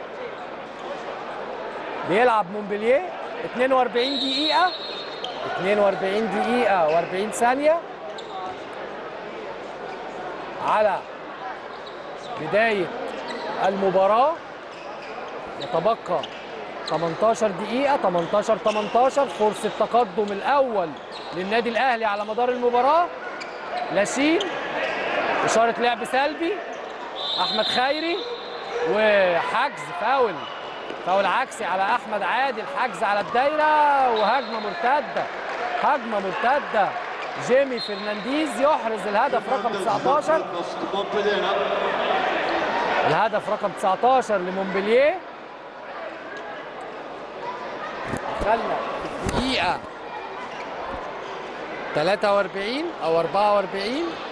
بيلعب مونبلييه 42 دقيقة 42 دقيقة و40 ثانية على بداية المباراة يتبقى 18 دقيقة 18 18 فرصة تقدم الأول للنادي الأهلي على مدار المباراة لاشين إشارة لعب سلبي أحمد خيري وحجز فاول فاول عكسي على أحمد عادل حجز على الدايرة وهجمة مرتدة هجمة مرتدة جيمي فرنانديز يحرز الهدف رقم 19 Nost Montpellier. ja. الهدف رقم 19 لمونبلييه دخلنا في الدقيقة 43 أو 44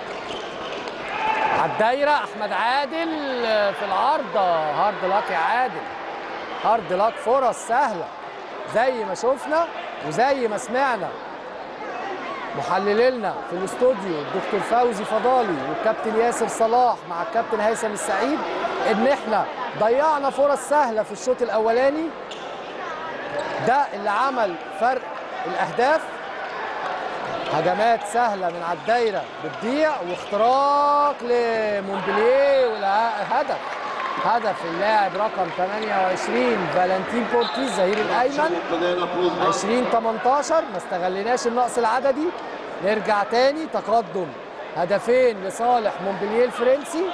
على الدايرة أحمد عادل في العارضة هارد لاك يا عادل هارد لاك فرص سهلة زي ما شفنا وزي ما سمعنا محللينا في الاستوديو الدكتور فوزي فضالي والكابتن ياسر صلاح مع الكابتن هيثم السعيد ان احنا ضيعنا فرص سهله في الشوط الاولاني ده اللي عمل فرق الاهداف هجمات سهله من على الدايره بتضيع واختراق لمونبلييه والهدف هدف اللاعب رقم 28 فالنتين بورتيز ظهير الايمن Montpellier applause. 20 18 ما استغليناش النقص العددي نرجع تاني تقدم هدفين لصالح مونبلييه الفرنسي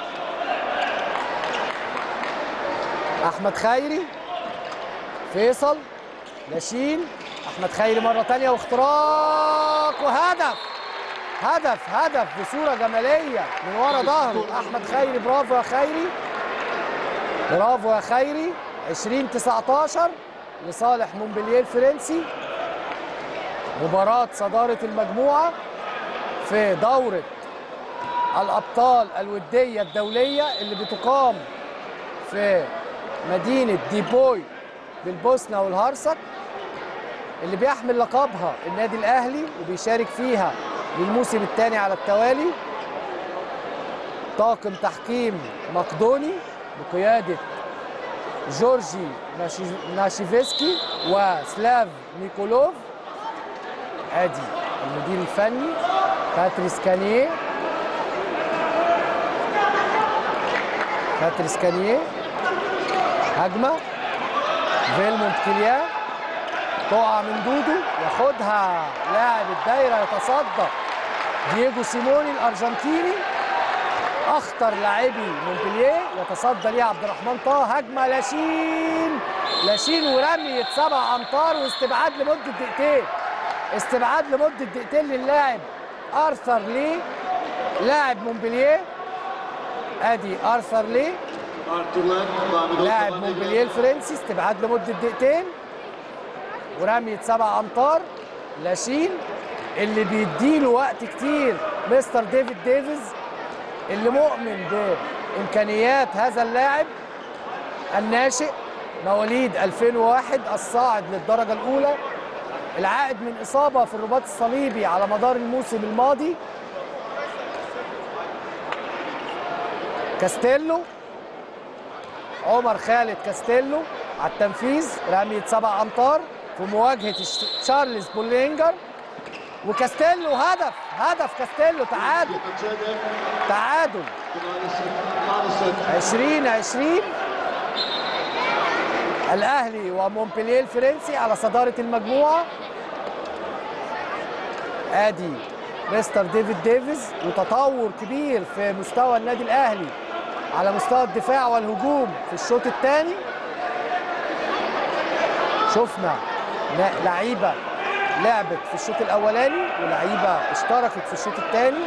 احمد خيري فيصل لاشين احمد خيري مره تانية واختراق وهدف هدف هدف بصوره جماليه من ورا ظهره احمد خيري برافو يا خيري برافو يا خيري 20 19 لصالح مونبلييه الفرنسي مباراة صدارة المجموعة في دورة الأبطال الودية الدولية اللي بتقام في مدينة ديبوي بالبوسنة والهرسك اللي بيحمل لقبها النادي الأهلي وبيشارك فيها للموسم الثاني على التوالي طاقم تحكيم مقدوني بقيادة جورجي ناشي- ناشيفسكي وسلاف نيكولوف ادي المدير الفني باتريس كانيه باتريس كانيه هجمه فيلمونت كيليان تقع من دودو ياخدها لاعب الدايره يتصدى دييجو سيموني الارجنتيني اخطر لاعبي مونبلييه يتصدى ليه عبد الرحمن طه هجمه لاشين لاشين ورميه سبع امتار واستبعاد لمده دقيقتين استبعاد لمده دقيقتين للاعب ارثر لي لاعب مونبلييه ادي ارثر لي Arthur Lamb devam ediyor. لاعب Tabanca مونبلييه الفرنسي استبعاد لمده دقيقتين ورميه سبع امتار لاشين اللي بيديله وقت كتير مستر ديفيد ديفيز اللي مؤمن بامكانيات هذا اللاعب الناشئ مواليد 2001 الصاعد للدرجه الاولى العائد من اصابه في الرباط الصليبي على مدار الموسم الماضي كاستيلو عمر خالد كاستيلو على التنفيذ رمية سبع أمتار في مواجهة الش- تشارلز بولينجر وكاستيلو هدف هدف كاستيلو تعادل Kaçırdı. تعادل Maalesef. Maalesef. 20 20 الأهلي ومونبلييه الفرنسي على صدارة المجموعة ادي مستر ديفيد ديفيز وتطور كبير في مستوى النادي الاهلي على مستوى الدفاع والهجوم في الشوط الثاني شفنا لا- لعيبه لعبت في الشوط الاولاني ولعيبه اشتركت في الشوط الثاني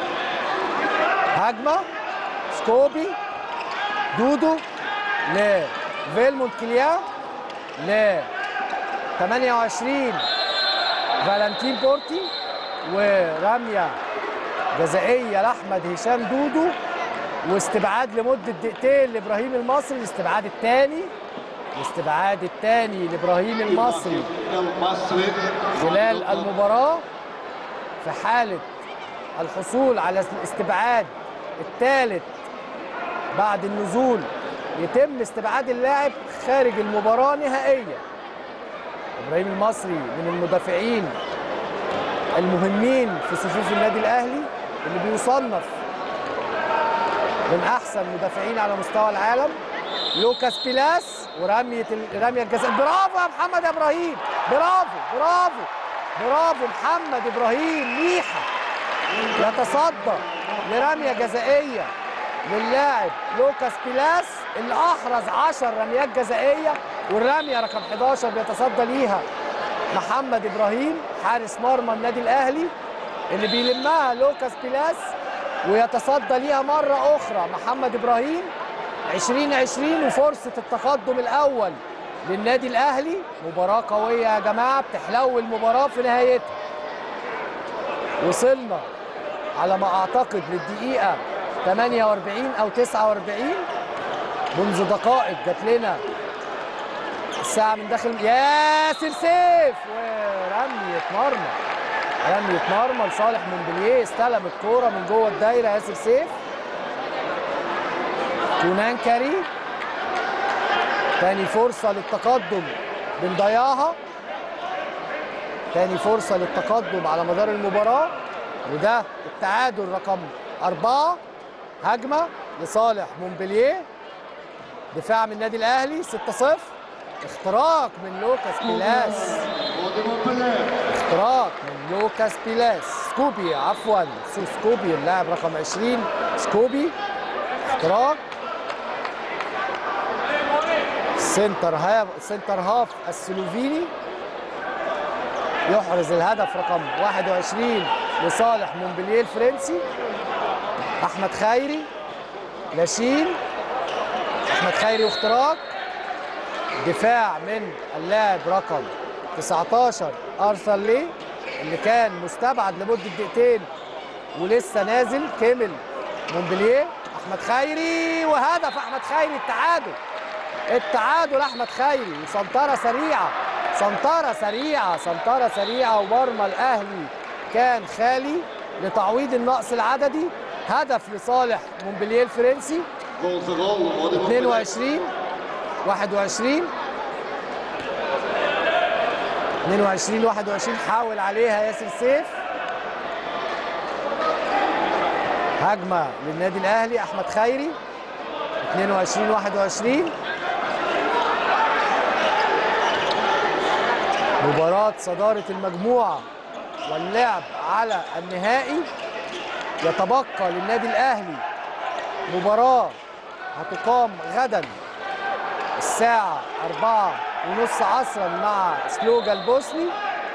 هجمه سكوبي دودو لفيلمونت كليا ل 28 فالنتين بورتي ورميه جزائيه لاحمد هشام دودو واستبعاد لمده دقيقتين لابراهيم المصري الاستبعاد الثاني الاستبعاد الثاني لابراهيم المصري المصري خلال المباراة في حالة الحصول على الاستبعاد الثالث بعد النزول يتم استبعاد اللاعب خارج المباراة نهائيا إبراهيم المصري من المدافعين المهمين في صفوف النادي الأهلي اللي بيصنف من أحسن مدافعين على مستوى العالم لوكاس بيلاس ورمية ال- رمية الجزاء برافو يا محمد يا إبراهيم برافو برافو برافو محمد إبراهيم ميحة يتصدى لرمية جزائية للاعب لوكاس بيلاس اللي أحرز 10 رميات جزائية والرمية رقم 11 بيتصدى ليها محمد إبراهيم حارس مرمى النادي الأهلي اللي بيلمها لوكاس بيلاس ويتصدى ليها مرة أخرى محمد إبراهيم 2020 وفرصة التقدم الأول للنادي الأهلي مباراة قوية يا جماعة بتحلو المباراة في نهايتها وصلنا على ما أعتقد للدقيقة 48 أو 49 منذ دقائق جات لنا الساعة من داخل ياسر سيف ورمية مرمى رمية مرمى لصالح مونبلييه استلم الكورة من جوه الدايرة ياسر سيف كونان كاري تاني فرصة للتقدم بنضيعها تاني فرصة للتقدم على مدار المباراة وده التعادل رقم أربعة هجمة لصالح مونبلييه دفاع من النادي الأهلي 6-0 اختراق من لوكاس بيلاس Odi Montpellier. اختراق من لوكاس بيلاس سكوبي عفوا سو سكوبي اللاعب رقم 20 سكوبي اختراق سنتر هاف سنتر هاف السلوفيني يحرز الهدف رقم 21 لصالح مونبلييه الفرنسي احمد خيري لاشين احمد خيري واختراق دفاع من اللاعب رقم 19 ارثر لي اللي كان مستبعد لمده دقيقتين ولسه نازل كمل مونبلييه احمد خيري وهدف احمد خيري التعادل التعادل احمد خيري وسنطره سريعه سنطره سريعه سنطره سريعه ومرمى الاهلي كان خالي لتعويض النقص العددي هدف لصالح مونبلييه الفرنسي Goal to goal. Modern 22 21 22 21 حاول عليها ياسر سيف هجمه للنادي الاهلي احمد خيري 22 21 مباراة صدارة المجموعة واللعب على النهائي يتبقى للنادي الأهلي مباراة هتقام غدا الساعة أربعة ونص عصرا مع سلوجا البوسني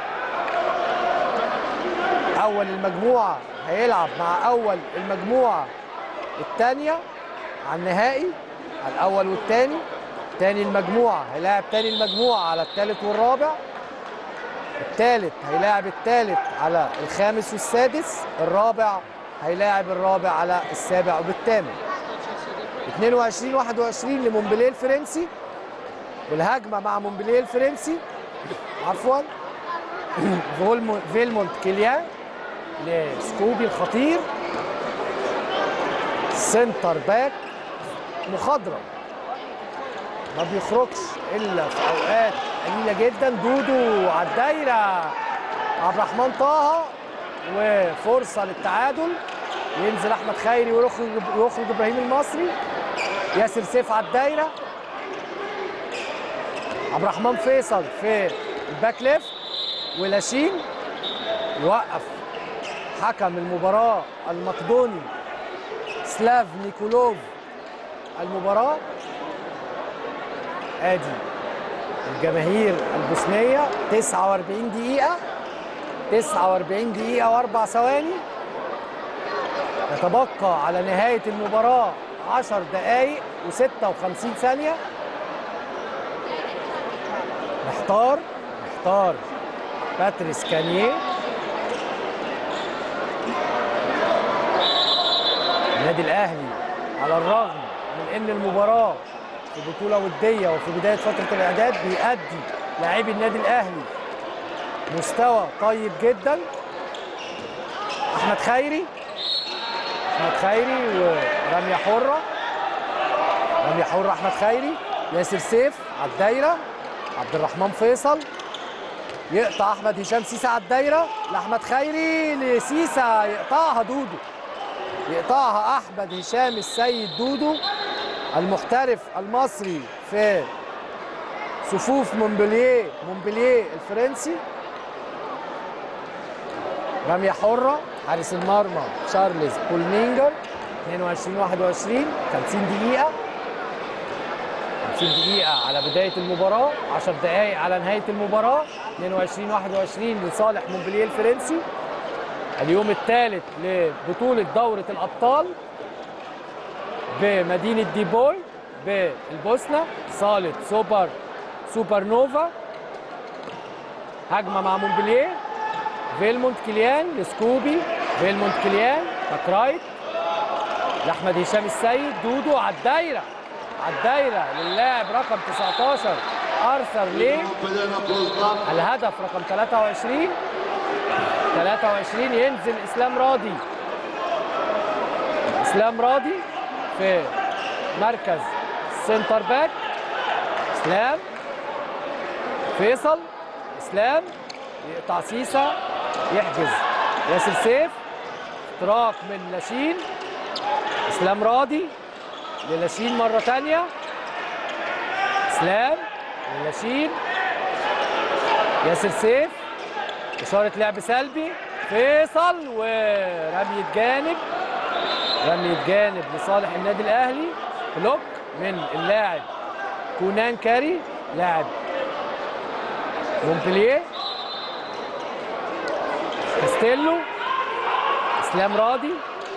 أول المجموعة هيلعب مع أول المجموعة الثانية على النهائي على الأول والثاني تاني المجموعة هيلاعب تاني المجموعة على الثالث والرابع الثالث هيلاعب الثالث على الخامس والسادس الرابع هيلاعب الرابع على السابع والثامن 22 21 لمونبليه الفرنسي والهجمه مع مونبليه الفرنسي عفوا فولمو- فيلمونت كيليان لسكوبي الخطير سنتر باك مخضرم ما بيخرجش الا في اوقات قليله جدا دودو على الدايره عبد الرحمن طه وفرصه للتعادل ينزل احمد خيري ويخرج يخرج ابراهيم المصري ياسر سيف على الدايره عبد الرحمن فيصل في الباك ليفت ولاشين وقف حكم المباراه المقدوني سلاف نيكولوف المباراه ادي الجماهير البوسنيه 49 دقيقه 49 دقيقه واربع ثواني يتبقى على نهايه المباراه 10 دقائق و56 ثانيه محتار محتار باتريس كانيه النادي الاهلي على الرغم من ان المباراه في بطوله وديه وفي بدايه فتره الاعداد بيأدي لاعبي النادي الاهلي مستوى طيب جدا احمد خيري احمد خيري ورميه حره رميه حره احمد خيري ياسر سيف على الدايره عبد الرحمن فيصل يقطع احمد هشام سيسا على الدايره لاحمد خيري لسيسا يقطعها دودو يقطعها احمد هشام السيد دودو المحترف المصري في صفوف مونبلييه مونبلييه الفرنسي رميه حره حارس المرمى تشارلز بولمينجر 22 21 50 دقيقه 50 دقيقة على بداية المباراة 10 دقائق على نهاية المباراة 22 21 لصالح مونبلييه الفرنسي اليوم الثالث لبطولة دورة الأبطال بمدينة ديبول بالبوسنة صالة سوبر سوبر نوفا هجمة مع مونبلييه فيلمونت كيليان لسكوبي فيلمونت كيليان باك رايت لاحمد هشام السيد دودو على الدايره على الدايره للاعب رقم 19 ارثر ليه Pedena plus dva. الهدف رقم 23 23 ينزل اسلام راضي اسلام راضي في مركز سنتر باك اسلام فيصل اسلام يقطع سيسا يحجز ياسر سيف اختراق من لاشين اسلام راضي للاشين مره ثانيه اسلام للاشين ياسر سيف إشارة لعب سلبي فيصل ورمية جانب رمية جانب لصالح النادي الأهلي بلوك من اللاعب كونان كاري لاعب مونبلييه كاستيلو اسلام راضي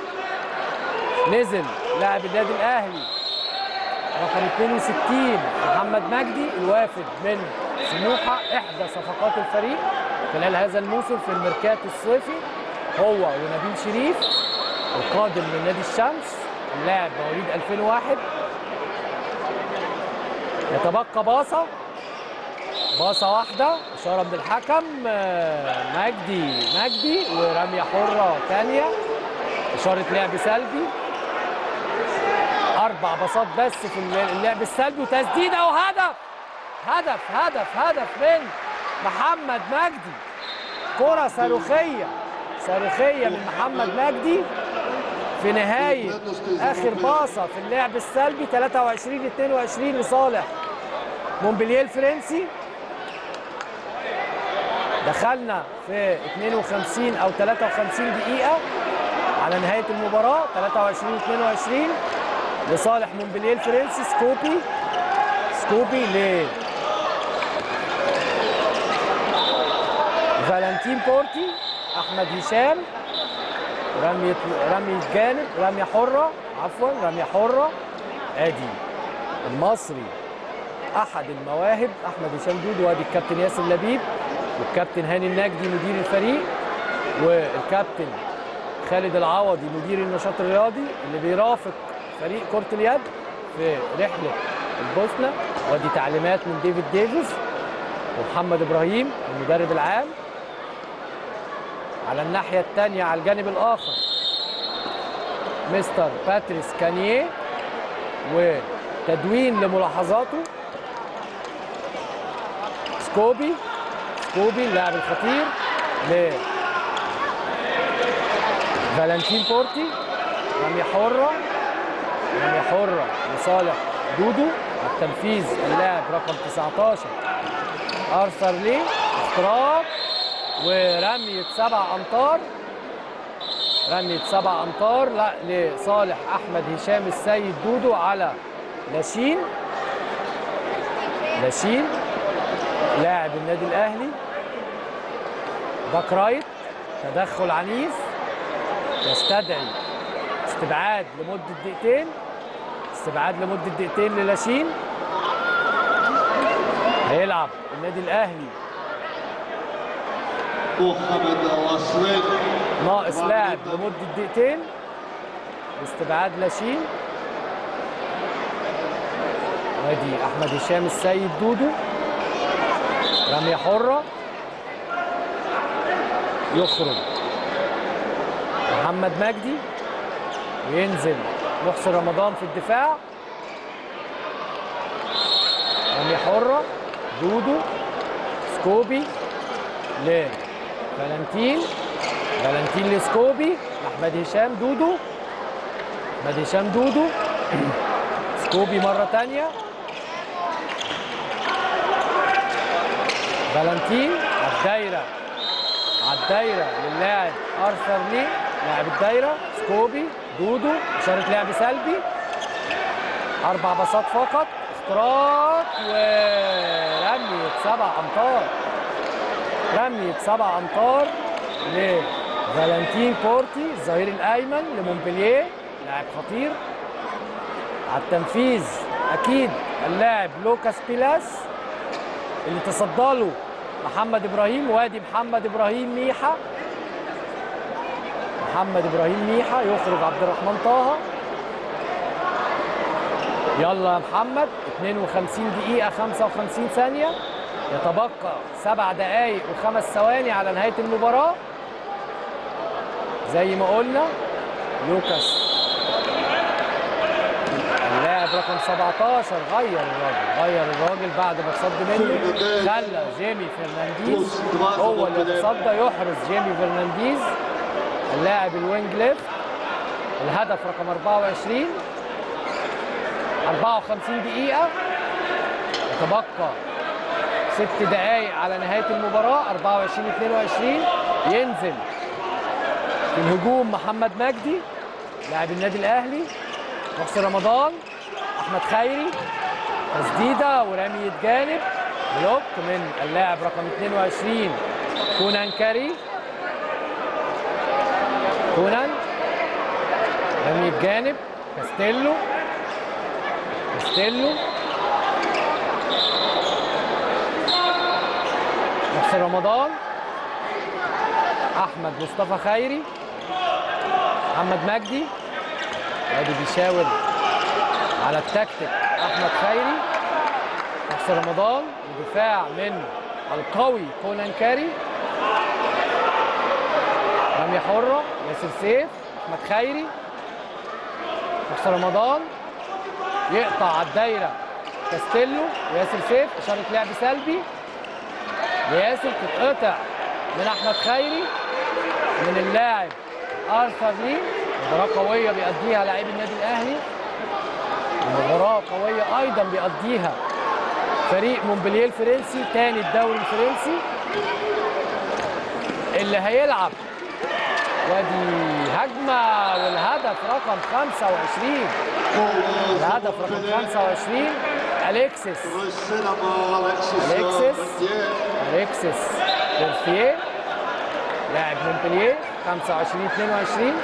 نزل لاعب النادي الاهلي رقم 62 محمد مجدي الوافد من سموحه احدى صفقات الفريق خلال هذا الموسم في الميركاتو الصيفي هو ونبيل شريف القادم من نادي الشمس اللاعب مواليد 2001 يتبقى باصه باصه واحده اشاره من الحكم آه، مجدي مجدي ورميه حره ثانيه اشاره لعب سلبي اربع باصات بس في اللعب السلبي وتسديده وهدف هدف هدف هدف من محمد مجدي كره صاروخيه صاروخيه من محمد مجدي في نهايه اخر باصه في اللعب السلبي 23 22 لصالح مونبلييه الفرنسي دخلنا في 52 او 53 دقيقه على نهايه المباراه 23 22 لصالح مونبلييه الفرنسي سكوبي سكوبي ل فالنتين بورتي احمد هشام رمية رمية جانب رمية حرة عفوا رمية حرة ادي المصري احد المواهب احمد هشام دودو وادي الكابتن ياسر لبيب والكابتن هاني النجدي مدير الفريق والكابتن خالد العوضي مدير النشاط الرياضي اللي بيرافق فريق كرة اليد في رحلة البوسنة وادي تعليمات من ديفيد ديفيس ومحمد ابراهيم المدرب العام على الناحية الثانية على الجانب الآخر مستر باتريس كانيه وتدوين لملاحظاته سكوبي سكوبي اللاعب الخطير ل فالنتين بورتي رمية حرة رمية حرة لصالح دودو التنفيذ اللاعب رقم 19 ارثر لي اختراق ورمية سبع امتار رمية سبع امتار لا لصالح احمد هشام السيد دودو على لاشين لاشين لاعب النادي الاهلي باك رايت تدخل عنيف يستدعي استبعاد لمده دقيقتين استبعاد لمده دقيقتين للاشين هيلعب النادي الاهلي محمد الأسود ناقص لاعب لمده دقيقتين باستبعاد لاشين وادي احمد هشام السيد دودو رميه حره يخرج محمد مجدي وينزل محسن رمضان في الدفاع رميه حره دودو سكوبي ل فالنتين فالنتين لسكوبي احمد هشام دودو احمد هشام دودو سكوبي مره ثانيه فالنتين على الدايره على الدايره للاعب ارثر لي لاعب الدايره سكوبي دودو اشاره لعب سلبي اربع باصات فقط اختراق ورميه سبع امتار رمية سبع أمتار لفالنتين بورتي الظهير الأيمن لمونبلييه لاعب خطير على التنفيذ أكيد اللاعب لوكاس بيلاس اللي تصدى له محمد إبراهيم وادي محمد إبراهيم ميحة محمد إبراهيم ميحة يخرج عبد الرحمن طه يلا يا محمد 52 دقيقة 55 ثانية يتبقى سبع دقايق وخمس ثواني على نهاية المباراة زي ما قلنا لوكاس اللاعب رقم 17 غير الراجل غير الراجل بعد ما اتصد منه خلى جيمي فرنانديز هو اللي يتصدى يحرز جيمي فرنانديز اللاعب الوينج ليفت الهدف رقم 24 54 دقيقة يتبقى ست دقايق على نهايه المباراه 24 22 ينزل في الهجوم محمد مجدي لاعب النادي الاهلي محسن رمضان احمد خيري تسديده ورميه جانب بلوك من اللاعب رقم 22 كونان كاري كونان رميه جانب كاستيلو كاستيلو محسن رمضان احمد مصطفى خيري محمد مجدي ادي بيشاور على التكتيك احمد خيري محسن رمضان ودفاع من القوي كونان كاري رمية حرة ياسر سيف احمد خيري محسن رمضان يقطع على الدايرة كاستيلو وياسر سيف اشارة لعب سلبي لياسر تتقطع من احمد خيري من اللاعب ارثر لي مباراه قويه بيأديها لاعبي النادي الاهلي مباراه قويه ايضا بيأديها فريق مونبلييه الفرنسي تاني الدوري الفرنسي اللي هيلعب وادي هجمه والهدف رقم 25 الهدف رقم 25 اليكسيس السينما الكسيس أليكسيس. بنتيه. اليكسيس بورفيه لاعب مونبلييه 25 22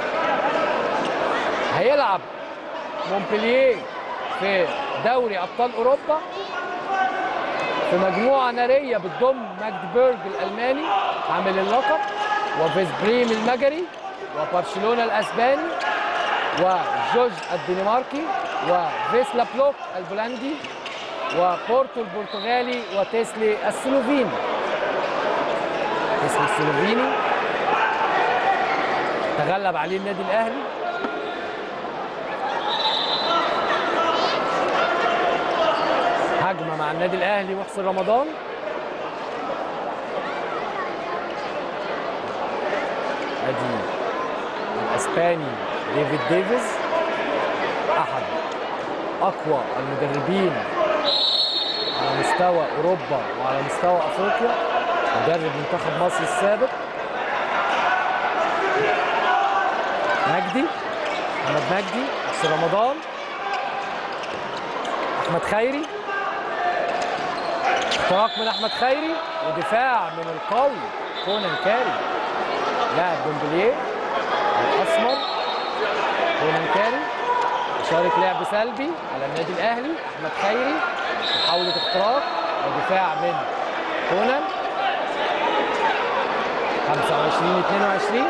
هيلعب مونبلييه في دوري ابطال اوروبا في مجموعه ناريه بتضم ماجدبورج الالماني حامل اللقب وفيسبريم المجري وبرشلونه الاسباني وجوج الدنماركي وفيسلا بلوك البولندي وبورتو البرتغالي وتيسلي السلوفيني تيسلي السلوفيني تغلب عليه النادي الاهلي هجمه مع النادي الاهلي محسن رمضان ادي الاسباني ديفيد ديفيز احد اقوى المدربين على مستوى اوروبا وعلى مستوى افريقيا مدرب منتخب مصر السابق مجدي محمد مجدي محسن رمضان احمد خيري اختراق من احمد خيري ودفاع من القوي كونان كاري لاعب بومبلييه الاسمر كونان كاري شارك لعب سلبي على النادي الاهلي احمد خيري محاوله اختراق ودفاع من كونان 25 22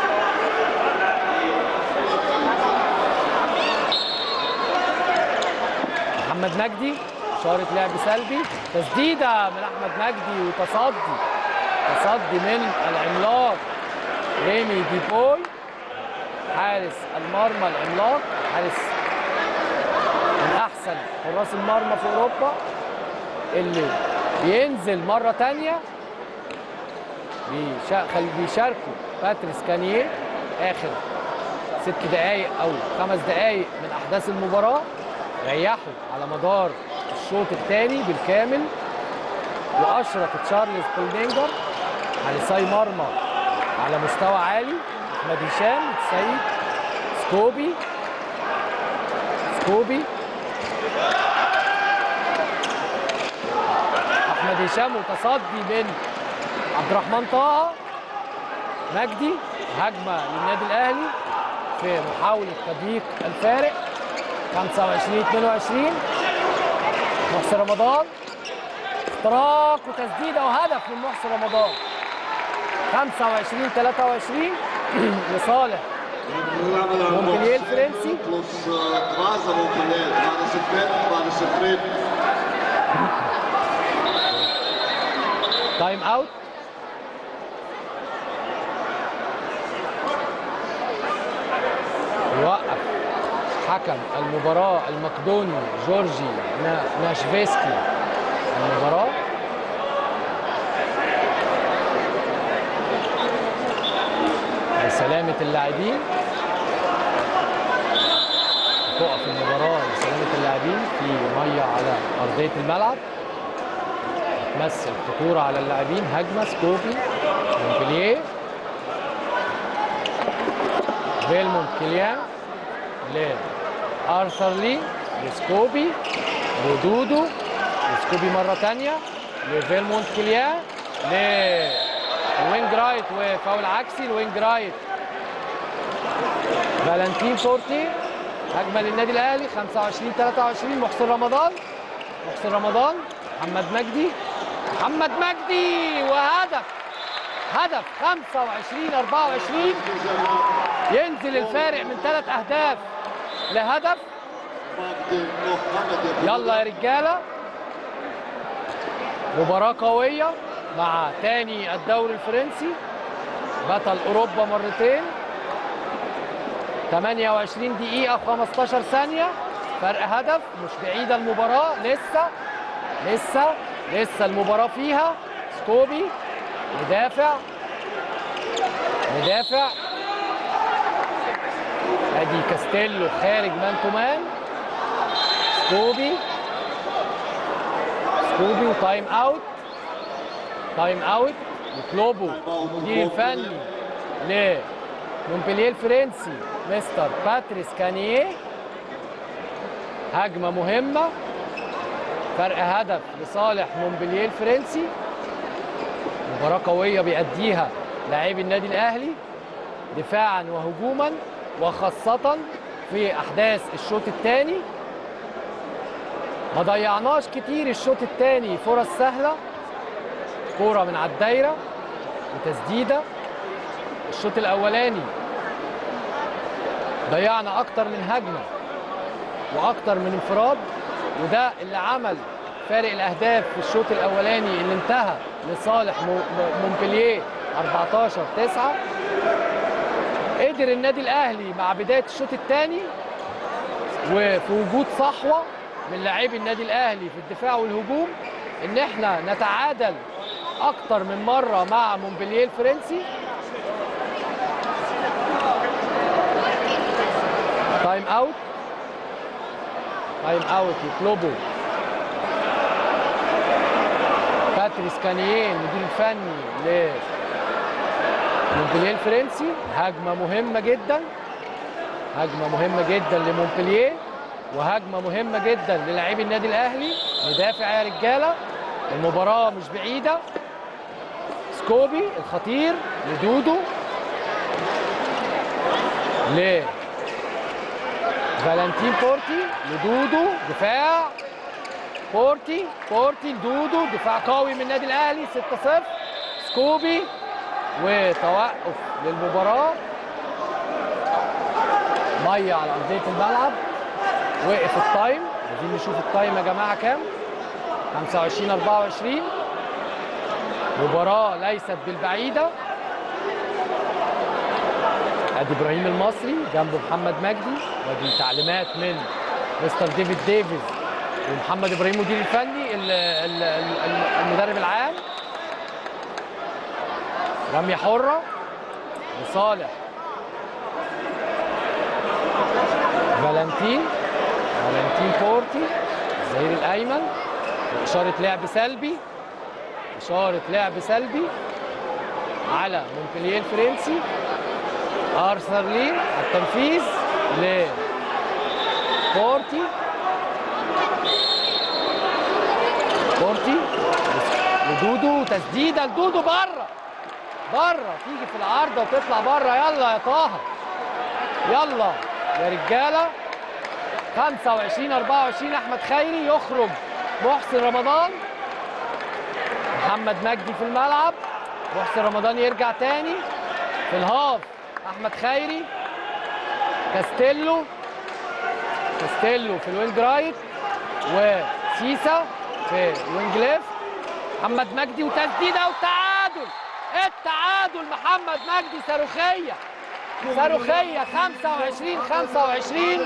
محمد مجدي إشارة لعب سلبي تسديدة من أحمد مجدي وتصدي تصدي من العملاق ريمي دي بوي حارس المرمى العملاق حارس من أحسن حراس المرمى في أوروبا اللي ينزل مرة تانية بيشا- خل- بيشاركوا باتريس كانيه آخر ست دقايق أو خمس دقايق من أحداث المباراة ريحوا على مدار الشوط الثاني بالكامل واشرك تشارلز بولدينجر حارسي مرمى على مستوى عالي احمد هشام السيد سكوبي سكوبي احمد هشام وتصدي من عبد الرحمن طه مجدي هجمه للنادي الاهلي في محاوله تضييق الفارق 25 22 محسن رمضان اختراق وتسديده وهدف من محسن رمضان 25 23 لصالح مونبلييه الفرنسي بلس غازة مونبلييه بعد صفرين بعد صفرين تايم اوت يوقف حكم المباراة المقدوني جورجي نا- ناشفيسكي المباراة لسلامة اللاعبين تقف المباراة لسلامة اللاعبين في مية على أرضية الملعب تمثل خطورة على اللاعبين هجمة سكوبي مونبلييه لفيلمونت كيليان لارثر لي لسكوبي لدودو لسكوبي مره تانية لفيلمونت كيليان لوينج رايت وفاول عكسي الوينج رايت فالنتين بورتي هجمه للنادي الاهلي 25 23 محسن رمضان محسن رمضان محمد مجدي محمد مجدي وهدف هدف 25 24 ينزل الفارق من ثلاث اهداف لهدف مجدي محمد يلا يا رجاله مباراه قويه مع تاني الدوري الفرنسي بطل اوروبا مرتين 28 دقيقه 15 ثانيه فرق هدف مش بعيده المباراه لسه لسه لسه المباراه فيها سكوبي مدافع مدافع ادي كاستيلو خارج مان تو مان سكوبي سكوبي وتايم اوت تايم اوت وكلوبو المدير الفني لمونبلييه الفرنسي مستر باتريس كانيه هجمه مهمه فرق هدف لصالح مونبلييه الفرنسي مباراه قويه بيأديها لاعبي النادي الاهلي دفاعا وهجوما وخاصه في احداث الشوط الثاني ما ضيعناش كتير الشوط الثاني فرص سهله كوره من على الدايره وتسديده الشوط الاولاني ضيعنا اكتر من هجمه واكتر من انفراد وده اللي عمل فارق الاهداف في الشوط الاولاني اللي انتهى لصالح مو- مو- مونبلييه 14 9 قدر النادي الاهلي مع بدايه الشوط الثاني وفي وجود صحوه من لاعبي النادي الاهلي في الدفاع والهجوم ان احنا نتعادل اكتر من مره مع مونبلييه الفرنسي تايم اوت تايم اوت يطلبوا باتريس كانيين المدير الفني ل مونبلييه الفرنسي هجمه مهمه جدا هجمه مهمه جدا لمونبلييه وهجمه مهمه جدا للاعبي النادي الاهلي ندافع يا رجاله المباراه مش بعيده سكوبي الخطير لدودو ل فالنتين بورتي لدودو دفاع بورتي بورتي لدودو دفاع قوي من النادي الاهلي 6-0 سكوبي وتوقف للمباراه ميه على ارضيه الملعب وقف التايم عايزين نشوف التايم يا جماعه كام 25 24 مباراه ليست بالبعيده ادي ابراهيم المصري جنبه محمد مجدي ودي تعليمات من مستر ديفيد ديفيز ومحمد ابراهيم مدير الفني ال- ال- ال- المدرب العام رميه حره لصالح فالنتين فالنتين بورتي الظهير الايمن اشاره لعب سلبي اشاره لعب سلبي على مونبلييه الفرنسي ارثر لين على التنفيذ ل بورتي بورتي لدودو تسديده لدودو بره بره تيجي في العارضه وتطلع بره يلا يا طه يلا يا رجاله 25 24 احمد خيري يخرج محسن رمضان محمد مجدي في الملعب محسن رمضان يرجع تاني في الهاف احمد خيري كاستيلو كاستيلو في الوينج رايت وسيسا في الوينج ليفت محمد مجدي وتسديده والتعادل التعادل محمد مجدي صاروخيه صاروخيه 25 25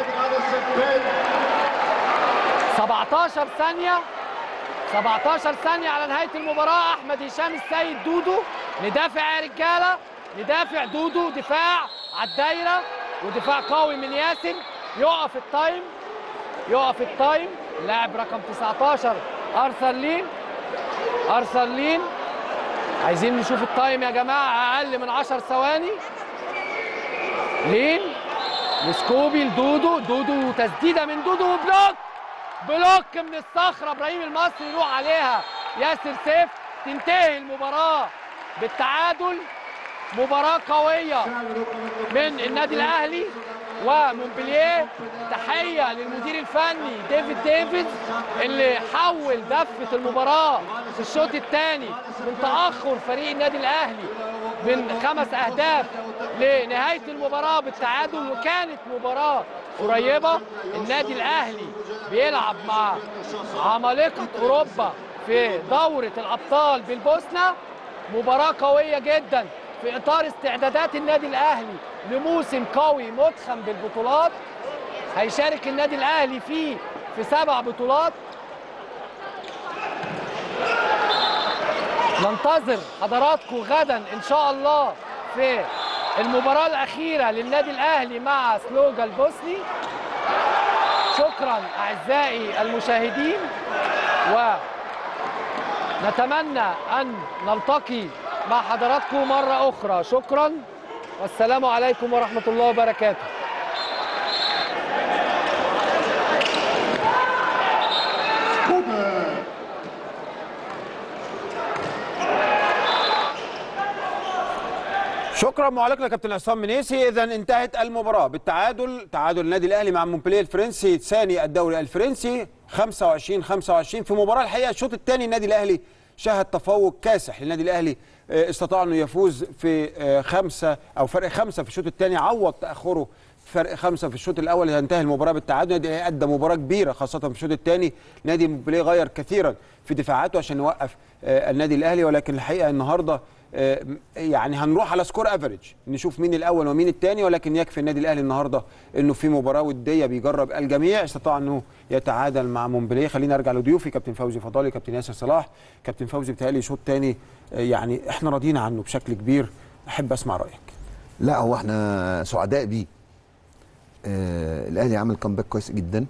17 ثانيه 17 ثانيه على نهايه المباراه احمد هشام السيد دودو ندافع يا رجاله ندافع دودو دفاع على الدايره ودفاع قوي من ياسر يقف التايم يقف التايم اللاعب رقم 19 ارثر لين ارثر لين عايزين نشوف التايم يا جماعه اقل من 10 ثواني لين لسكوبي لدودو دودو تسديده من دودو وبلوك بلوك من الصخره ابراهيم المصري يروح عليها ياسر سيف تنتهي المباراه بالتعادل مباراه قويه من النادي الاهلي ومونبلييه تحيه للمدير الفني ديفيد ديفيد اللي حول دفه المباراه في الشوط الثاني من تاخر فريق النادي الاهلي من خمس اهداف لنهايه المباراه بالتعادل وكانت مباراه قريبه النادي الاهلي بيلعب مع عمالقه اوروبا في دوره الابطال بالبوسنه مباراه قويه جدا في اطار استعدادات النادي الاهلي لموسم قوي متخم بالبطولات هيشارك النادي الاهلي فيه في سبع بطولات ننتظر حضراتكم غدا ان شاء الله في المباراه الاخيره للنادي الاهلي مع سلوجا البوسني شكرا اعزائي المشاهدين ونتمنى ان نلتقي مع حضراتكم مره اخرى شكرا والسلام عليكم ورحمه الله وبركاته شكرا معلقنا كابتن عصام منيسي اذا انتهت المباراه بالتعادل تعادل النادي الاهلي مع مونبليه الفرنسي ثاني الدوري الفرنسي 25 25 في مباراه الحقيقه الشوط الثاني النادي الاهلي شهد تفوق كاسح للنادي الاهلي آه، استطاع انه يفوز في آه، خمسه او فرق خمسه في الشوط الثاني عوض تاخره فرق خمسه في الشوط الاول انتهى المباراه بالتعادل النادي الاهلي ادى مباراه كبيره خاصه في الشوط الثاني نادي مونبليه غير كثيرا في دفاعاته عشان يوقف آه، النادي الاهلي ولكن الحقيقه النهارده آه، يعني هنروح على سكور افريج نشوف مين الاول ومين الثاني ولكن يكفي النادي الاهلي النهارده انه في مباراه وديه بيجرب الجميع استطاع انه يتعادل مع مونبليه خلينا ارجع لضيوفي كابتن فوزي فضالي كابتن ياسر صلاح كابتن فوزي بتهيألي شوط ثاني يعني احنا راضيين عنه بشكل كبير احب اسمع رايك لا هو احنا سعداء بيه آه الاهلي عمل كومباك كويس جدا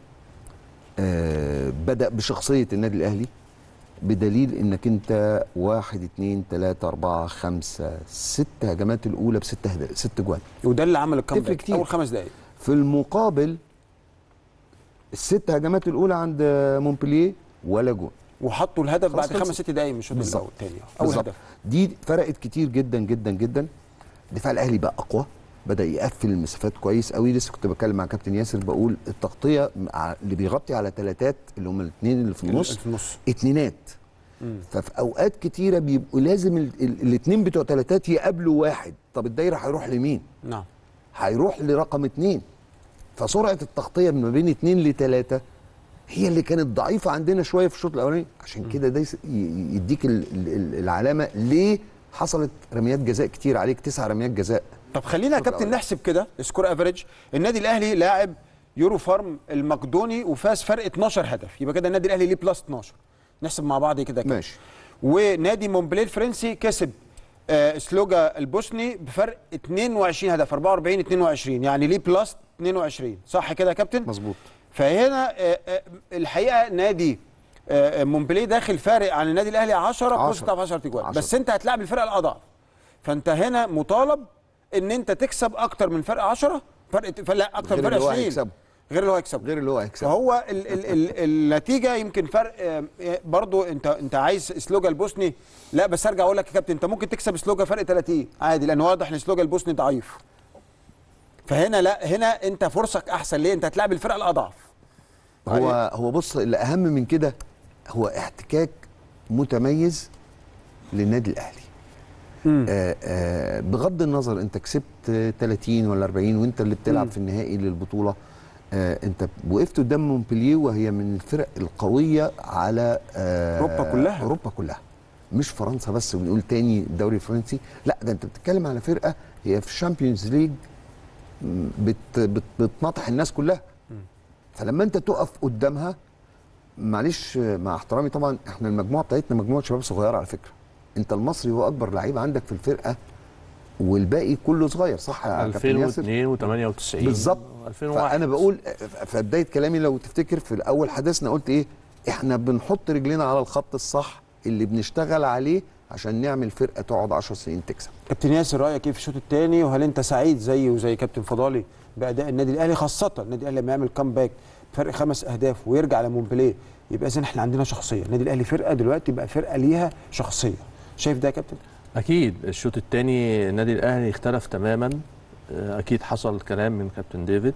آه بدا بشخصيه النادي الاهلي بدليل انك انت واحد اتنين تلاته اربعه خمسه ست هجمات الاولى بست هد- ست جوان وده اللي عمل تفرق الكامباك كتير. اول خمس دقائق في المقابل الست هجمات الاولى عند مونبلييه ولا جون وحطوا الهدف خلاص بعد خلصت. خمس ست دقائق من الشوط بالظبط. الاول الثاني اول بالظبط. هدف دي فرقت كتير جدا جدا جدا دفاع الاهلي بقى اقوى بدا يقفل المسافات كويس قوي لسه كنت بتكلم مع كابتن ياسر بقول التغطيه مع- اللي بيغطي على ثلاثات اللي هم الاثنين اللي في النص في النص اتنينات ففي اوقات كتيره بيبقوا لازم الاثنين بتوع ثلاثات يقابلوا واحد طب الدايره هيروح لمين نعم هيروح لرقم اتنين فسرعه التغطيه ما بين اتنين لتلاته هي اللي كانت ضعيفه عندنا شويه في الشوط الاولاني عشان كده ده يس- ي- يديك ال- ال- العلامه ليه حصلت رميات جزاء كتير عليك تسع رميات جزاء طب خلينا يا شوط كابتن الأول. نحسب كده سكور افريج النادي الاهلي لاعب يورو فارم المقدوني وفاز فرق 12 هدف يبقى كده النادي الاهلي ليه بلس 12 نحسب مع بعض كده كده ماشي ونادي مونبليه الفرنسي كسب آه سلوجا البوسني بفرق 22 هدف 44 22 يعني ليه بلس 22 صح كده يا كابتن مظبوط فهنا آه، آه، الحقيقه نادي آه، مونبليه داخل فارق عن النادي الاهلي 10 عشرة. بوست في 10 تجوان 10. بس انت هتلاعب الفرقه الاضعف فانت هنا مطالب ان انت تكسب اكتر من فرق 10 فرق لا اكتر من غير فرق اللي هو 20 هيكسبه. غير اللي هو هيكسبه غير اللي هو هيكسبه فهو ال ال ال النتيجه يمكن فرق آه، برضو انت انت عايز سلوجا البوسني لا بس ارجع اقول لك يا كابتن انت ممكن تكسب سلوجا فرق 30 عادي لان واضح ان سلوجا البوسني ضعيف فهنا لا هنا انت فرصك احسن ليه انت هتلاعب الفرقه الاضعف هو هو بص اللي اهم من كده هو احتكاك متميز للنادي الاهلي آه آه بغض النظر انت كسبت آه، 30 ولا 40 وانت اللي بتلعب في النهائي للبطوله آه انت وقفت قدام مونبلييه وهي من الفرق القويه على آه أوروبا كلها. اوروبا كلها مش فرنسا بس وبنقول تاني الدوري الفرنسي لا ده انت بتتكلم على فرقه هي في الشامبيونز ليج م، بت بت بتناطح الناس كلها فلما انت تقف قدامها معلش مع احترامي طبعا احنا المجموعه بتاعتنا مجموعه شباب صغيره على فكره انت المصري هو اكبر لعيب عندك في الفرقه والباقي كله صغير صح يا كابتن ياسر 2002 و98 بالظبط 2001 فانا بقول في بدايه كلامي لو تفتكر في الاول حدثنا قلت ايه احنا بنحط رجلينا على الخط الصح اللي بنشتغل عليه عشان نعمل فرقه تقعد 10 سنين تكسب كابتن ياسر رايك ايه في الشوط الثاني وهل انت سعيد زي وزي كابتن فضالي باداء النادي الاهلي خاصه النادي الاهلي لما يعمل كامباك فرق خمس اهداف ويرجع لمونبليه يبقى اذا احنا عندنا شخصيه النادي الاهلي فرقه دلوقتي بقى فرقه ليها شخصيه شايف ده يا كابتن اكيد الشوط الثاني النادي الاهلي اختلف تماما آه، اكيد حصل كلام من كابتن ديفيد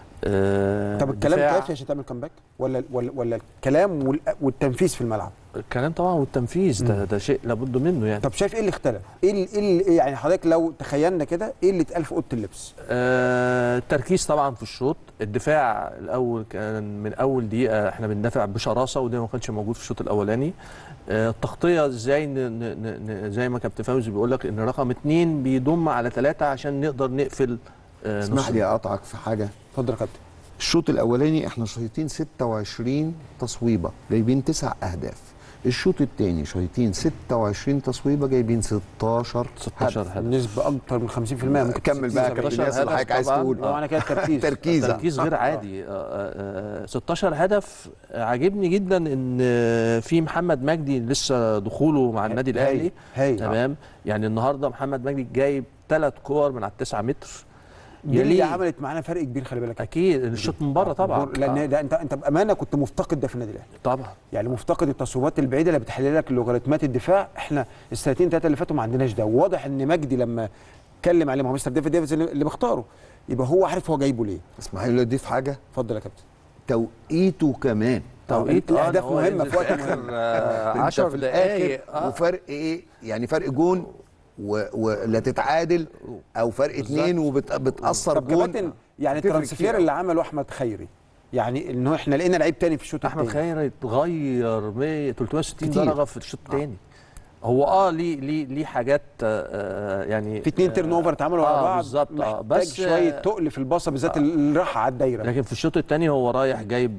آه، طب الكلام دفاع- كافي عشان تعمل كامباك ولا ولا ولا الكلام وال- والتنفيذ في الملعب الكلام طبعا والتنفيذ ده ده شيء لابد منه يعني طب شايف ايه اللي اختلف ايه اللي إيه اللي يعني حضرتك لو تخيلنا كده ايه اللي اتقال في اوضه اللبس آه، التركيز طبعا في الشوط الدفاع الاول كان من اول دقيقه احنا بندافع بشراسه وده ما كانش موجود في الشوط الاولاني آه، التغطيه ازاي ن- ن- ن- زي ما كابتن فوزي بيقول لك ان رقم اتنين بيضم على ثلاثه عشان نقدر نقفل آه، اسمح نص لي اقطعك في حاجه اتفضل يا كابتن الشوط الاولاني احنا شايطين 26 تصويبه جايبين 9 اهداف الشوط الثاني شايطين 26 تصويبه جايبين 16 16 هدف. هدف النسبه اكتر من 50% ممكن كمل بقى يا 60 كابتن 16 ياسر اللي هدف حضرتك عايز طبعاً. تقول لو انا كده تركيز تركيز آه. تركيز غير عادي آه، آه، آه، 16 هدف آه، عاجبني جدا ان آه، في محمد مجدي لسه دخوله مع النادي الاهلي هاي تمام يعني النهارده محمد مجدي جايب ثلاث كور من على التسعة متر دي اللي يليه. عملت معانا فرق كبير خلي بالك اكيد الشوط من بره طبعا لان آه، ده انت انت بامانه كنت مفتقد ده في النادي الاهلي طبعا يعني مفتقد التصويبات البعيده اللي بتحلل لك لوغاريتمات الدفاع احنا السنتين ثلاثه اللي فاتوا ما عندناش ده وواضح ان مجدي لما اتكلم عليه مع مستر ديفيد ديفيز اللي اللي مختاره يبقى هو عارف هو جايبه ليه اسمح لي اضيف حاجه اتفضل يا كابتن توقيته كمان توقيت الأهداف آه، إن هو مهمة ينزل في وقت آخر، مهم. آه، انت 10 في الاخر دقائق آه. وفرق ايه يعني فرق جون و- ولا تتعادل او فرق اتنين وبتاثر طب جون كابتن يعني هتفرق الترانسفير كتير اللي عمله احمد خيري يعني انه احنا لقينا لعيب تاني في الشوط احمد التاني. خيري اتغير 100 360 كتير. درجه في الشوط الثاني هو اه ليه ليه ليه حاجات آه آه، يعني في اتنين تيرن اوفر اتعملوا ورا آه بعض بالظبط اه محتاج بس شويه آه، تقل في الباصه بالذات اللي راح على الدايره لكن في الشوط الثاني هو رايح جايب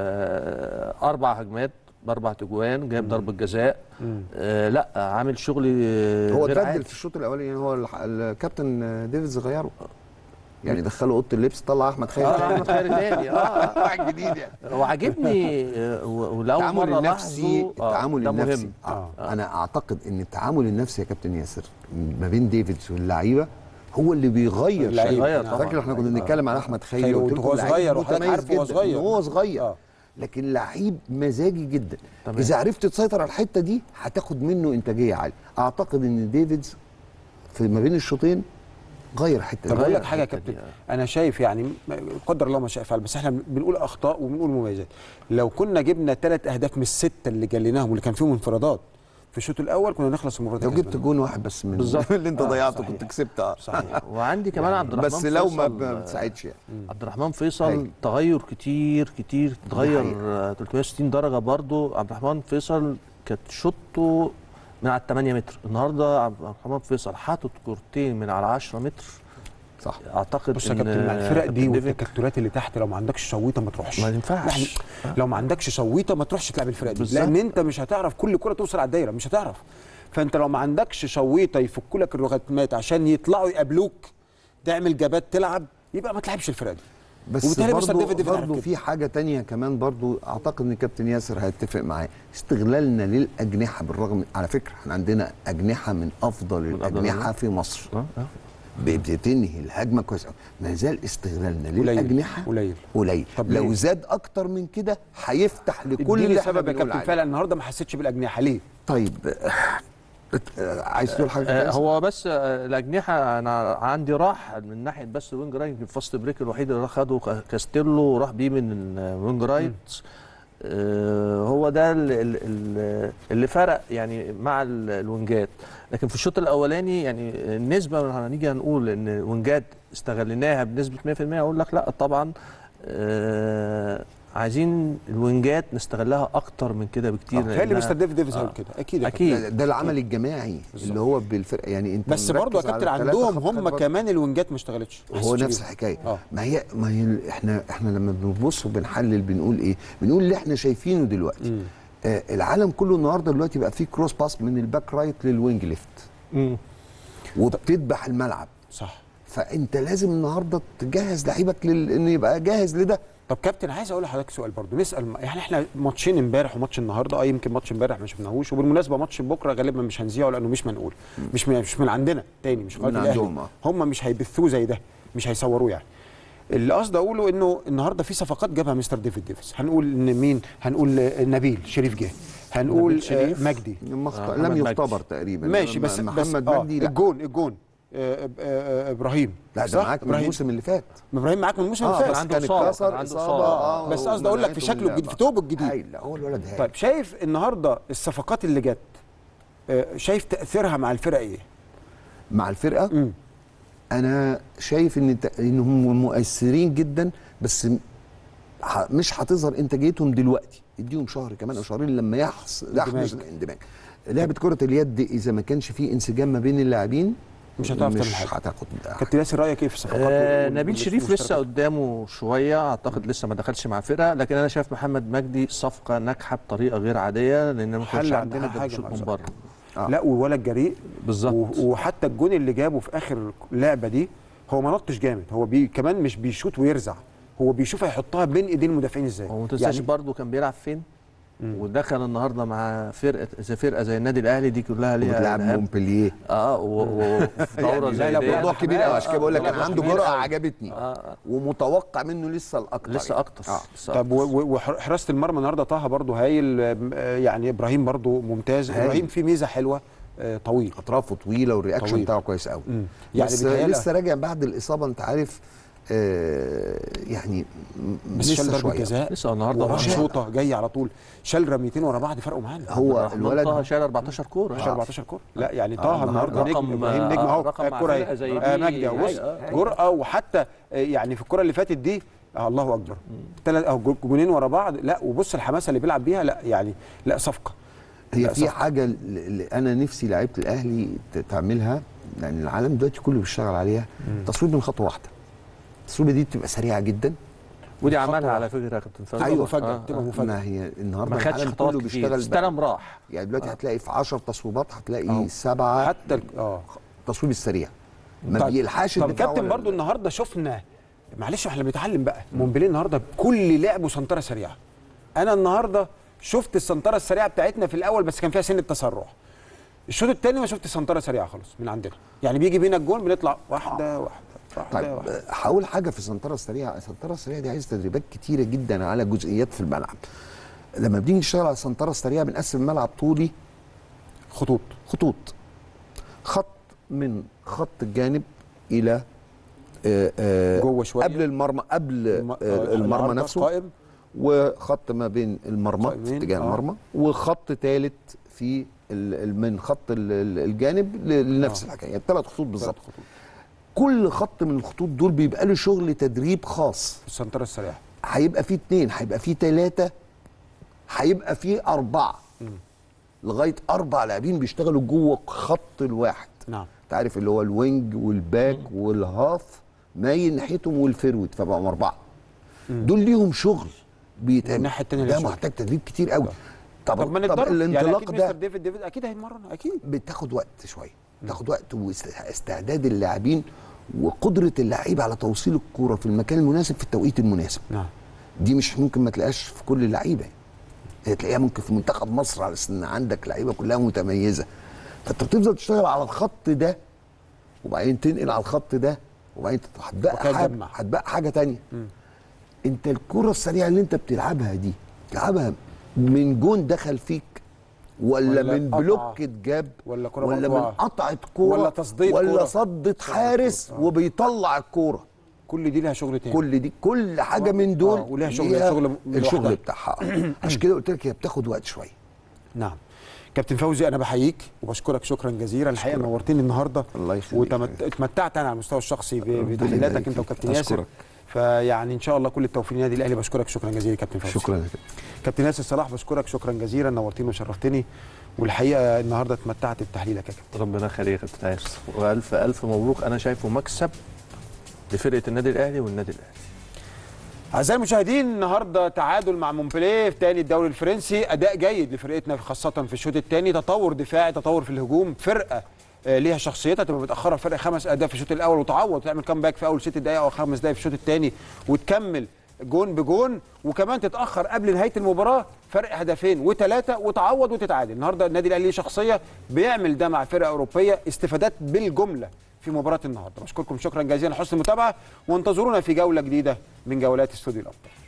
آه، اربع هجمات باربع تجوان جايب ضربه جزاء آه لا عامل شغل آه، هو غير اتبدل عادي. في الشوط الاولاني يعني هو الح- الكابتن ديفيدز غيره يعني دخله اوضه اللبس طلع احمد خيري اه احمد خيري تاني اه واحد جديد يعني وعاجبني آه، و- ولاول التعامل مره النفسي لاحظه آه، التعامل ده النفسي مهم آه. انا اعتقد ان التعامل النفسي يا كابتن ياسر ما بين ديفيدز واللعيبه هو اللي بيغير اللعيبة. شيء غير طبعاً. فاكر احنا كنا بنتكلم على احمد خيري خيري قلت وهو لكم لعيب صغير وحضرتك متميز عارف هو جداً، صغير. إن هو صغير آه. لكن لعيب مزاجي جدا تمام. اذا عرفت تسيطر على الحته دي هتاخد منه انتاجيه عاليه اعتقد ان ديفيدز في ما بين الشوطين غير الحته طب دي اقول لك غير حاجه يا الحتة كابتن دي، انا شايف يعني م- قدر الله ما شاء فعل بس احنا بنقول اخطاء وبنقول مميزات لو كنا جبنا ثلاث اهداف من السته اللي جليناهم واللي كان فيهم انفرادات في الشوط الاول كنا نخلص المباراه لو دي جبت كسبانين. جون واحد بس من بالظبط. اللي انت آه، ضيعته صحيح. كنت كسبت اه صحيح وعندي كمان عبد الرحمن بس لو ما فيصل، ما آه، بتساعدش يعني عبد الرحمن فيصل هاي. تغير كتير كتير تغير حقيقة. آه، 360 درجه برضو عبد الرحمن فيصل كانت شوطه من على 8 متر النهارده عبد الرحمن فيصل حاطط كورتين من على 10 متر صح اعتقد بص يا إن، كابتن مع آه، الفرق دي كابتن ديفيد والتكتلات اللي تحت لو ما عندكش شويطه ما تروحش ما ينفعش. يعني لو ما عندكش شويطه ما تروحش تلعب الفرق دي بالظبط. لان انت مش هتعرف كل كره توصل على الدايره مش هتعرف فانت لو ما عندكش شويطه يفكوا لك الرغتمات عشان يطلعوا يقابلوك تعمل جبات تلعب يبقى ما تلعبش الفرق دي بس وبالتالي مستر برضو, ديفيد ديفيد عارف برضو كده. في حاجه تانية كمان برضو اعتقد ان كابتن ياسر هيتفق معايا استغلالنا للاجنحه بالرغم على فكره احنا عندنا اجنحه من افضل من أفضل الاجنحه الأجنحة. في مصر آه، آه. بتنهي الهجمه كويس أوي. ما زال استغلالنا قليل. للاجنحه قليل. قليل طب لو ليه؟ زاد اكتر من كده هيفتح لكل اديني اللي احنا سبب يا بنقول كابتن عليه. فعلا النهارده ما حسيتش بالاجنحه ليه؟ طيب آه، عايز تقول حاجه آه، كويسة؟ هو بس آه، الاجنحه انا عندي راح من ناحيه بس وينج رايت يمكن فاست بريك الوحيد اللي راح خده كا- كاستيلو وراح بيه من الوينج رايت آه، هو ده ال- ال- ال- اللي فرق يعني مع ال- الوينجات لكن في الشوط الاولاني يعني النسبه لو هنيجي هنقول ان الوينجات استغليناها بنسبه 100% اقول لك لا طبعا آه، عايزين الوينجات نستغلها اكتر من كده بكتير تهيألي لأنها- مستر ديفيد ديفيز آه. هيقول كده اكيد يا أكيد. ده, ده العمل الجماعي اللي هو بالفرقه يعني انت بس مركز برضه يا على كابتن الثلاثة عندهم خط هم خط كمان الوينجات ما اشتغلتش ما هو حسيتش نفس بيهم. الحكايه آه. ما هي ما هي احنا احنا لما بنبص وبنحلل بنقول ايه بنقول اللي احنا شايفينه دلوقتي مم. آه العالم كله النهارده دلوقتي بقى فيه كروس باس من الباك رايت للوينج ليفت مم. وبتذبح الملعب صح فانت لازم النهارده تجهز لعيبك لل... انه يبقى جاهز لده طب كابتن عايز اقول لحضرتك سؤال برضو نسال يعني احنا ماتشين امبارح وماتش النهارده اه يمكن ماتش امبارح ما شفناهوش وبالمناسبه ماتش بكره غالبا مش هنذيعه لانه مش منقول مش من مش من عندنا تاني مش قناه من الاهلي عندهم، آه. هم مش هيبثوه زي ده مش هيصوروه يعني اللي قصدي اقوله انه النهارده في صفقات جابها مستر ديفيد ديفيس هنقول ان مين هنقول آه، نبيل شريف جه هنقول نبيل شريف. آه، مجدي مخت... آه، لم محمد مجدي. يختبر تقريبا ماشي بس محمد بس مجدي آه لا الجون الجون آه، آه، آه، ابراهيم لا ده صح؟ معاك من إبراهيم. الموسم اللي فات ابراهيم معاك من الموسم اه اللي بس فات عنده كان إصابة، اتكسر كان عنده اصابه إصابة. اه بس قصدي أقول لك في شكله الجديد، في ثوبه الجديد. هايل لا هو الولد هايل طيب شايف النهارده الصفقات اللي جت آه، شايف تاثيرها مع الفرقه ايه؟ مع الفرقه امم انا شايف ان ت- انهم مؤثرين جدا بس م- ح- مش هتظهر انتاجيتهم دلوقتي اديهم شهر كمان او شهرين لما يحص يحدث الاندماج لعبه كره اليد اذا ما كانش في انسجام ما بين اللاعبين مش هتعرف تعمل مش حاجة. هتاخد كابتن ياسر رايك ايه في الصفقات آه وال- نبيل وال- شريف لسه والمشتركات؟ قدامه شويه اعتقد لسه ما دخلش مع فرقه لكن انا شايف محمد مجدي صفقه ناجحه بطريقه غير عاديه لان ما حل كانش عندنا عندنا حد حاجة بيشوط مع من الزمالك. بره آه. لا وولد جريء بالظبط. و- وحتى الجون اللي جابه في اخر اللعبه دي هو ما نطش جامد هو بي كمان مش بيشوط ويرزع هو بيشوف هيحطها بين ايدين المدافعين ازاي هو ما تنساش يعني برضه كان بيلعب فين ودخل النهارده مع فرقه زي فرقه زي النادي الاهلي دي كلها ليها وبتلعب إرهاب. مونبلييه اه و- و- وفي دوره يعني زي لا دي لا موضوع كبير قوي عشان كده بقول لك آه، انا عنده كبير جرأه أوي. عجبتني آه. ومتوقع منه لسه الاكتر لسه يعني. اكتر آه. لسه طب و- و- وحراسه المرمى النهارده طه برضه هايل آه، يعني ابراهيم برضه ممتاز هايل. ابراهيم فيه ميزه حلوه آه، طويل اطرافه طويله والرياكشن طويل. بتاعه كويس قوي مم. يعني يعني بس بيتهيألي- لسه راجع بعد الاصابه انت عارف آه يعني م- بس شال لسه ضربه شويه جزاء لسه النهارده وراح شال. شوطه جاي على طول شال رميتين ورا بعض فرقوا معانا هو عبد الرحمن طه الولد شال 14 كوره شال 14 كوره لا يعني طه النهاردة النهارده نجم رقم- ابراهيم نجم آه، اهو رقم مع الكره فرقة اهي زي آه، دي. مجدي بص أيوة. جرأه وحتى آه، يعني في الكره اللي فاتت دي آه الله اكبر ثلاث او جو- جونين ورا بعض لا وبص الحماسه اللي بيلعب بيها لا يعني لا صفقه هي لا، في صح. حاجه اللي انا نفسي لعيبه الاهلي ت- تعملها يعني العالم دلوقتي كله بيشتغل عليها تصويب من خطوه واحده التصويبه دي بتبقى سريعه جدا ودي عملها على فكره يا كابتن فوزي أيوة، آه، مفاجأة، آه. بتبقى مفاجأة. ما هي النهارده ما خدش العالم خطوات كله كتير بيشتغل بقى. استلم راح يعني دلوقتي هتلاقي في 10 تصويبات هتلاقي أهو. سبعه حتى ال- اه تصويب السريع ما طيب- بيلحقش طب الدفاع كابتن ولا برضو النهارده شفنا معلش احنا بنتعلم بقى مونبليه النهارده كل لعبه سنتره سريعه انا النهارده شفت السنتره السريعه بتاعتنا في الاول بس كان فيها سن التسرع الشوط الثاني ما شفت سنتره سريعه خالص من عندنا يعني بيجي بينا الجون بنطلع واحده واحده واحده طيب واحده آه، هقول حاجه في السنتره السريعه السنتره السريعه دي عايز تدريبات كتيره جدا على جزئيات في الملعب لما بنيجي نشتغل على السنتره السريعه بنقسم الملعب طولي خطوط خطوط خط من خط الجانب الى آه، آه، جوه شوية. قبل المرمى قبل الم- آه، آه، المرمى العرضة نفسه قائم وخط ما بين المرمى في قائمين، اتجاه آه. المرمى وخط ثالث في ال- ال- من خط ال- ال- الجانب ل- لنفس الحكايه يعني ثلاث خطوط بالظبط ثلاث خطوط كل خط من الخطوط دول بيبقى له شغل تدريب خاص في السنتره السريعه هيبقى فيه اتنين هيبقى فيه تلاتة هيبقى فيه أربعة لغاية أربع لاعبين بيشتغلوا جوه خط الواحد نعم أنت عارف اللي هو الوينج والباك والهاف مايل ناحيتهم والفيرود فبقوا أربعة دول ليهم شغل بيتعمل والناحية التانية ده ليها شغل. محتاج تدريب كتير قوي طب, طب ما طب نتدرب يعني الانطلاق اكيد ده مستر ديفيد ديفيد اكيد هيتمرن اكيد بتاخد وقت شويه بتاخد وقت واستعداد اللاعبين وقدره اللعيب على توصيل الكوره في المكان المناسب في التوقيت المناسب نعم دي مش ممكن ما تلاقيهاش في كل اللعيبه هي تلاقيها ممكن في منتخب مصر على ان عندك لعيبه كلها متميزه فانت بتفضل تشتغل على الخط ده وبعدين تنقل على الخط ده وبعدين تت- هتبقى وكده حاجه تجمع. هتبقى حاجه تانية انت الكره السريعه اللي انت بتلعبها دي تلعبها من جون دخل فيك ولا, ولا من قطعة. بلوك اتجاب ولا كرة ولا من مقطوعة. قطعه كوره ولا تصديد ولا كورة. صدت حارس كورة. آه. وبيطلع الكوره كل دي لها شغل تاني كل دي كل حاجه من دول آه، وليها شغل- ليها شغل من الشغل لوحدها. بتاعها آه. عشان كده قلت لك هي بتاخد وقت شويه نعم كابتن فوزي انا بحييك وبشكرك شكرا جزيلا الحقيقه نورتني النهارده الله يخليك. واتمتعت انا على المستوى الشخصي ب- ربنا بتحليلاتك يبارك انت فيك. وكابتن ياسر أشكرك. فيعني ان شاء الله كل التوفيق للنادي الاهلي بشكرك شكرا جزيلا كابتن فوزي شكرا لك كابتن ياسر صلاح بشكرك شكرا جزيلا نورتني وشرفتني والحقيقه النهارده اتمتعت بتحليلك يا كابتن ربنا يخليك يا كابتن ياسر والف الف مبروك انا شايفه مكسب لفرقه النادي الاهلي والنادي الاهلي اعزائي المشاهدين النهارده تعادل مع مونبليه في تاني الدوري الفرنسي اداء جيد لفرقتنا خاصه في الشوط الثاني تطور دفاعي تطور في الهجوم فرقه آه، ليها شخصيتها تبقى متاخره فرق خمس اهداف في الشوط الاول وتعوض وتعمل كام باك في اول ست دقائق او خمس دقائق في الشوط الثاني وتكمل جون بجون وكمان تتاخر قبل نهايه المباراه فرق هدفين وثلاثه وتعوض وتتعادل النهارده النادي الاهلي ليه شخصيه بيعمل ده مع فرقه اوروبيه استفادات بالجمله في مباراه النهارده بشكركم شكرا جزيلا لحسن المتابعه وانتظرونا في جوله جديده من جولات استوديو الابطال